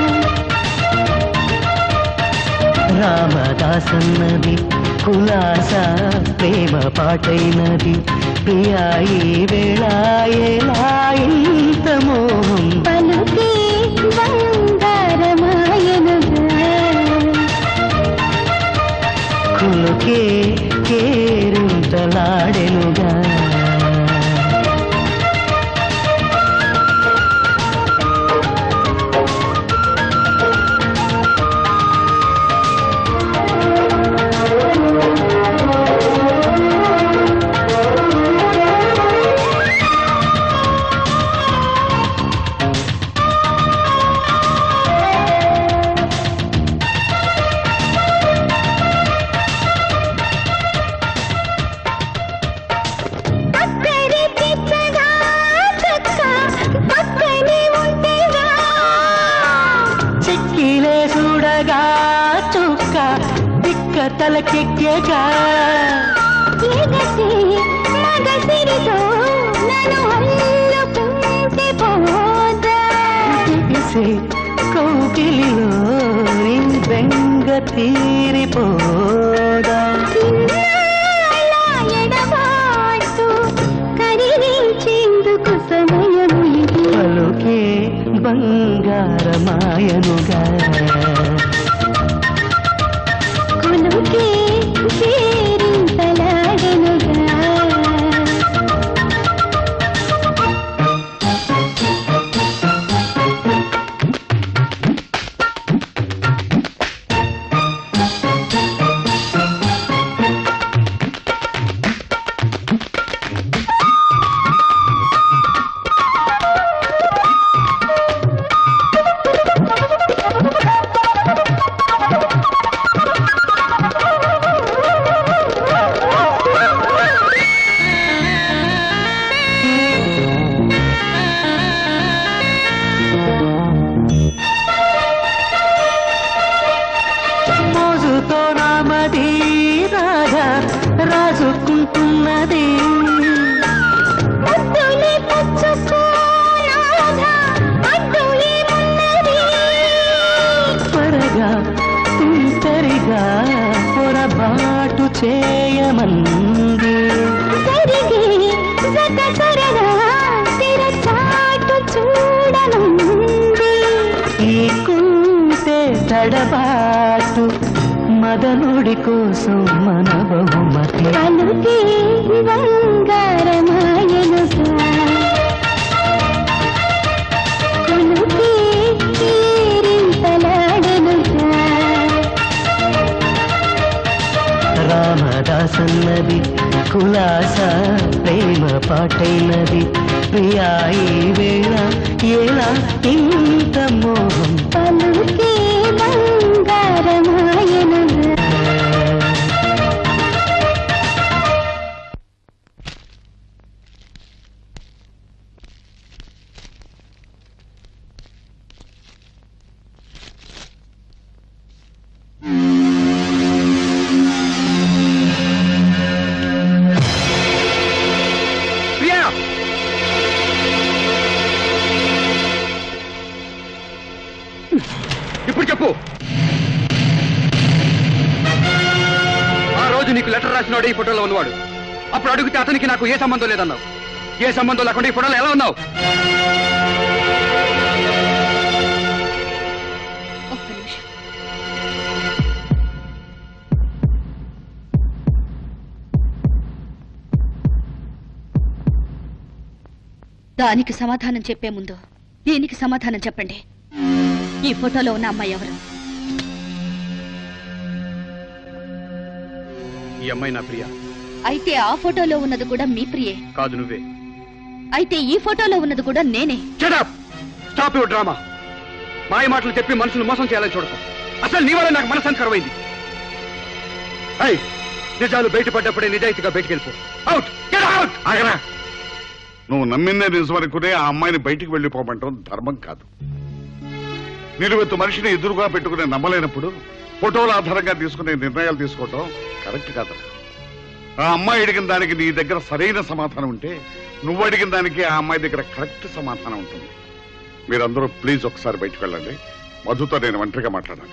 రామదాసన్నది కులాస ప్రేమ పాటైనది ప్రియాయి వేళాయేలా ఇంత మోహం పలుకే బంగారమాయనుగా కులుకే కేరింతలాడెనుగా అక్కడి పిచ్చగా చక్క పక్కనే ఉంటేగా చిక్కిలే చూడగా చుక్క పిక్క తలకెక్కగా ఎగసి మగసిరితో నన్ను అల్లుకుంటే పోదా తెలిసి కౌకిలిలో నీ బెంగ తీరిపోదా చిన్నాళ్ళ ఎడబాటు కరిగించేందుకు సమయము ఇది పలుకే బంగారమాయనుగా కొలుకే చేరింతలాడెనుగా అంటున్నది ముద్దులే పుచ్చుకోనాథా, అడ్డు ఏమున్నది? త్వరగా తుంటరిగా పొరబాటు చేయమంది జరిగే జత సరదా తెరచాటు చూడనుంది ఈ కుంటే తడబాటు మదనుడి కోసం మన బహుమతి పలుకే బంగారమాయనుగా కొలుకే తీరింతలాడనుగా రామదాసన్నది కులాస ప్రేమ పాటైనది ప్రియా ఈ వేళ ఎలా ఇంత మోహం పలుకే బంగారమాయనుగా ప్రియా ఇప్పుడు చెప్పు ఆ రోజు నీకు లెటర్ రాసినాడు ఈ ఫోటోలో ఉన్నవాడు అప్పుడు అడిగితే అతనికి నాకు ఏ సంబంధం లేదన్నావు ఏ సంబంధం లేకుండా ఈ ఫోటోలో ఎలా ఉన్నావు ఒక్క నిమిషం దానికి సమాధానం చెప్పే ముందు దీనికి సమాధానం చెప్పండి ఈ ఫోటోలో ఉన్న అమ్మాయి ఎవరు ఈ అమ్మాయి నా ప్రియ అయితే ఆ ఫోటోలో ఉన్నది కూడా మీ ప్రియే కాదు నువ్వే అయితే ఈ ఫోటోలో ఉన్నది కూడా నేనే స్టాప్ యువర్ డ్రామా మాయ మాటలు చెప్పి మనుషులు మోసం చేయాలని చూడకు అసలు నీ వల్ల నాకు మనసు కరువైంది ఐ నిజాలు బయటపడ్డప్పుడే నిజాయితీగా బయటికి వెళ్ళిపో అవుట్ గెట్ అవుట్ ఆగరా నువ్వు నమ్మిందే నిజమనుకునే ఆ అమ్మాయిని బయటికి వెళ్ళిపోమంటాం ధర్మం కాదు నిలువెత్తు మనిషిని ఎదురుగా పెట్టుకునే నమ్మలేనప్పుడు ఫోటోల ఆధారంగా తీసుకునే నిర్ణయాలు తీసుకోవటం కరెక్ట్ కాదు ఆ అమ్మాయి అడిగిన దానికి నీ దగ్గర సరైన సమాధానం ఉంటే నువ్వు అడిగిన దానికి ఆ అమ్మాయి దగ్గర కరెక్ట్ సమాధానం ఉంటుంది మీరందరూ ప్లీజ్ ఒకసారి బయటకు వెళ్ళండి మధుతో నేను ఒంటరిగా మాట్లాడాలి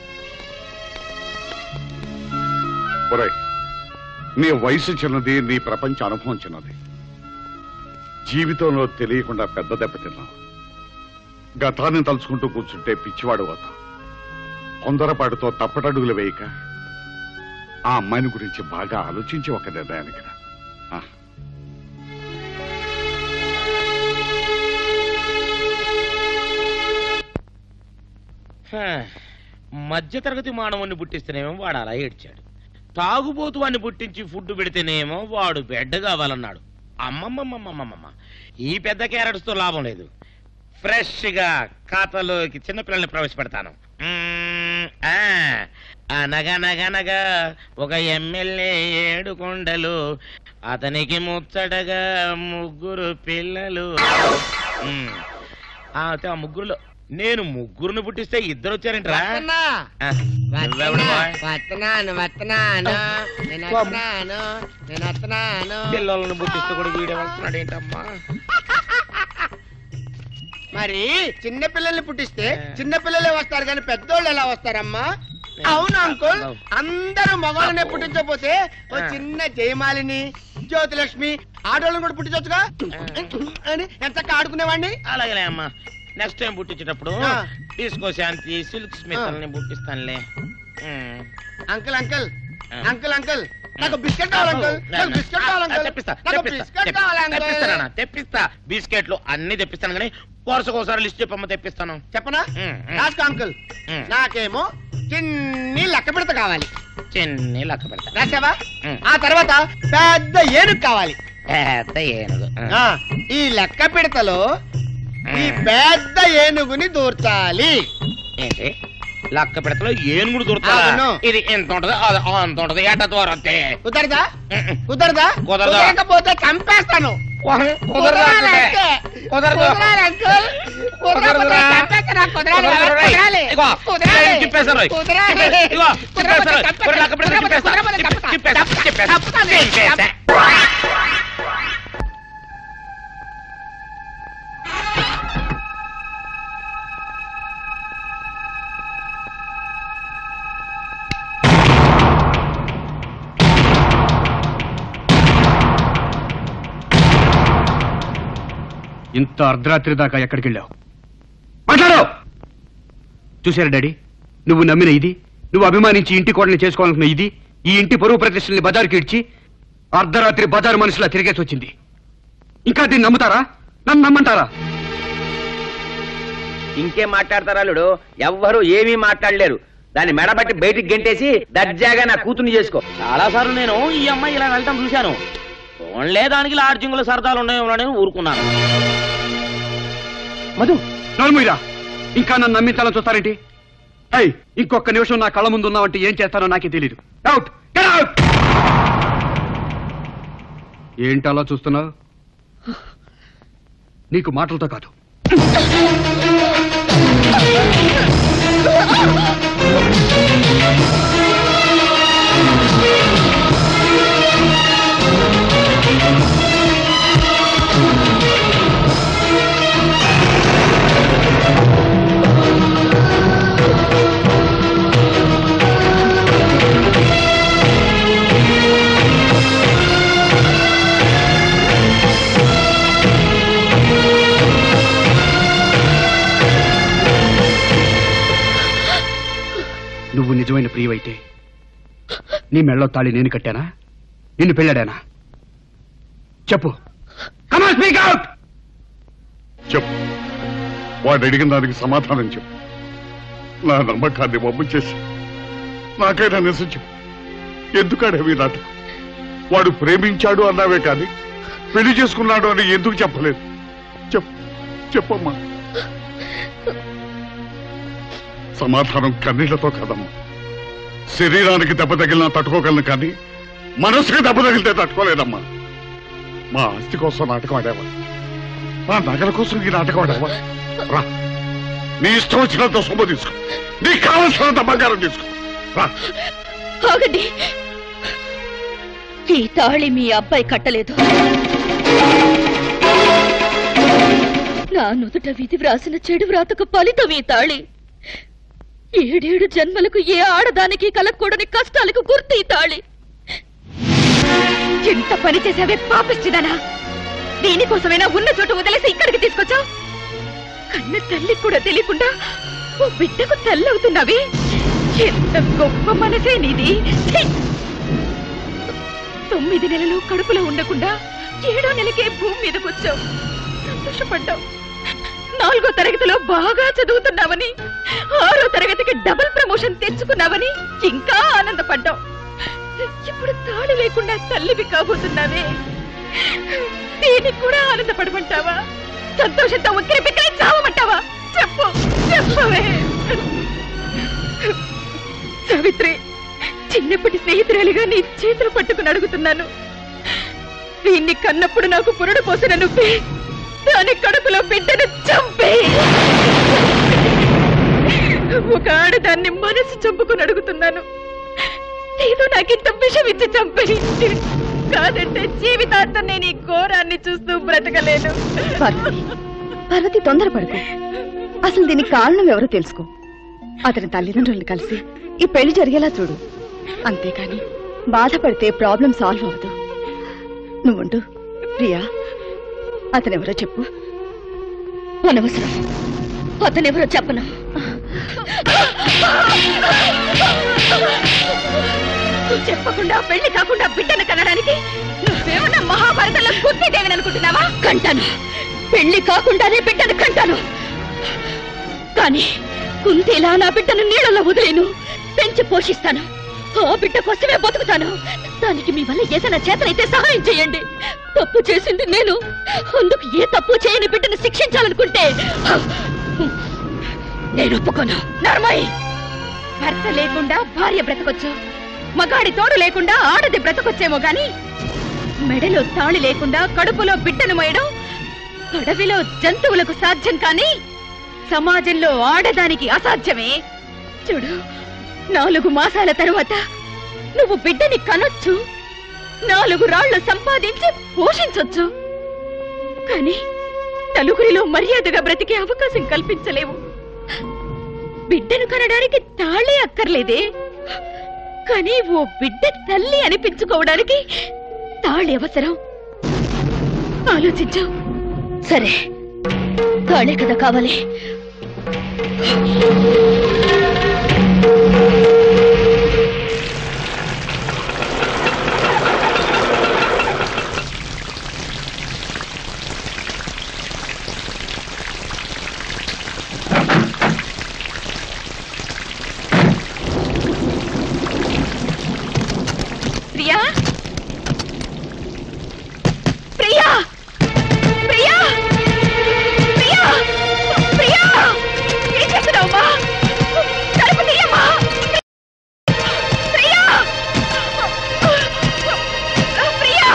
ఒరేయ్ నీ వయసు చిన్నది నీ ప్రపంచ అనుభవం చిన్నది జీవితంలో తెలియకుండా పెద్ద దెబ్బతిన్నావు గతాన్ని తలుచుకుంటూ కూర్చుంటే పిచ్చివాడు అవుతావు తొందరపాటుతో తప్పటడుగులు వేయక ఆ అమ్మాయిని గురించి బాగా ఆలోచించి ఒక నిర్ణయానికి రా ఆ. హ, మధ్యతరగతి మానవుణ్ణి పుట్టిస్తేనేమో వాడు అలా ఏడ్చాడు తాగుబోతు వాడిని పుట్టించి ఫుడ్ పెడితేనేమో వాడు బెడ్ కావాలన్నాడు అమ్మమ్మమ్మమ్మమ్మమ్మ ఈ పెద్ద క్యారెట్స్ తో లాభం లేదు ఫ్రెష్ గా ఖాతాలోకి చిన్నపిల్లల్ని ప్రవేశపెడతాను మ్మ్, ఆ, అనగనగనగా ఒక ఎమ్మెల్యే ఏడు కొండలు అతనికి ముచ్చటగా ముగ్గురు పిల్లలు మ్మ్. ఆ, అయితే ఆ ముగ్గురులో నేను ముగ్గురుని పుట్టిస్తే ఇద్దరు వచ్చారేంట్రా వస్తున్నా. ఆ, నువ్వెవడు బాయ్? వస్తున్నాను వస్తున్నాను నేను వస్తున్నాను నేను వస్తున్నాను పిల్లలను పుట్టిస్తే కూడా వీడే వస్తున్నాడు ఏంటమ్మా మరి చిన్న పిల్లల్ని పుట్టిస్తే చిన్న పిల్లలే వస్తారు కానీ పెద్దోళ్ళు ఎలా వస్తారమ్మా అవును అంకుల్ అందరూ మగవాళ్ళనే పుట్టించకపోతే ఓ చిన్న జయమాలిని జ్యోతిలక్ష్మి ఆడవాళ్ళని కూడా పుట్టించవచ్చుగా అని ఎంత ఆడుకునేవాడిని అలాగే అమ్మా నెక్స్ట్ టైం పుట్టించేటప్పుడు ఆ. డిస్కో శాంతి సిల్క్ స్మితల్ని పుట్టిస్తానులే ఉమ్. అంకుల్ అంకుల్ ఆ. అంకుల్ అంకుల్ నాకు బిస్కెట్ కావాలి అంకుల్ నాకు బిస్కెట్ కావాలి ఆ, అంకుల్ తెప్పిస్తా నాకు తెప్పిస్తా, బిస్కెట్ తెప్పిస్తా, కావాలి అంకుల్ తెప్పిస్తానన్నా, తెప్పిస్తా బిస్కెట్లు అన్ని తెప్పిస్తాను కానీ వరుసకోసారి లిస్ట్ చెప్పమ్మ తెప్పిస్తాను చెప్పనా ఉమ్, ఉమ్. రాసుకో అంకుల్ ఉమ్. నాకేమో చిన్ని లెక్క పిడత కావాలి చిన్ని లెక్క పెడతా రాసావా ఉమ్. ఆ తర్వాత పెద్ద ఏనుగు కావాలి పెద్ద ఏనుగు ఆ, ఈ లెక్క పిడతలో ఈ పెద్ద ఏనుగుని దూర్చాలి ఏంటి లక్క పెడతలో ఏనుగుడు అవును. దొరుకుతా ఇది ఎంత ఉంటది అది అంత ఉంటది ఎట దూరం అంతే కుదరదా కుదరదా కుదరదా? కుదరకపోతే చంపేస్తాను కుదరాలి అంతే. కుదరాలి అంకుల్. కుదరకపోతే కుదరదురా. చంపేస్తాను. కుదరాలి కదా, కుదరదురా. కుదరాలి. ఇదిగో, నేను తిప్పేశాను రోయ్. తిప్పే- ఇదిగో, తిప్పేశాను రోయ్. ఒరేయ్, నాకు ఇప్పుడు తిప్పేస్తా. తిప్పే- తిప్పేస్తా, తిప్పేస్తా, తిప్పేస్తా. ఇంత అర్ధరాత్రి దాకా ఎక్కడికి వెళ్ళావు మాట్లాడు చూసారా డాడీ నువ్వు నమ్మిన ఇది నువ్వు అభిమానించి ఇంటి కోడని చేసుకోవాలనుకున్న ఇది ఈ ఇంటి పరువు ప్రతిష్టల్ని బజారుకి ఇడ్చి అర్ధరాత్రి బజారు మనుషులా తిరిగేసి వచ్చింది ఇంకా దీన్ని నమ్ముతారా నన్ను నమ్మంటారా ఇంకేం మాట్లాడతారా అల్లుడు ఎవ్వరు ఏమీ మాట్లాడలేరు దాన్ని మెడబట్టి బయటికి గెంటేసి దర్జాగా నా కూతుర్ని చేసుకో చాలా సార్లు నేను ఈ అమ్మాయి ఇలా వెళ్ళటం చూశాను ఓన్లే దానికి లాడ్జింగుల సరదాలు ఉన్నాయో ఊరుకున్నాను మధు నలుముయిరా ఇంకా నన్ను నమ్మించాలని చూస్తారేంటి అయ్ ఇంకొక నిమిషం నా కళ్ళ ముందు ఉన్నావంటే ఏం చేస్తానో నాకే తెలియదు అవుట్ అవుట్ ఏంటి అలా చూస్తున్నావు నీకు మాటలతో కాదు నువ్వు నిజమైన ప్రియవైతే నీ మెళ్ళో తాళి నేను కట్టానా నిన్ను పెళ్ళాడానా చెప్పు స్పీక్ అవుట్ చెప్పు వాడు అడిగిన దానికి సమాధానం చెప్పు నా నమ్మకాన్ని వమ్ము చేసి నాకైనా నిజం చెప్పు ఎందుకాడేవి నాటకం వాడు ప్రేమించాడు అన్నావే కానీ పెళ్లి చేసుకున్నాడు అని ఎందుకు చెప్పలేదు చెప్పు చెప్పమ్మా సమాధానం కన్నీళ్లతో కదమ్మా శరీరానికి దెబ్బ తగిలినా తట్టుకోగలను కానీ మనసుకి దెబ్బ తగిలితే తట్టుకోలేదమ్మా మా ఆస్తి కోసం నాటకం ఆడావా మా నగల కోసం ఈ నాటకం ఆడావా రా నీ ఇష్టం వచ్చినంత సొమ్ము తీసుకో నీకు కావలసినంత బంగారం తీసుకో రా ఆగండి ఈ తాళి మీ అబ్బాయి కట్టలేదు నా నుదుట విధి వ్రాసిన చెడు వ్రాతకు ఫలితం ఈ తాళి ఏడేడు జన్మలకు ఏ ఆడదానికి కలగకూడని కష్టాలకు గుర్తు ఈ తాళి ఎంత పని చేసావే పాపిస్తుందనా దీనికోసమైనా ఉన్న చోట వదిలేసి ఇక్కడికి తీసుకొచ్చావు కన్న తల్లికి కూడా తెలియకుండా ఓ బిడ్డకు తల్లి అవుతున్నావి ఎంత గొప్ప మనసే నీది ఛీ! తొమ్మిది నెలలు కడుపులో ఉండకుండా ఏడో నెలకే భూమి మీదకి వచ్చావు సంతోషపడ్డావు నాలుగో తరగతిలో బాగా చదువుతున్నావని ఆరో తరగతికి డబుల్ ప్రమోషన్ తెచ్చుకున్నావని ఇంకా ఆనందపడ్డావు ఇప్పుడు తాళి లేకుండా తల్లివి కాబోతున్నావే దీనికి కూడా ఆనందపడమంటావా సంతోషంతో ఉక్కిరి బిక్కిరి చావమంటావా చెప్పు చెప్పవే సావిత్రి చిన్నప్పటి స్నేహితురాలిగా నీ చేతులు పట్టుకుని అడుగుతున్నాను దీన్ని కన్నప్పుడు నాకు పురుడు పోసిన నువ్వే దాని కడుపులో బిడ్డను చంపే ఒక ఆడదాన్ని మనసు చంపుకుని అడుగుతున్నాను ఏదో నాకింత విషం ఇచ్చి చంపే కాదంటే జీవితాంతం నేను ఈ ఘోరాన్ని చూస్తూ బ్రతకలేను పార్వతి పార్వతి తొందరపడకు అసలు దీనికి కారణం ఎవరో తెలుసుకో అతని తల్లిదండ్రుల్ని కలిసి ఈ పెళ్లి జరిగేలా చూడు అంతేకాని బాధపడితే ప్రాబ్లం సాల్వ్ అవ్వదు నువ్వుండు ప్రియా అతనెవరో చెప్పు అనవసరం అతనెవరో చెప్పను చెప్పకుండా పెళ్లి కాకుండా బిడ్డను కనడానికి నువ్వేమన్నా మహాభారతంలో కుంతిదేవిని అనుకుంటున్నావా కంటాను పెళ్లి కాకుండానే బిడ్డను కంటాను కానీ కుంతిలా నా బిడ్డను నీళ్ళలో వదిలేను పెంచి పోషిస్తాను ఆ బిడ్డ కోసమే బతుకుతాను దానికి మీ వల్ల ఏదైనా చేతనైతే సహాయం చేయండి తప్పు చేసింది నేను అందుకు ఏ తప్పు చేయని బిడ్డను శిక్షించాలనుకుంటే నేను ఒప్పుకోను నర్మయ్ భర్త లేకుండా భార్య బ్రతకొచ్చు మగాడి తోడు లేకుండా ఆడది బ్రతకొచ్చేమో గాని మెడలో తాళి లేకుండా కడుపులో బిడ్డను మోయడం అడవిలో జంతువులకు సాధ్యం కానీ సమాజంలో ఆడదానికి అసాధ్యమే చూడు నాలుగు మాసాల తరువాత నువ్వు బిడ్డని కనొచ్చు నాలుగు రాళ్లు సంపాదించి పోషించొచ్చు కానీ నలుగురిలో మర్యాదగా బ్రతికే అవకాశం కల్పించలేవు బిడ్డను కనడానికి తాళే అక్కర్లేదే కానీ ఓ బిడ్డ తల్లి అనిపించుకోవడానికి తాళి అవసరం ఆలోచించు సరే తాళే కదా కావాలి ప్రియా ప్రియా ప్రియా ప్రియా ప్రియా ఏం చేస్తున్నావమ్మా తలుపు తీయమ్మా ప్రియా ప్రియా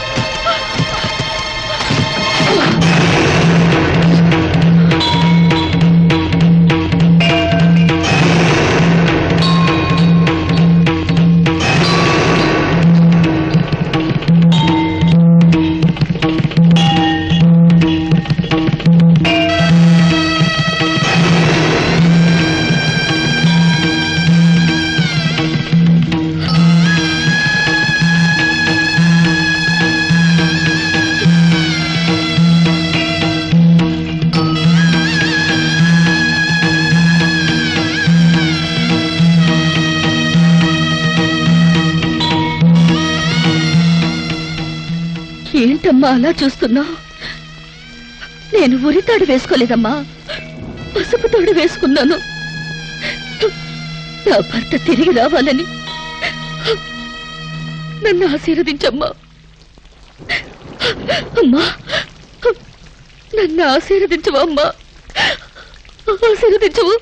ఏంటమ్మా అలా చూస్తున్నావు నేను ఉరితాడు వేసుకోలేదమ్మా పసుపు తాడు వేసుకున్నాను నా భర్త తిరిగి రావాలని నన్ను ఆశీర్వదించమ్మా అమ్మా నన్ను ఆశీర్వదించవా అమ్మా ఆశీర్వదించవు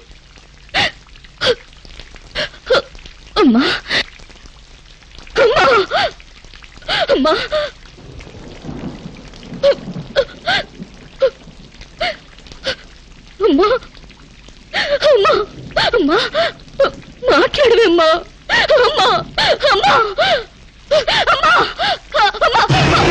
అమ్మా అమ్మా అమ్మా అమ్మా అమ్మా అమ్మా మాట్లాడవేమ్మా అమ్మా అమ్మా అమ్మా అమ్మా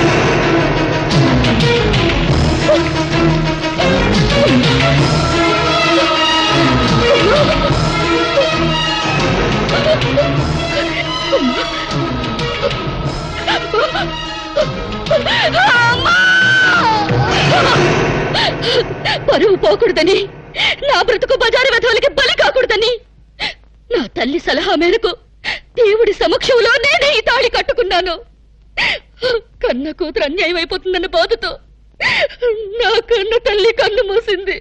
పరువు పోకూడదని నా బ్రతుకు బజారు వెధవులకి బలి కాకూడదని నా తల్లి సలహా మేరకు దేవుడి సమక్షంలో నేనే ఈ తాళి కట్టుకున్నాను కన్న కూతురు అన్యాయం అయిపోతుందన్న బాధతో నా కన్న తల్లి కన్ను మూసింది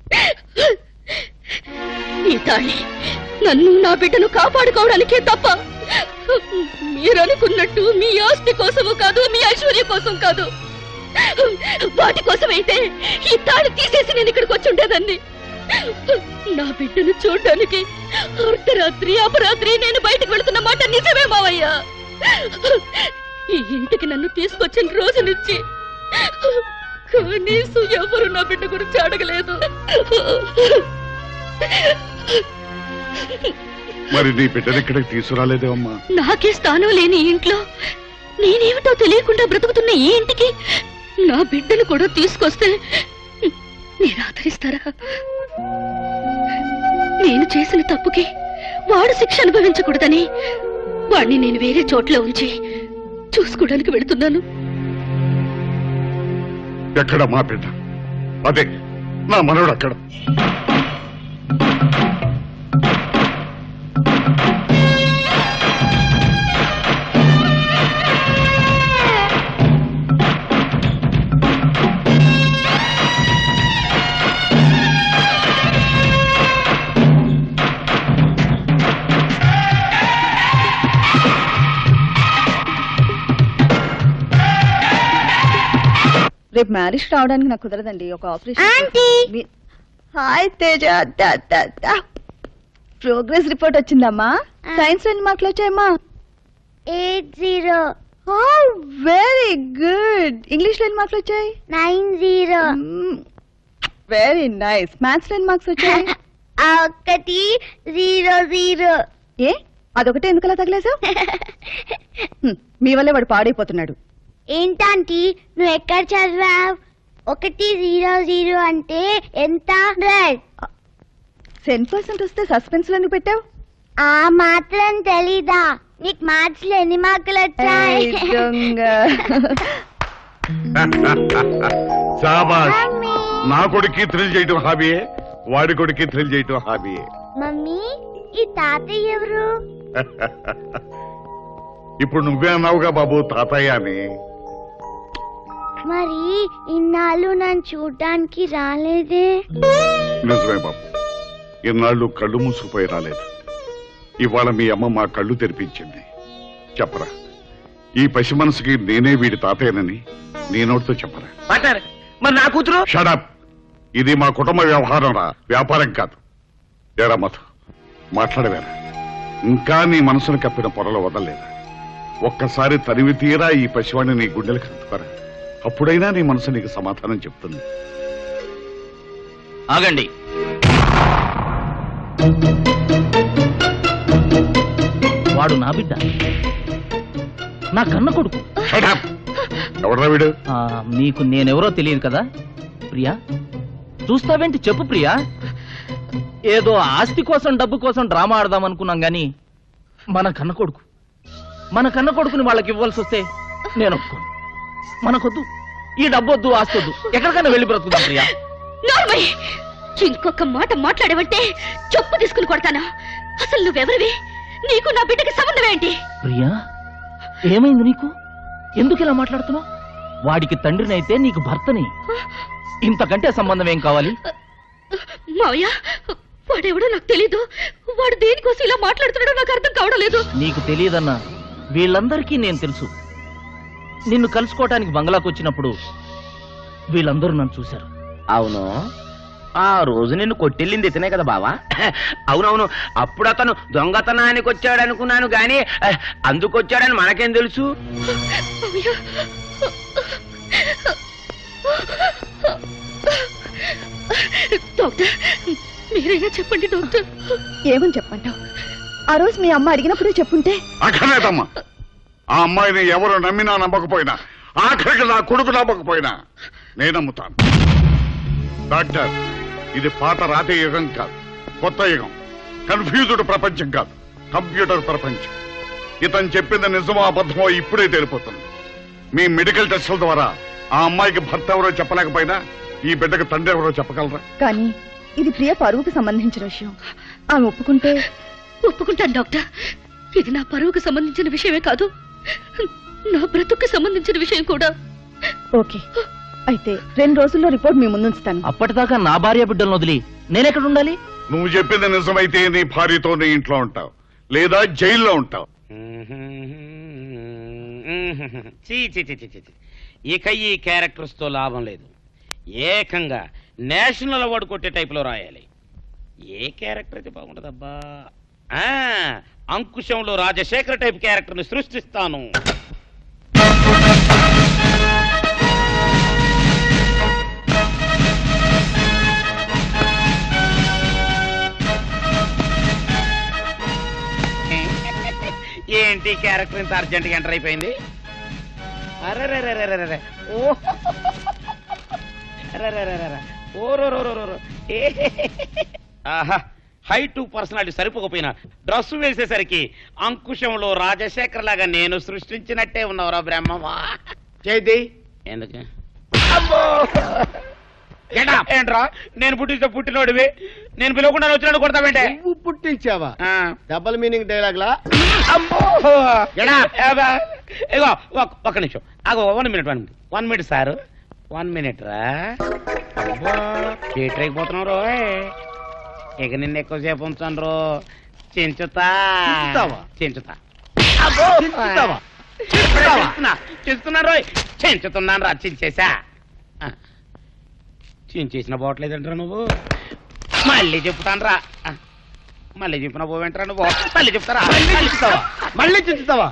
ఈ తాళి నన్ను నా బిడ్డను కాపాడుకోవడానికే తప్ప మీరనుకున్నట్టు మీ ఆస్తి కోసము కాదు మీ ఐశ్వర్యం కోసం కాదు వాటి కోసమైతే ఈ తాళి తీసేసి నేను ఇక్కడికి వచ్చి ఉండేదాన్ని నా బిడ్డను చూడడానికి అర్ధరాత్రి అపరాత్రి నేను బయటకు వెళుతున్న మాట నిజమే మావయ్యా ఈ ఇంటికి నన్ను తీసుకొచ్చిన రోజు నుంచి కనీసం ఎవరు నా బిడ్డ గురించి అడగలేదు మరి నీ బిడ్డని ఇక్కడికి తీసుకురాలేదే అమ్మా నాకే స్థానం లేని ఈ ఇంట్లో నేనేమిటో తెలియకుండా బ్రతుకుతున్న ఈ ఇంటికి నా బిడ్డను కూడా తీసుకొస్తే మీరు ఆదరిస్తారా నేను చేసిన తప్పుకి వాడు శిక్ష అనుభవించకూడదని వాడిని నేను వేరే చోట్ల ఉంచి చూసుకోవడానికి వెళుతున్నాను ఎక్కడ మా బిడ్డ అదే నా మనవడు అక్కడ రేపు మ్యారేజ్ రావడానికి నాకు కుదరదండి ఒక ఆపరేషన్ మీ- హాయ్ తేజ ప్రోగ్రెస్ రిపోర్ట్ వచ్చిందమ్మా సైన్స్ ఎన్ని మార్కులు వచ్చాయమ్మా eight zero very good English లో ఎన్ని మార్కులు వచ్చాయి nine zero very nice maths లో ఎన్ని మార్క్స్ వచ్చాయి ఒకటి జీరో జీరో ఏ అదొకటే ఎందుకలా తగిలేసావు హ్మ్, మీ వల్లే వాడు పాడైపోతున్నాడు ఏంటంటీ నువ్వు ఎక్కడ చదివావు ఒకటి జీరో జీరో అంటే ఎంత హండ్రెడ్ టెన్ పర్సెంట్ వస్తే సస్పెన్స్ లో పెట్టావు ఆ మాత్రం తెలీదా నీకు మ్యాథ్స్ లో ఎన్ని మార్కులు వచ్చాయి ఏయ్, దొంగ. శాబాష్ నా కొడుక్కి థ్రిల్ చేయటం హాబీయే వాడి కొడుక్కి థ్రిల్ చేయటం హాబీయే మమ్మీ ఈ తాతయ్య ఎవరు ఇప్పుడు నువ్వే అన్నావుగా బాబు తాతయ్య అని మరి ఇన్నాళ్ళు నన్ను చూడడానికి రాలేదే నిజమే బాబు ఇన్నాళ్ళు కళ్ళు మూసుకుపోయి రాలేదు ఇవాళ మీ అమ్మ మా కళ్ళు తెరిపించింది చెప్పరా ఈ పసి మనసుకి నేనే వీడి తాతయ్యనని నీ నోటితో చెప్పరా పార్ట్నర్ మరి నా కూతురు షడప్ ఇది మా కుటుంబ వ్యవహారం రా వ్యాపారం కాదు ఏరా మధు మాట్లాడవేరా ఇంకా నీ మనసును కప్పిన పొరలు వదలలేదా ఒక్కసారి తనివి తీరా ఈ పసివాడిని నీ గుండెలకు హత్తుకరా అప్పుడైనా నీ మనసు నీకు సమాధానం చెప్తుంది ఆగండి వాడు నా బిడ్డ నా కన్న కొడుకు ఎవడ్రా వీడు ఆ, మీకు నేనెవరో తెలియదు కదా ప్రియా చూస్తావేంటి చెప్పు ప్రియా ఏదో ఆస్తి కోసం డబ్బు కోసం డ్రామా ఆడదాం అనుకున్నాం గాని మన కన్న కొడుకు మన కన్న కొడుకుని వాళ్ళకి ఇవ్వాల్సి వస్తే నేను ఒప్పుకోను మనకొద్దు ఈ డబ్బొద్దు ఆస్తి వద్దు ఎక్కడికైనా వెళ్ళి బ్రతుకుదాం ప్రియా నార్మల్ ఇంకొక మాట మాట్లాడేవంటే చెప్పు తీసుకుని కొడతాను అసలు నువ్వెవరివి నీకు నా బిడ్డకి సంబంధం ఏంటి ప్రియా ఏమైంది నీకు ఎందుకు ఇలా మాట్లాడుతున్నావు వాడికి తండ్రినైతే నీకు భర్తని ఇంతకంటే సంబంధం ఏం కావాలి మావయ్య వాడెవడో నాకు తెలీదు వాడు దేనికోసం ఇలా మాట్లాడుతున్నాడో నాకు అర్థం కావడం లేదు నీకు తెలియదన్నా వీళ్ళందరికీ నేను తెలుసు నిన్ను కలుసుకోవటానికి బంగ్లాకు వచ్చినప్పుడు వీళ్ళందరూ నన్ను చూశారు అవును ఆ రోజు నిన్ను కొట్టెళ్ళింది ఇతనే కదా బావా అవునవును అప్పుడు అతను దొంగతనానికి వచ్చాడు అనుకున్నాను గాని ఆ, అందుకొచ్చాడని మనకేం తెలుసు మావయ్య డాక్టర్ మీరైనా చెప్పండి డాక్టర్ ఏమని చెప్పంటావు ఆ రోజు మీ అమ్మ అడిగినప్పుడే చెప్పుంటే అక్కర్లేదమ్మా ఆ అమ్మాయిని ఎవరు నమ్మినా నమ్మకపోయినా ఆఖరికి నా కొడుకు నమ్మకపోయినా నేను నమ్ముతాను డాక్టర్ ఇది పాత రాతి యుగం కాదు కొత్త యుగం కన్ఫ్యూజ్డ్ ప్రపంచం కాదు కంప్యూటర్ ప్రపంచం ఇతను చెప్పింది నిజమో అబద్ధమో ఇప్పుడే తెలిపోతుంది మీ మెడికల్ టెస్టుల ద్వారా ఆ అమ్మాయికి భర్త ఎవరో చెప్పలేకపోయినా ఈ బిడ్డకు తండ్రి ఎవరో చెప్పగలరా కానీ ఇది ప్రియ పరువుకు సంబంధించిన విషయం ఆమె ఒప్పుకుంటే ఒప్పుకుంటాను డాక్టర్ ఇది నా పరువుకు సంబంధించిన విషయమే కాదు నా బ్రతుకు సంబంధించిన విషయం కూడా ఓకే అయితే రెండు రోజుల్లో రిపోర్ట్ మీ ముందుంచుతాను అప్పటిదాకా నా భార్య బిడ్డలను వదిలి నేనెక్కడ ఉండాలి నువ్వు చెప్పింది నిజమైతే నీ భార్యతో నీ ఇంట్లో ఉంటావు లేదా జైల్లో ఉంటావు చీ చీ చీ చీ చీ చీ. ఇక ఈ క్యారెక్టర్స్ తో లాభం లేదు ఏకంగా నేషనల్ అవార్డు కొట్టే టైప్ లో రాయాలి ఏ క్యారెక్టర్ అయితే బాగుంటుందబ్బా ఆ, అంకుశంలో రాజశేఖర టైప్ క్యారెక్టర్ ని సృష్టిస్తాను ఏంటి క్యారెక్టర్ ఇంత అర్జెంట్ గా ఎంటర్ అయిపోయింది అరెరెరెరెరెరె. ఓ అరెరెరెరెరె. ఓరోరోరోరోరో. ఏ. ఆహా హైట్ పర్సనాలిటీ సరిపోకపోయినా డ్రెస్ వేసేసరికి అంకుశంలో రాజశేఖర్ లాగా నేను సృష్టించినట్టే ఉన్నవరా బ్రహ్మమా చేద్ది ఎందుకు Get up. ఏంట్రా నేను పుట్టించే పుట్టినోడివి నేను పిలవకుండా వచ్చినాడు కొడతావేంటే నువ్వు పుట్టించావా ఆ. డబల్ మీనింగ్ డైలాగ్ లా Get up. ఏబా. ఇగో ఒక- ఒక్క నిమిషం అగో one minute one minute one minute sir one minute రా అబ్బా థియేటర్ అయిపోతున్నారు ఇక నిన్న ఎక్కువసేపు ఉంచాను రో చెంచుతా చించుతావా? చెంచుతా చించుతావా? చెంచుతున్నా చెంచుతున్నాను రోయ్ చెంచుతున్నాను రా చించేసా ఆ. చించేసిన పోవట్లేదంటరా నువ్వు మళ్ళీ చెప్తాను రా ఆ. మళ్ళీ చెప్పిన పోవేంటరా నువ్వు మళ్ళీ చెప్తారా మళ్ళీ చెప్తావా మళ్ళీ చించుతావా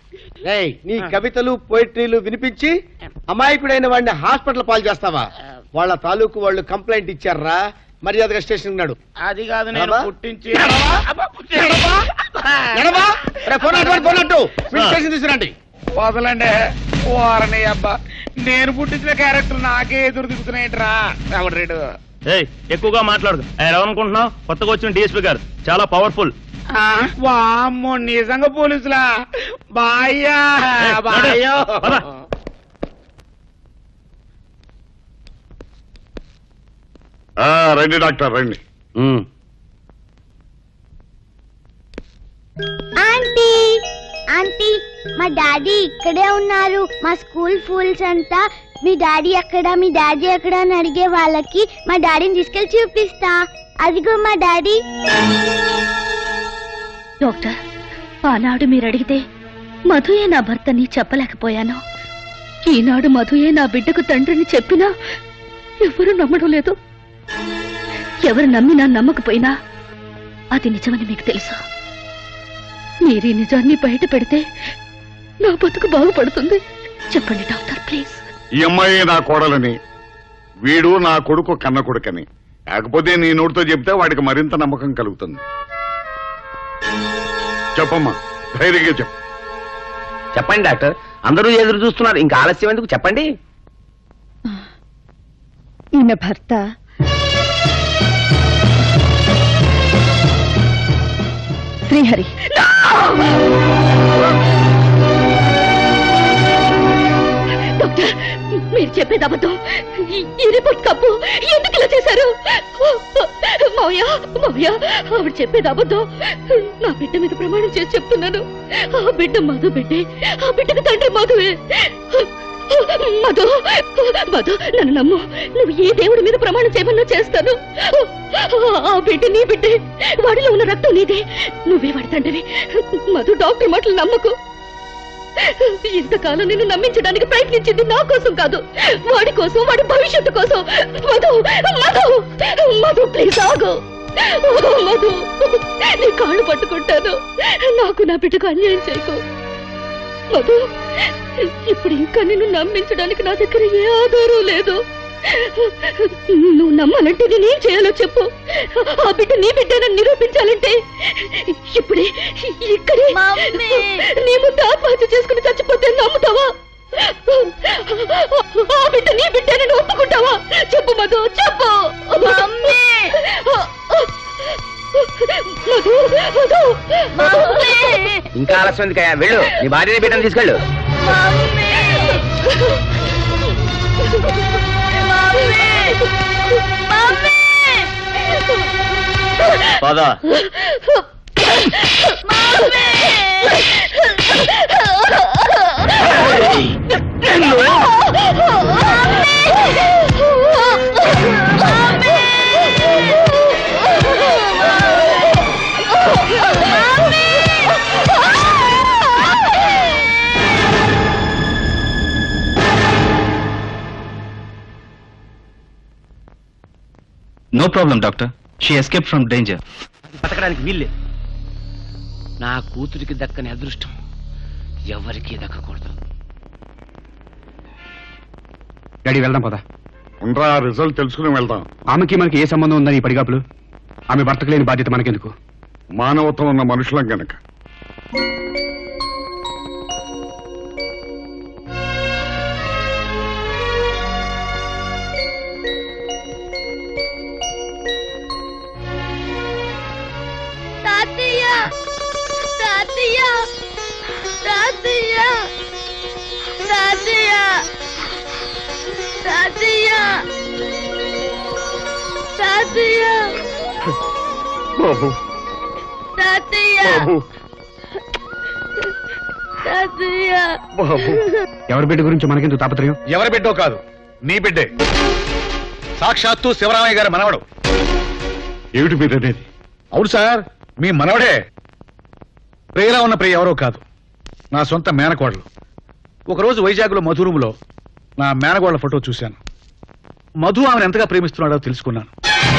ఏయ్ నీ కవితలు పోయిట్రీలు వినిపించి అమాయకుడైన వాడిని హాస్పిటల్ పాలు చేస్తావా వాళ్ళ తాలూకు వాళ్ళు కంప్లైంట్ ఇచ్చారా మర్యాదగా స్టేషన్ నాడు అది కాదు నేను ఎడమా? పుట్టించి స్టేషన్ తీసుకురండి వదలండి వారని అబ్బా నేను పుట్టించిన క్యారెక్టర్ నాకే ఎదురు దిగుతున్నాయిట్రా ఎవడ్రేడు ఏయ్ ఎక్కువగా మాట్లాడదు ఆయన ఎవరనుకుంటున్నావు కొత్తగా వచ్చిన డిఎస్పీ గారు చాలా పవర్ఫుల్ వామ్మో నిజంగా పోలీసులా బాయ్యా బాయ్యో ఆ, రండి డాక్టర్ రండి ఆంటీ ఆంటీ మా డాడీ ఇక్కడే ఉన్నారు మా స్కూల్ ఫూల్స్ అంతా మీ డాడీ ఎక్కడ మీ డాడీ ఎక్కడ అని అడిగే వాళ్ళకి మా డాడీని తీసుకెళ్లి చూపిస్తా అదిగో మా డాడీ డాక్టర్ ఆనాడు మీరు అడిగితే మధుయే నా భర్తని చెప్పలేకపోయాను ఈనాడు మధుయే నా బిడ్డకు తండ్రిని చెప్పినా ఎవరు నమ్మడం లేదు ఎవరు నమ్మినా నమ్మకపోయినా అది నిజమని మీకు తెలుసు మీరీ నిజాన్ని బయట పెడితే నా బతుకు బాగుపడుతుంది చెప్పండి డాక్టర్ ప్లీజ్ ఈ అమ్మాయి నా కోడలని వీడు నా కొడుకు కన్న కొడుకని కాకపోతే నీ నోటితో చెప్తే వాడికి మరింత నమ్మకం కలుగుతుంది చెప్పమ్మా ధైర్యంగా చెప్పు చెప్పండి డాక్టర్ అందరూ ఎదురు చూస్తున్నారు ఇంకా ఆలస్యం ఎందుకు చెప్పండి ఈమె భర్త శ్రీహరి డాక్టర్ మీరు చెప్పేది అబద్ధం ఈ- ఈ రిపోర్ట్ కప్పు ఎందుకు ఇలా చేశారు మావయ్య మావయ్య ఆవిడ చెప్పేది అబద్ధం నా బిడ్డ మీద ప్రమాణం చేసి చెప్తున్నాను ఆ బిడ్డ మధు బిడ్డే ఆ బిడ్డకు తండ్రి మధువే మధు మధు నన్ను నమ్ము నువ్వు ఏ దేవుడి మీద ప్రమాణం చేయమన్నా చేస్తాను ఆ బిడ్డ నీ బిడ్డే వాడిలో ఉన్న రక్తం నీదే నువ్వే వాడి తండ్రివి మధు డాక్టర్ మాటలు నమ్మకు ఇంతకాలం నిన్ను నమ్మించడానికి ప్రయత్నించింది నా కోసం కాదు వాడి కోసం వాడి భవిష్యత్తు కోసం మధు మధు మధు ప్లీజ్ ఆగు మధు నీ కాళ్ళు పట్టుకుంటాను నాకు నా బిడ్డకు అన్యాయం చేయకు మధు ఇప్పుడు ఇంకా నిన్ను నమ్మించడానికి నా దగ్గర ఏ ఆధారం లేదు నువ్వు నమ్మాలంటే నేనేం చేయాలో చెప్పు ఆ బిడ్డ నీ బిడ్డనని నిరూపించాలంటే ఇప్పుడే ఇక్కడే నీ ముందు ఆత్మహత్య చేసుకుని చచ్చిపోతే నమ్ముతావా ఆ బిడ్డ నీ బిడ్డనని ఒప్పుకుంటావా చెప్పు మధు చెప్పు మధు మధు ఇంకా ఆలస్యం ఎందుకయ్యా వెళ్ళు నీ భార్యని బిడ్డను తీసుకెళ్ళు పద no problem doctor she escape from danger బతకడానికి వీల్లేదు నా కూతురికి దక్కని అదృష్టం ఎవరికీ దక్కకూడదు డాడీ వెళ్దాం పద ఉండరా రిజల్ట్ తెలుసుకుని వెళ్దాం ఆమెకి మనకి ఏ సంబంధం ఉందని ఈ పడిగాపులు ఆమె భర్తకు లేని బాధ్యత మనకెందుకు మానవత్వం ఉన్న మనుషులం గనక తాతయ్య తాతయ్య తాతయ్య తాతయ్య తాతయ్య తాతయ్య బాబు తాతయ్య బాబు తాతయ్య బాబు ఎవరి బిడ్డ గురించి మనకెందుకు తాపత్రయం ఎవరి బిడ్డో కాదు నీ బిడ్డే సాక్షాత్తు శివరామయ్య గారి మనవడు ఏమిటి మీరు అనేది అవును సార్ మీ మనవడే ప్రియలా ఉన్న ప్రియ ఎవరో కాదు నా సొంత మేనకోడలు ఒకరోజు వైజాగ్లో మధురూములో నా మేనగోళ్ల ఫోటో చూశాను మధు ఆమెను ఎంతగా ప్రేమిస్తున్నాడో తెలుసుకున్నాను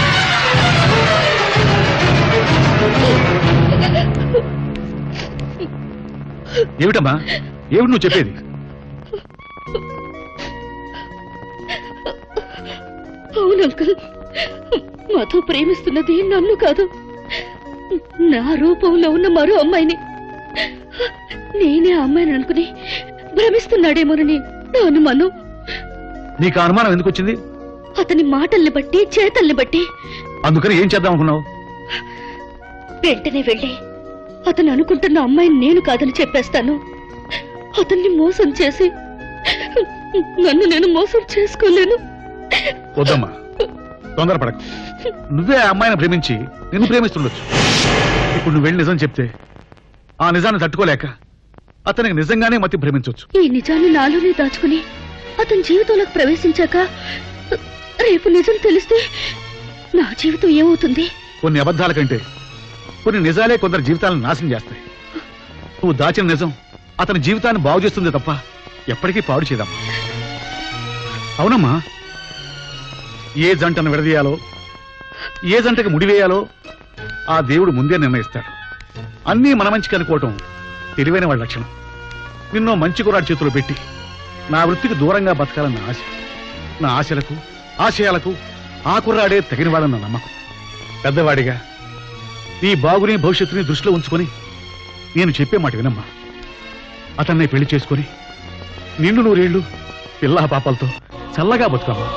ఏమిటమ్మా ఏమిటి నువ్వు చెప్పేది అవును అంకుల్ మధు ప్రేమిస్తున్నది నన్ను కాదు నా రూపంలో ఉన్న మరో అమ్మాయిని నేనే ఆ అమ్మాయిని అనుకుని భ్రమిస్తున్నాడేమోనని నా అనుమానం నీకు ఆ అనుమానం ఎందుకు వచ్చింది అతని మాటల్ని బట్టి చేతల్ని బట్టి అందుకని ఏం చేద్దాం అనుకున్నావు వెంటనే వెళ్ళి అతను అనుకుంటున్న అమ్మాయిని నేను కాదని చెప్పేస్తాను అతన్ని మోసం చేసి నన్ను నేను మోసం చేసుకోలేను వద్దమ్మా తొందరపడకు నువ్వే ఆ అమ్మాయిని ప్రేమించి నిన్ను ప్రేమిస్తుండొచ్చు ఇప్పుడు నువ్వు వెళ్ళి నిజం చెప్తే ఆ నిజాన్ని తట్టుకోలేక అతనికి నిజంగానే మతి భ్రమించవచ్చు ఈ నిజాన్ని నాలోనే దాచుకుని అతని జీవితంలోకి ప్రవేశించాక రేపు నిజం తెలిస్తే నా జీవితం ఏమవుతుంది కొన్ని అబద్ధాల కంటే కొన్ని నిజాలే కొందరు జీవితాలను నాశనం చేస్తాయి నువ్వు దాచిన నిజం అతని జీవితాన్ని బాగు చేస్తుంది తప్ప ఎప్పటికీ పాడు చేయదమ్మా అవునమ్మా ఏ జంటను విడదీయాలో ఏ జంటకి ముడివేయాలో ఆ దేవుడు ముందే నిర్ణయిస్తాడు అన్నీ మన మంచికి అనుకోవటం తెలివైన వాళ్ళ లక్షణం నిన్నో మంచి కురాడు చేతిలో పెట్టి నా వృత్తికి దూరంగా బతకాలన్న ఆశ నా ఆశలకు ఆశయాలకు ఆ కుర్రాడే తగినవాడన్న నమ్మకం పెద్దవాడిగా నీ బాగుని భవిష్యత్తుని దృష్టిలో ఉంచుకొని నేను చెప్పే మాట వినమ్మా అతన్ని పెళ్లి చేసుకొని నిన్ను నూరేళ్లు పిల్లా పాపలతో చల్లగా బతుకమ్మా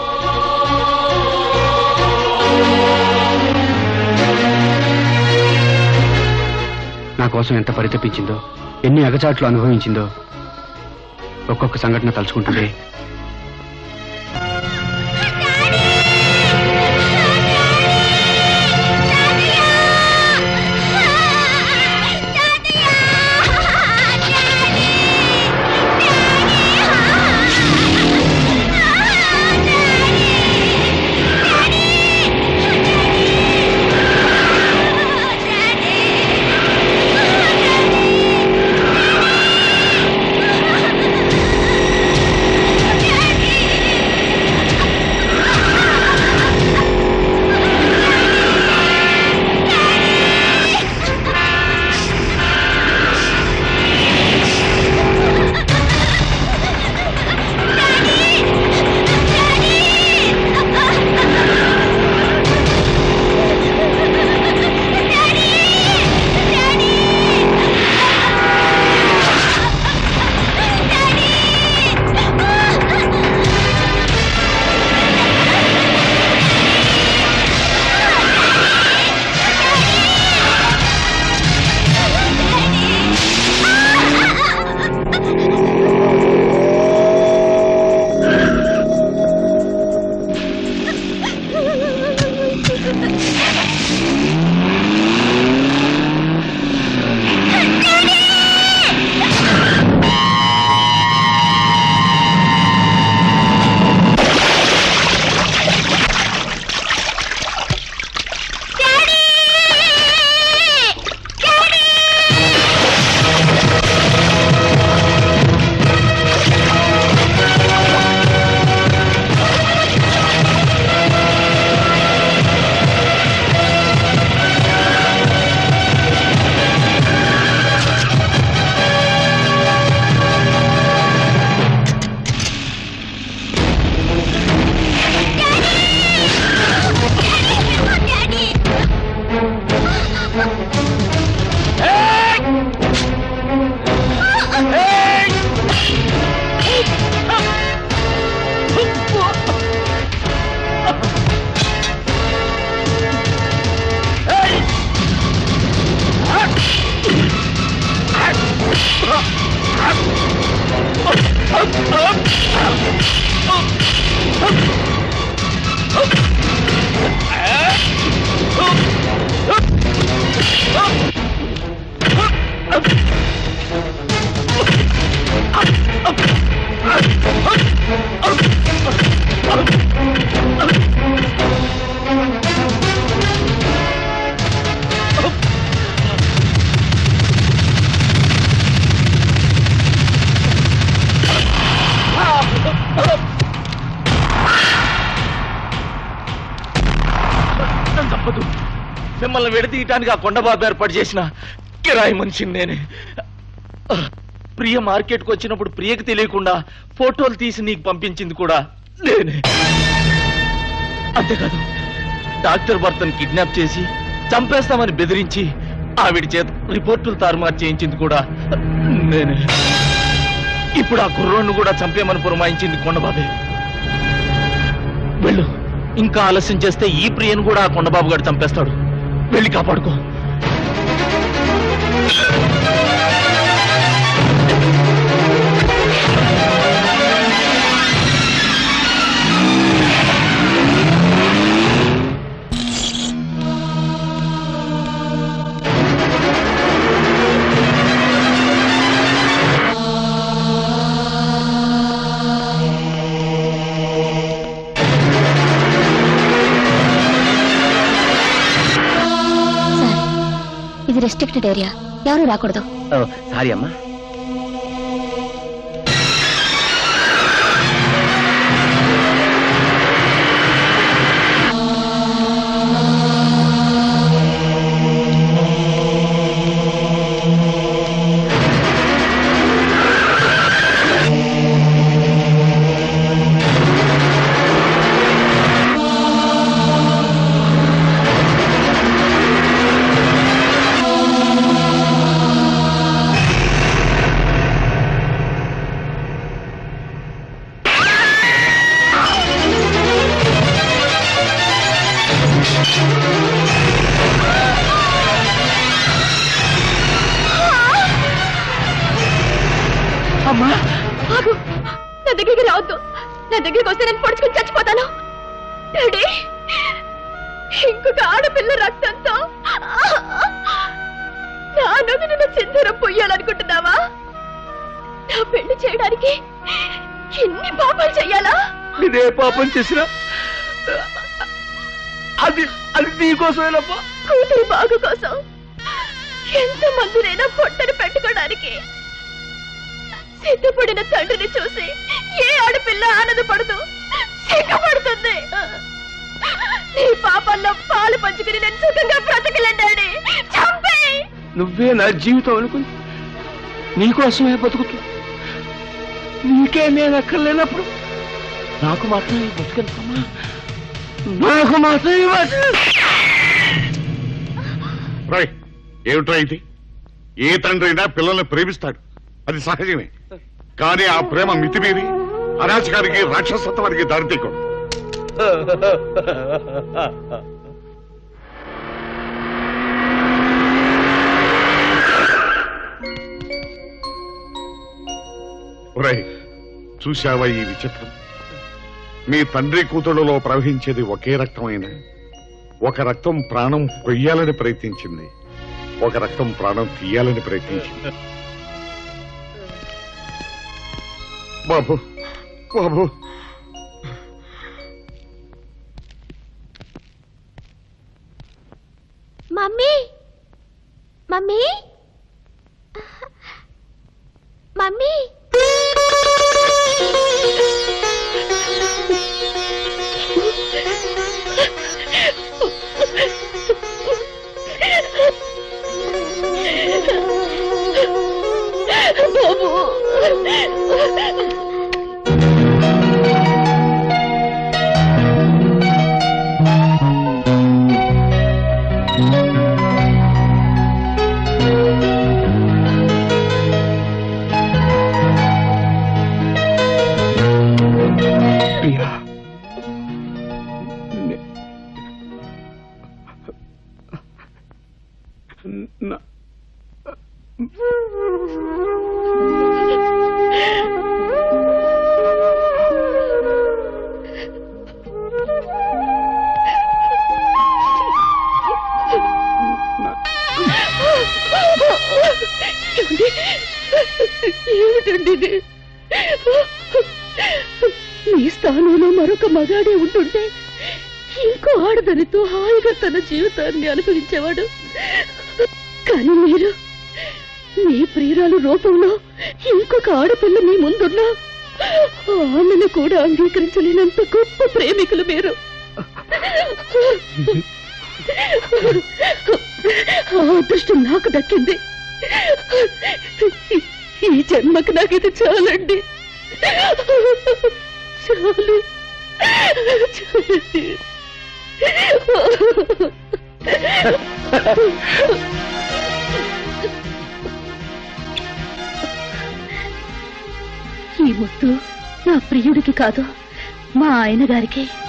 నా కోసం ఎంత పరితపించిందో ఎన్ని అగచాట్లు అనుభవించిందో ఒక్కొక్క సంఘటన తలుచుకుంటుంటే తప్పదు మిమ్మల్ని విడదీయటానికి ఆ కొండబాబు ఏర్పాటు చేసిన కిరాయి మనిషిని నేనే ప్రియ మార్కెట్కి వచ్చినప్పుడు ప్రియకి తెలియకుండా ఫోటోలు తీసి నీకు పంపించింది కూడా నేనే అంతేకాదు డాక్టర్ భర్తను కిడ్నాప్ చేసి చంపేస్తామని బెదిరించి ఆవిడ చేత రిపోర్టులు తారుమారు చేయించింది కూడా నేనే ఇప్పుడు ఆ కుర్రోడ్ను కూడా చంపేమని పురమాయించింది కొండబాబే వెళ్ళు ఇంకా ఆలస్యం చేస్తే ఈ ప్రియను కూడా ఆ కొండబాబు గారు చంపేస్తాడు వెళ్ళి కాపాడుకో ఇది రెస్ట్రిక్టెడ్ ఏరియా ఎవరు రాకూడదు సారీ అమ్మా అమ్మా ఆగు నా దగ్గరికి రావద్దు నా దగ్గరికి వస్తే నేను పొడుచుకుని చచ్చిపోతాను డాడీ ఇంకొక ఆడపిల్ల రక్తంతో నా నుండి నిన్ను సింధూరం పొయ్యాలనుకుంటున్నావా నా పెళ్లి చేయడానికి ఎన్ని పాపాలు చెయ్యాలా నేనే పాపం చేసినా అది అది నీకోసమేనమ్మా కూతురి బాగు కోసం ఎంత మందినైనా పొట్టని పెట్టుకోవడానికి సిద్ధపడిన తండ్రిని చూసి ఏ ఆడపిల్ల ఆనందపడుతూ సిగ్గుపడుతుంది నీ పాపల్లో పాలు పంచుకుని నేను సుఖంగా బ్రతకలేండి చంపే నువ్వే నా జీవితం అనుకుని నీకోసమే బతుకుతూ నీకే నేను అక్కర్లేనప్పుడు నాకు మాత్రం ఈ బతుకెంతమ్మా నాకు మాత్రం ఈ బతుకు రై ఏమిట్రా ఇది ఏ తండ్రి అయినా పిల్లల్ని ప్రేమిస్తాడు అది సహజమే కానీ ఆ ప్రేమ మితిమీరి అరాచకానికి రాక్షసత్వానికి దారితీయకూడదు ఒరేయ్ చూశావా ఈ విచిత్రం మీ తండ్రి కూతుళ్ళలో ప్రవహించేది ఒకే రక్తమైన ఒక రక్తం ప్రాణం కొయ్యాలని ప్రయత్నించింది ఒక రక్తం ప్రాణం తీయాలని ప్రయత్నించింది బాబు బాబు మమ్మీ మమ్మీ మమ్మీ ప్రియా నా ఏమిటండి ఇది? మీ స్థానంలో మరొక మగాడే ఉంటుంటే ఇంకో ఆడదనితో హాయిగా తన జీవితాన్ని అనుభవించేవాడు కానీ మీరు మీ ప్రియురాలు రూపంలో ఇంకొక ఆడపిల్ల మీ ముందున్నా ఆమెను కూడా అంగీకరించలేనంత గొప్ప ప్రేమికులు మీరు ఆ అదృష్టం నాకు దక్కింది ఈ జన్మకు నాకు ఇది చాలండి చాలు చాలండి ఈ ముద్దు నా ప్రియుడికి కాదు మా ఆయన గారికి